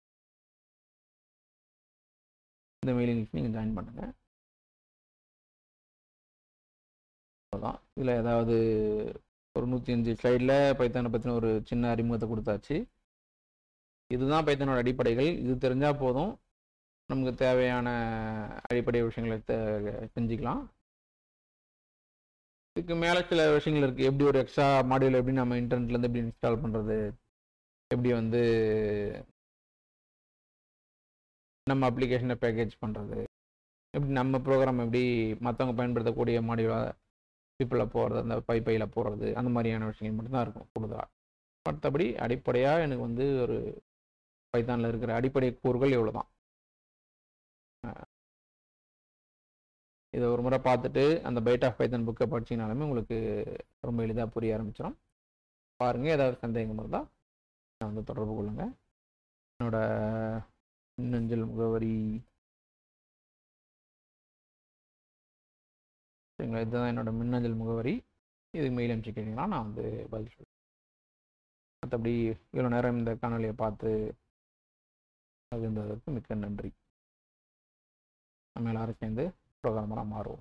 இந்த மெயிலிங் லிஸ்ட் நீங்கள் ஜாயின் பண்ணுங்கள் அவ்வளோதான் இதில் ஏதாவது ஒரு நூற்றி அஞ்சு ஸ்லைடில் பைத்தானை பற்றின ஒரு சின்ன அறிமுகத்தை கொடுத்தாச்சு இதுதான் பைத்தானோட அடிப்படைகள் இது தெரிஞ்சால் போதும் நமக்கு தேவையான அடிப்படை விஷயங்களை செஞ்சுக்கலாம் இதுக்கு மேலே சில விஷயங்கள் இருக்குது எப்படி ஒரு எக்ஸ்ட்ரா மாடியூல் எப்படி நம்ம இன்டர்நெட்லேருந்து எப்படி இன்ஸ்டால் பண்ணுறது எப்படி வந்து நம்ம அப்ளிகேஷனை பேக்கேஜ் பண்ணுறது எப்படி நம்ம ப்ரோக்ராம் எப்படி மற்றவங்க பயன்படுத்தக்கூடிய மாடியூலாக பீப்பிளில் போகிறது அந்த பை பையில் போடுறது அந்த மாதிரியான விஷயங்கள் மட்டும்தான் இருக்கும் கூடுதலாக மற்றபடி அடிப்படையாக எனக்கு வந்து ஒரு பைத்தானில் இருக்கிற அடிப்படை கூறுகள் இவ்வளோ தான் இதை ஒரு முறை பார்த்துட்டு அந்த பைட் ஆஃப் பைத்தன் புக்கை படிச்சிங்கனாலுமே உங்களுக்கு ரொம்ப எளிதாக புரிய ஆரம்பிச்சிடும் பாருங்கள் ஏதாவது சந்தேகம் இருந்தால் நான் வந்து தொடர்பு கொள்ளுங்கள் என்னோட மின்னஞ்சல் முகவரி சரிங்களா இதுதான் என்னோட மின்னஞ்சல் முகவரி இது மெயில் அனுப்பிச்சு கேட்டிங்கன்னா நான் வந்து பதில் சொல்லுவேன் மற்றபடி இவ்வளோ நேரம் இந்த காணொலியை பார்த்து பகிர்ந்ததற்கு மிக்க நன்றி நம்ம எல்லாரும் சேர்ந்து ப்ரோக்ராமராக மாறுவோம்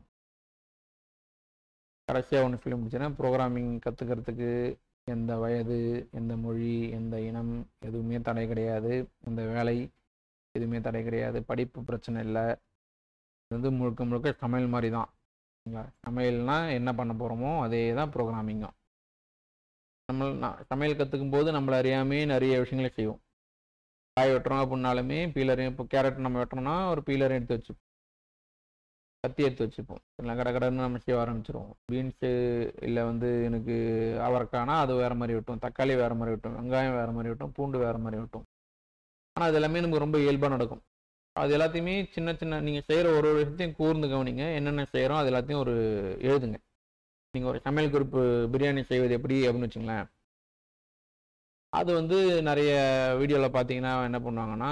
கடைசியாக ஒன்று சொல்லி முடிச்சேன்னா ப்ரோக்ராமிங் கற்றுக்கிறதுக்கு எந்த வயது எந்த மொழி எந்த இனம் எதுவுமே தடை கிடையாது எந்த வேலை எதுவுமே தடை கிடையாது படிப்பு பிரச்சனை இல்லை இது வந்து முழுக்க முழுக்க சமையல் மாதிரி தான் சரிங்களா சமையல்னால் என்ன பண்ண போகிறோமோ அதே தான் ப்ரோக்ராமிங்கும் நம்ம நான் சமையல் கற்றுக்கும் போது நம்மளை அறியாமே நிறைய விஷயங்களை செய்வோம் காய் வெட்டுறோம் அப்படின்னாலுமே பீலரையும் இப்போ கேரட் நம்ம வெட்டுறோம்னா ஒரு பீலரையும் எடுத்து வச்சுப்போம் கத்தி எடுத்து வச்சுப்போம் இல்லை கடை கடைன்னு நம்ம செய்ய ஆரம்பிச்சிருவோம் பீன்ஸு இல்லை வந்து எனக்கு அவரைக்கானா அது வேறு மாதிரி வெட்டும் தக்காளி வேறு மாதிரி வெட்டும் வெங்காயம் வேறு மாதிரி வெட்டும் பூண்டு வேறு மாதிரி வெட்டும் ஆனால் அது எல்லாமே நமக்கு ரொம்ப இயல்பாக நடக்கும் அது எல்லாத்தையுமே சின்ன சின்ன நீங்கள் செய்கிற ஒரு ஒரு விஷயத்தையும் கூர்ந்து கவனிங்க என்னென்ன செய்கிறோம் அது எல்லாத்தையும் ஒரு எழுதுங்க நீங்கள் ஒரு சமையல் குறிப்பு பிரியாணி செய்வது எப்படி அப்படின்னு வச்சுங்களேன் அது வந்து நிறைய வீடியோவில் பார்த்தீங்கன்னா என்ன பண்ணுவாங்கன்னா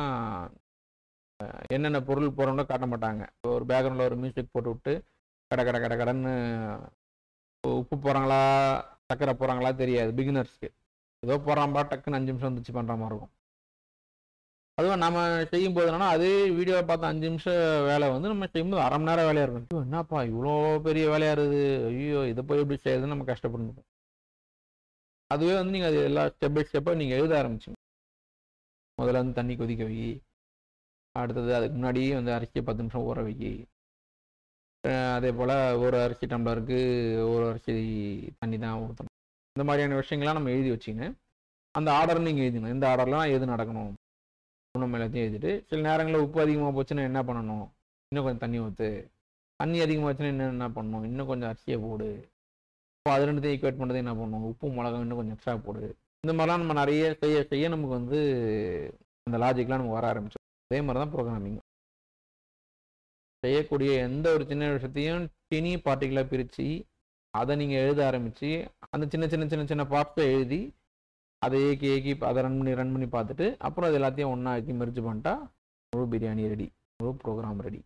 அஹ், என்னென்ன பொருள் போகிறோம்னு காட்ட மாட்டாங்க ஒரு பேக்ரவுண்டில் ஒரு மியூசிக் போட்டு விட்டு கட கட கட கடன்னு உப்பு போகிறாங்களா சக்கரை போகிறாங்களா தெரியாது பிகினர்ஸ்க்கு ஏதோ போகிறாம்பா டக்குன்னு அஞ்சு நிமிஷம் வந்துச்சு பண்ணுற மாதிரி இருக்கும் அதுவும் நம்ம செய்யும் போது என்னன்னா அதே வீடியோவை பார்த்து அஞ்சு நிமிஷம் வேலை வந்து நம்ம செய்யும்போது அரை மணி நேரம் வேலையாக இருக்கும் ஐயோ, என்னப்பா இவ்வளோ பெரிய வேலையாக இருக்குது ஐயோ இதை போய் எப்படி செய்யறதுன்னு நம்ம கஷ்டப்படணும் அதுவே வந்து நீங்கள் அது எல்லா ஸ்டெப் பை ஸ்டெப்பாக நீங்கள் எழுத ஆரம்பிச்சிங்க முதல்ல வந்து தண்ணி கொதிக்க வை அடுத்தது அதுக்கு முன்னாடியே வந்து அரிசியை பத்து நிமிஷம் ஊற வை அஹ் அதே போல் ஒரு அரிசி டம்ளருக்கு ஒரு அரிசி தண்ணி தான் ஊற்றணும் இந்த மாதிரியான விஷயங்கள்லாம் நம்ம எழுதி வச்சுங்க அந்த ஆர்டர் நீங்கள் எழுதணும் இந்த ஆர்டர்லாம் எது நடக்கணும் நம்ம எல்லாத்தையும் எழுதிட்டு சில நேரங்களில் உப்பு அதிகமாக போச்சுன்னா என்ன பண்ணணும் இன்னும் கொஞ்சம் தண்ணி ஊற்று தண்ணி அதிகமாச்சுன்னா இன்னும் என்ன பண்ணணும் இன்னும் கொஞ்சம் அரிசியை போடு இப்போ அது ரெண்டுத்தையும் ஈக்குவேட் பண்ணுறது என்ன பண்ணணும் உப்பு மிளகா இன்னும் கொஞ்சம் எக்ஸ்ட்ரா போடு இந்த மாதிரிலாம் நம்ம நிறைய செய்ய செய்ய நமக்கு வந்து அந்த லாஜிக்லாம் நமக்கு வர ஆரம்பிச்சோம் அதே மாதிரி தான் ப்ரோக்ராமிங் செய்யக்கூடிய எந்த ஒரு சின்ன விஷயத்தையும் டினி பார்ட்டிகலாக பிரித்து அதை நீங்கள் எழுத ஆரம்பித்து அந்த சின்ன சின்ன சின்ன சின்ன பார்ட்ஸை எழுதி அதை ஏக்கி ஏக்கி அதை ரன் பண்ணி ரன் பண்ணி பார்த்துட்டு அப்புறம் அது எல்லாத்தையும் ஒன்றா ஆக்கி மெரிச்சு பண்ணிட்டா முழு பிரியாணி ரெடி முழு ப்ரோக்ராம் ரெடி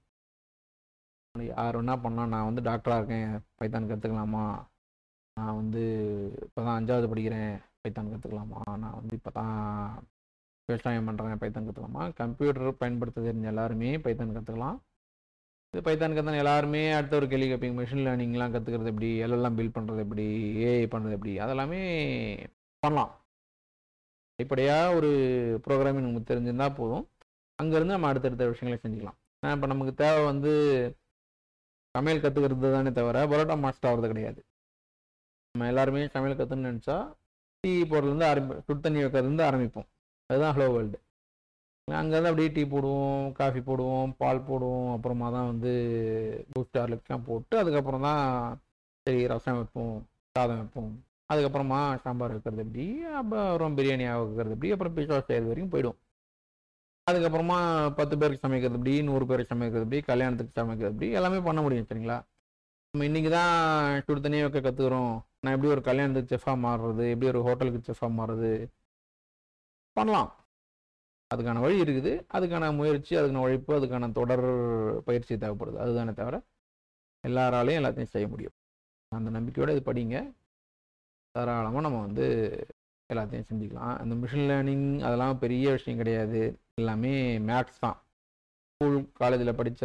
யார் என்ன பண்ணலாம் நான் வந்து டாக்டராக இருக்கேன் பைத்தான் கற்றுக்கலாமா நான் வந்து இப்போ தான் அஞ்சாவது படிக்கிறேன் பைத்தான் கற்றுக்கலாமா நான் வந்து இப்போ தான் விவசாயம் பண்ணுறேன் பைத்தான் கற்றுக்கலாமா கம்ப்யூட்டர் பயன்படுத்த தெரிஞ்ச எல்லாருமே பைத்தான் கற்றுக்கலாம் இது பைத்தான் கற்றுன எல்லாருமே அடுத்த ஒரு கேள்வி கேட்பீங்க மிஷின் லேர்னிங்லாம் கற்றுக்கிறது எப்படி எல்லாம் பில்ட் பண்ணுறது எப்படி ஏஐ பண்ணுறது எப்படி அதெல்லாமே பண்ணலாம் அடிப்படையாக ஒரு ப்ரோக்ராமிங் நமக்கு தெரிஞ்சிருந்தா போதும் அங்கேருந்து நம்ம அடுத்தடுத்த விஷயங்களை செஞ்சுக்கலாம் ஏன்னா இப்போ நமக்கு தேவை வந்து சமையல் கற்றுக்கிறது தானே தவிர பரோட்டா மாஸ்டர் ஆகிறது கிடையாது நம்ம எல்லாருமே சமையல் கற்றுன்னு நினச்சா டீ போடுறதுலேருந்து ஆரம்பி சுடு தண்ணி வைக்கிறதுலேருந்து ஆரம்பிப்போம் அதுதான் ஹலோ வேர்ல்டு அங்கேருந்து அப்படியே டீ போடுவோம் காஃபி போடுவோம் பால் போடுவோம் அப்புறமா தான் வந்து பூஸ்ட் ஹார்லிக்ஸ்லாம் போட்டு அதுக்கப்புறம் தான் சரி ரசம் வைப்போம் சாதம் வைப்போம் அதுக்கப்புறமா சாம்பார் வைக்கிறது எப்படி அப்புறம் பிரியாணி வைக்கிறது எப்படி அப்புறம் பீஸா செய்கிறது வரைக்கும் போயிடும் அதுக்கப்புறமா பத்து பேருக்கு சமைக்கிறது எப்படி நூறு பேருக்கு சமைக்கிறது எப்படி கல்யாணத்துக்கு சமைக்கிறது எப்படி எல்லாமே பண்ண முடியும் சரிங்களா நம்ம இன்றைக்கி தான் சுடு தண்ணியை வைக்க கற்றுக்குறோம் நான் எப்படி ஒரு கல்யாணத்துக்கு செஃபாக மாறுறது எப்படி ஒரு ஹோட்டலுக்கு செஃபாக மாறுறது பண்ணலாம் அதுக்கான வழி இருக்குது அதுக்கான முயற்சி அதுக்கான உழைப்பு அதுக்கான தொடர் பயிற்சி தேவைப்படுது அதுதானே தவிர எல்லாராலையும் எல்லாத்தையும் செய்ய முடியும் அந்த நம்பிக்கையோடு இது படிங்க தாராளமாக நம்ம வந்து எல்லாத்தையும் செஞ்சுக்கலாம் அந்த மிஷின் லேர்னிங் அதெல்லாம் பெரிய விஷயம் கிடையாது எல்லாமே மேத்ஸ் தான் ஸ்கூல் காலேஜில் படித்த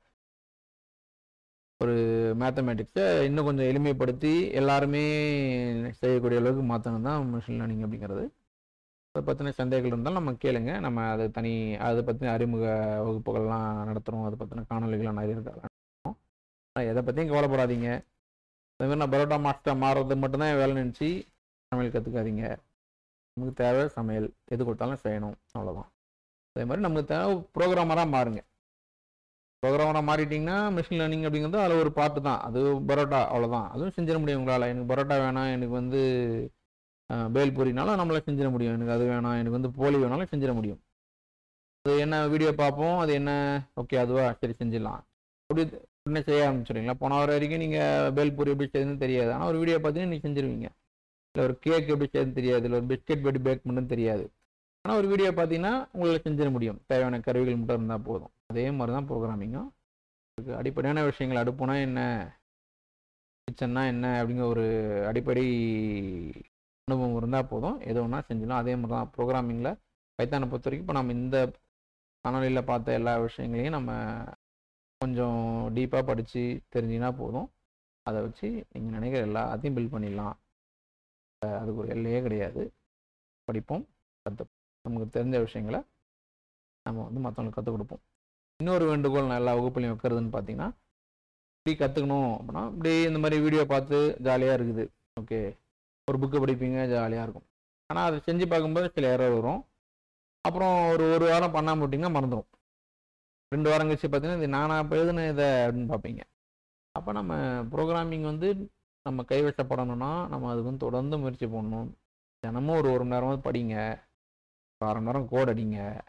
ஒரு மேத்தமேட்டிக்ஸை இன்னும் கொஞ்சம் எளிமைப்படுத்தி எல்லாருமே செய்யக்கூடிய அளவுக்கு மாற்றணும் தான் மிஷின் லேர்னிங் அப்படிங்கிறது அதை பற்றின சந்தேகங்கள் இருந்தாலும் நம்ம கேளுங்க நம்ம அது தனி அதை பற்றின அறிமுக வகுப்புகள்லாம் நடத்துகிறோம் அதை பற்றின காணொலிகள்லாம் நிறைய நடத்துகிறோம் எதை பற்றியும் கவலைப்படாதீங்க அதே மாதிரி நான் பரோட்டா மாஸ்டர் மாறுறது மட்டும்தான் என் வேலை நினச்சி சமையல் கற்றுக்காதீங்க நமக்கு தேவை சமையல் எது கொடுத்தாலும் செய்யணும் அவ்வளோதான் அதே மாதிரி நமக்கு தேவை ப்ரோக்ராமராக மாறுங்க ப்ரோக்ராமராக மாறிட்டிங்கன்னா மிஷின் லேர்னிங் அப்படிங்கிறது அதில் ஒரு பார்ட்டு தான் அது பரோட்டா அவ்வளோதான் அதுவும் செஞ்சிட முடியும் உங்களால் எனக்கு பரோட்டா வேணாம் எனக்கு வந்து அஹ், பேல் பூரினாலும் நம்மளால செஞ்சிட முடியும் எனக்கு அது வேணாம் எனக்கு வந்து போலி வேணாலும் செஞ்சிட முடியும் அது என்ன வீடியோ பார்ப்போம் அது என்ன ஓகே அதுவா சரி செஞ்சிடலாம் அப்படி உடனே செய்ய ஆரம்பிச்சிடுங்களா போன வாரம் வரைக்கும் நீங்கள் பேல் பூரி எப்படி செய்யுதுன்னு தெரியாது ஆனால் ஒரு வீடியோ பார்த்தீங்கன்னா நீங்கள் செஞ்சிருவீங்க இல்லை ஒரு கேக் எப்படி செய்யுதுன்னு தெரியாது இல்லை ஒரு பிஸ்கெட் எப்படி பேக் பண்ணுன்னு தெரியாது ஆனால் ஒரு வீடியோ பார்த்தீங்கன்னா உங்களால் செஞ்சிட முடியும் தேவையான கருவிகள் மட்டும் இருந்தால் போதும் அதே மாதிரி தான் ப்ரோக்ராமிங்கும் இதுக்கு அடிப்படையான விஷயங்கள் அடுப்புனா என்ன கிச்சன்னா என்ன அப்படிங்கிற ஒரு அடிப்படை அனுபவம் இருந்தால் போதும் எது ஒன்றா செஞ்சிடலாம் அதே மாதிரி தான் ப்ரோக்ராமிங்கில் பைத்தானை பொறுத்த வரைக்கும் இப்போ நம்ம இந்த காணொலியில் பார்த்த எல்லா விஷயங்களையும் நம்ம கொஞ்சம் டீப்பாக படித்து தெரிஞ்சிங்கன்னா போதும் அதை வச்சு நீங்கள் நினைக்கிற எல்லாத்தையும் பில்ட் பண்ணிடலாம் அஹ் அதுக்கு ஒரு எல்லையே கிடையாது படிப்போம் கற்று நமக்கு தெரிஞ்ச விஷயங்களை நம்ம வந்து மற்றவங்களுக்கு கற்றுக் கொடுப்போம் இன்னொரு வேண்டுகோள் நான் எல்லா வகுப்புலையும் வைக்கிறதுன்னு பார்த்தீங்கன்னா இப்படி கற்றுக்கணும் அப்படின்னா இப்படி இந்த மாதிரி வீடியோ பார்த்து ஜாலியாக இருக்குது ஓகே ஒரு புக்கு படிப்பீங்க ஜாலியாக இருக்கும் ஆனால் அதை செஞ்சு பார்க்கும்போது சில எரர் வரும் அப்புறம் ஒரு ஒரு வாரம் பண்ணாமல் விட்டிங்கன்னா மறந்துடும் ரெண்டு வாரம் கழிச்சு பார்த்தீங்கன்னா இது நானா இப்போ எழுதுன இதை அப்படின்னு பார்ப்பீங்க அப்போ நம்ம ப்ரோக்ராமிங் வந்து நம்ம கைவசப்படணும்னா நம்ம அதுக்கு வந்து தொடர்ந்து முயற்சி பண்ணணும் தினமும் ஒரு ஒரு மணி நேரமாவது படிங்க ஒரு அரை மணி நேரம் கோட் அடிங்க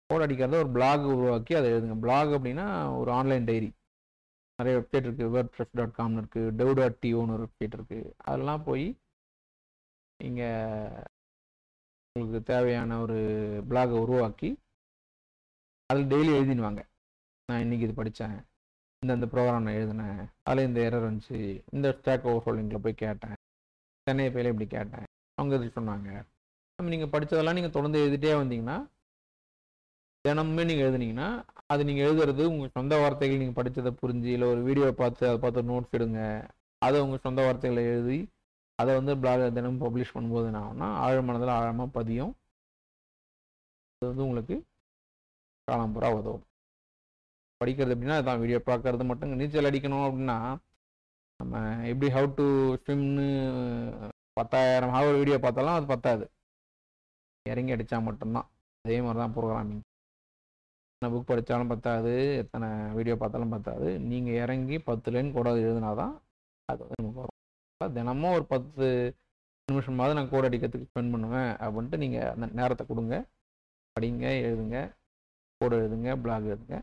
கோட் அடிக்கிறத ஒரு பிளாக் உருவாக்கி அதை எழுதுங்க பிளாக் அப்படின்னா ஒரு ஆன்லைன் டைரி நிறைய வெப்சைட் இருக்குது வேர்ட் ப்ரெஸ் டாட் காம்னு இருக்குது டெவ் டாட் டிஓன்னு ஒரு வெப்சைட் இருக்குது அதெல்லாம் போய் நீங்கள் உங்களுக்கு தேவையான ஒரு பிளாகை உருவாக்கி அதில் டெய்லி எழுதினுவாங்க நான் இன்றைக்கி இது படித்தேன் இந்தந்த ப்ரோக்ராம் நான் எழுதினேன் அதில் இந்த எரர் வந்துச்சு இந்த ஸ்டாக் ஓவர் ஹோல்டிங்கில் போய் கேட்டேன் சென்னை பையில இப்படி கேட்டேன் அவங்க இது சொன்னாங்க நம்ம நீங்கள் படித்ததெல்லாம் நீங்கள் தொடர்ந்து எழுதிட்டே வந்தீங்கன்னா தினமுமே நீங்கள் எழுதுனீங்கன்னா அது நீங்கள் எழுதுறது உங்கள் சொந்த வார்த்தைகள் நீங்கள் படித்ததை புரிஞ்சு இல்லை ஒரு வீடியோ பார்த்து அதை பார்த்து நோட்ஸ் எடுங்க அதை உங்கள் சொந்த வார்த்தைகளை எழுதி அதை வந்து பிளாக் தினமும் பப்ளிஷ் பண்ணும்போது என்ன ஆகும்னா ஆழ மனதில் ஆழமாக பதியும் அது வந்து உங்களுக்கு காலம் பூரா உதவும் படிக்கிறது அப்படின்னா அதான் வீடியோ பார்க்கறது மட்டும் நீச்சல் அடிக்கணும் அப்படின்னா நம்ம எப்படி ஹவு டு ஸ்விம்னு பத்தாயிரம் ஹவர் வீடியோ பார்த்தாலும் அது பத்தாது இறங்கி அடித்தா மட்டும்தான் அதே மாதிரி தான் ப்ரோக்ராமிங் எத்தனை புக் படித்தாலும் பத்தாது எத்தனை வீடியோ பார்த்தாலும் பத்தாது நீங்கள் இறங்கி பத்து லைன் கூட எழுதினா தான் அது வந்து நமக்கு வரும் அதான் தினமும் ஒரு பத்து நிமிஷமாவது நான் கோட் அடிக்கிறதுக்கு ஸ்பெண்ட் பண்ணுவேன் அப்படின்ட்டு நீங்கள் அந்த நேரத்தை கொடுங்க படிங்க எழுதுங்க கோடு எழுதுங்க பிளாக் எழுதுங்க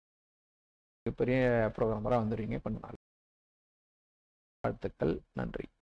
பெரிய ப்ரோக்ராமராக வந்துடுவீங்க கொஞ்ச நாள் வாழ்த்துக்கள் நன்றி